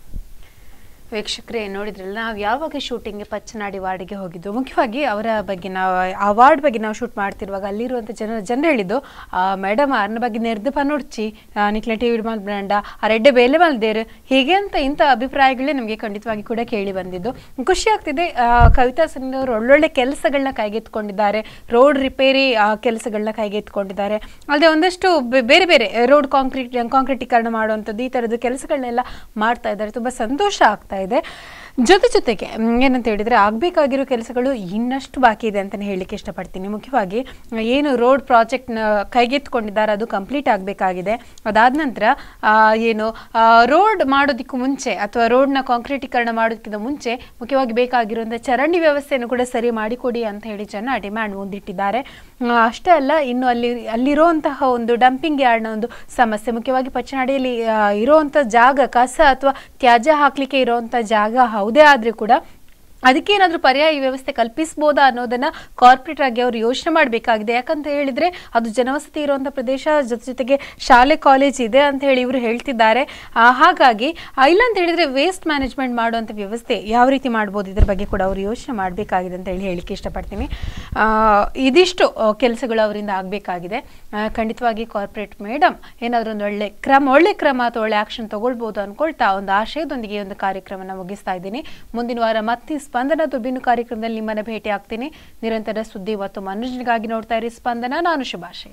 ವೀಕ್ಷಕರೇ ನೋಡಿದ್ರಲ್ಲ ನಾವು ಯಾವಾಗ ಶೂಟಿಂಗ್ಗೆ ಪಚ್ಚನಾಡಿ ವಾರ್ಡಿಗೆ ಹೋಗಿದ್ದು ಮುಖ್ಯವಾಗಿ ಅವರ ಬಗ್ಗೆ ನಾವು ಆ ವಾರ್ಡ್ ಬಗ್ಗೆ ನಾವು ಶೂಟ್ ಮಾಡ್ತಿರುವಾಗ ಅಲ್ಲಿರುವಂಥ ಜನ ಜನರು ಹೇಳಿದ್ದು ಮೇಡಮ್ ಅರ್ನ ಬಗ್ಗೆ ನೆರ್ದು ಪನ್ನೊಡ್ಚಿ ನಿಕ್ಲೆ ಟಿ ವಿ ಬ್ರಾಂಡ ಆ ರೆಡ್ಡೆ ಬೇಲೆ ಮಲ್ದೇರು ಹೀಗೆ ಅಂತ ಇಂಥ ಅಭಿಪ್ರಾಯಗಳೇ ನಮಗೆ ಖಂಡಿತವಾಗಿ ಕೂಡ ಕೇಳಿ ಬಂದಿದ್ದು ಖುಷಿ ಆಗ್ತಿದೆ ಆ, ಕವಿತಾ ಸನ್ನಿ ಅವರು ಒಳ್ಳೊಳ್ಳೆ ಕೆಲಸಗಳನ್ನ ಕೈಗೆತ್ಕೊಂಡಿದ್ದಾರೆ ರೋಡ್ ರಿಪೇರಿ ಕೆಲಸಗಳನ್ನ ಕೈಗೆತ್ಕೊಂಡಿದ್ದಾರೆ ಅಲ್ಲದೆ ಒಂದಷ್ಟು ಬೆ- ಬೇರೆ ಬೇರೆ ರೋಡ್ ಕಾಂಕ್ರೀಟ್ ಕಾಂಕ್ರೀಟೀಕರಣ ಮಾಡುವಂಥದ್ದು ಈ ಥರದ ಕೆಲಸಗಳನ್ನೆಲ್ಲ ಮಾಡ್ತಾ ಇದ್ದಾರೆ ತುಂಬ ಸಂತೋಷ ಆಗ್ತಾ ಇದೆ ಜೊತೆ ಜೊತೆಗೆ ಮ್, ಏನಂತ ಹೇಳಿದ್ರೆ ಆಗಬೇಕಾಗಿರೋ ಕೆಲಸಗಳು ಇನ್ನಷ್ಟು ಬಾಕಿ ಇದೆ ಅಂತಲೇ ಹೇಳಲಿಕ್ಕೆ ಇಷ್ಟಪಡ್ತೀನಿ ಮುಖ್ಯವಾಗಿ ಆ, ಏನು ರೋಡ್ ಪ್ರಾಜೆಕ್ಟ್ನ ಕೈಗೆತ್ಕೊಂಡಿದ್ದಾರೆ ಅದು ಕಂಪ್ಲೀಟ್ ಆಗಬೇಕಾಗಿದೆ ಅದಾದ ನಂತರ ಆ, ಏನು ರೋಡ್ ಮಾಡೋದಕ್ಕೂ ಮುಂಚೆ ಅಥವಾ ರೋಡ್ನ ಕಾಂಕ್ರೀಟೀಕರಣ ಮಾಡೋದಕ್ಕಿಂತ ಮುಂಚೆ ಮುಖ್ಯವಾಗಿ ಬೇಕಾಗಿರುವಂಥ ಚರಂಡಿ ವ್ಯವಸ್ಥೆಯನ್ನು ಕೂಡ ಸರಿ ಮಾಡಿಕೊಡಿ ಅಂತ ಹೇಳಿ ಜನ ಡಿಮ್ಯಾಂಡ್ ಮುಂದಿಟ್ಟಿದ್ದಾರೆ ಆ, ಅಷ್ಟೇ ಅಲ್ಲ ಇನ್ನು ಅಲ್ಲಿ ಅಲ್ಲಿರುವಂತಹ ಒಂದು ಡಂಪಿಂಗ್ ಯಾರ್ಡ್ನ ಒಂದು ಸಮಸ್ಯೆ ಮುಖ್ಯವಾಗಿ ಪಚ್ಚನಾಡಿಯಲ್ಲಿ ಆ, ಇರುವಂಥ ಜಾಗ ಕಸ ಅಥವಾ ತ್ಯಾಜ್ಯ ಹಾಕ್ಲಿಕ್ಕೆ ಇರುವಂಥ ಜಾಗ ಹೌದೇ ಆದ್ರೆ ಕೂಡ ಅದಕ್ಕೇನಾದ್ರೂ ಪರ್ಯಾಯ ವ್ಯವಸ್ಥೆ ಕಲ್ಪಿಸ್ಬೋದಾ ಅನ್ನೋದನ್ನ ಕಾರ್ಪೊರೇಟ್ ಆಗಿ ಅವರು ಯೋಚನೆ ಮಾಡಬೇಕಾಗಿದೆ ಯಾಕಂತ ಹೇಳಿದ್ರೆ ಅದು ಜನವಸತಿ ಇರುವಂಥ ಪ್ರದೇಶ ಜೊತೆ ಜೊತೆಗೆ ಶಾಲೆ ಕಾಲೇಜ್ ಇದೆ ಅಂತ ಹೇಳಿ ಇವರು ಹೇಳ್ತಿದ್ದಾರೆ ಆ, ಹಾಗಾಗಿ ಆ, ಇಲ್ಲ ಅಂತ ಹೇಳಿದ್ರೆ ವೇಸ್ಟ್ ಮ್ಯಾನೇಜ್ಮೆಂಟ್ ಮಾಡುವಂಥ ವ್ಯವಸ್ಥೆ ಯಾವ ರೀತಿ ಮಾಡ್ಬೋದು ಇದ್ರ ಬಗ್ಗೆ ಕೂಡ ಅವರು ಯೋಚನೆ ಮಾಡಬೇಕಾಗಿದೆ ಅಂತ ಹೇಳಿ ಹೇಳಿಕ್ಕೆ ಇಷ್ಟಪಡ್ತೀನಿ ಆ, ಇದಿಷ್ಟು ಆ, ಕೆಲಸಗಳು ಅವರಿಂದ ಆಗಬೇಕಾಗಿದೆ ಖಂಡಿತವಾಗಿ ಕಾರ್ಪೊರೇಟ್ ಮೇಡಮ್ ಏನಾದರೂ ಒಂದು ಒಳ್ಳೆ ಕ್ರಮ ಒಳ್ಳೆ ಕ್ರಮ ಅಥವಾ ಒಳ್ಳೆ ಆಕ್ಷನ್ ತಗೊಳ್ಬೋದು ಅನ್ಕೊಳ್ತಾ ಒಂದು ಆಶಯದೊಂದಿಗೆ ಈ ಒಂದು ಕಾರ್ಯಕ್ರಮನ ಮುಗಿಸ್ತಾ ಇದ್ದೀನಿ ಮುಂದಿನ ವಾರ ಮತ್ತೆ ಸ್ಪಂದನ ದುರ್ಬಿನು ಕಾರ್ಯಕ್ರಮದಲ್ಲಿ ನಿಮ್ಮನ್ನ ಭೇಟಿ ಆಗ್ತೀನಿ ನಿರಂತರ ಸುದ್ದಿ ಮತ್ತು ಮನೋರಂಜನೆಗಾಗಿ ನೋಡ್ತಾ ಇರಿ ಸ್ಪಂದನ ನಾನು ಶುಭಾಶಯ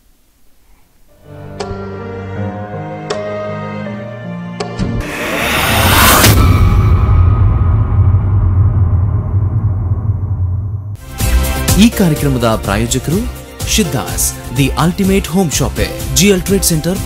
ಈ ಕಾರ್ಯಕ್ರಮದ ಪ್ರಾಯೋಜಕರು Siddas the ultimate home shoppe GL trade centre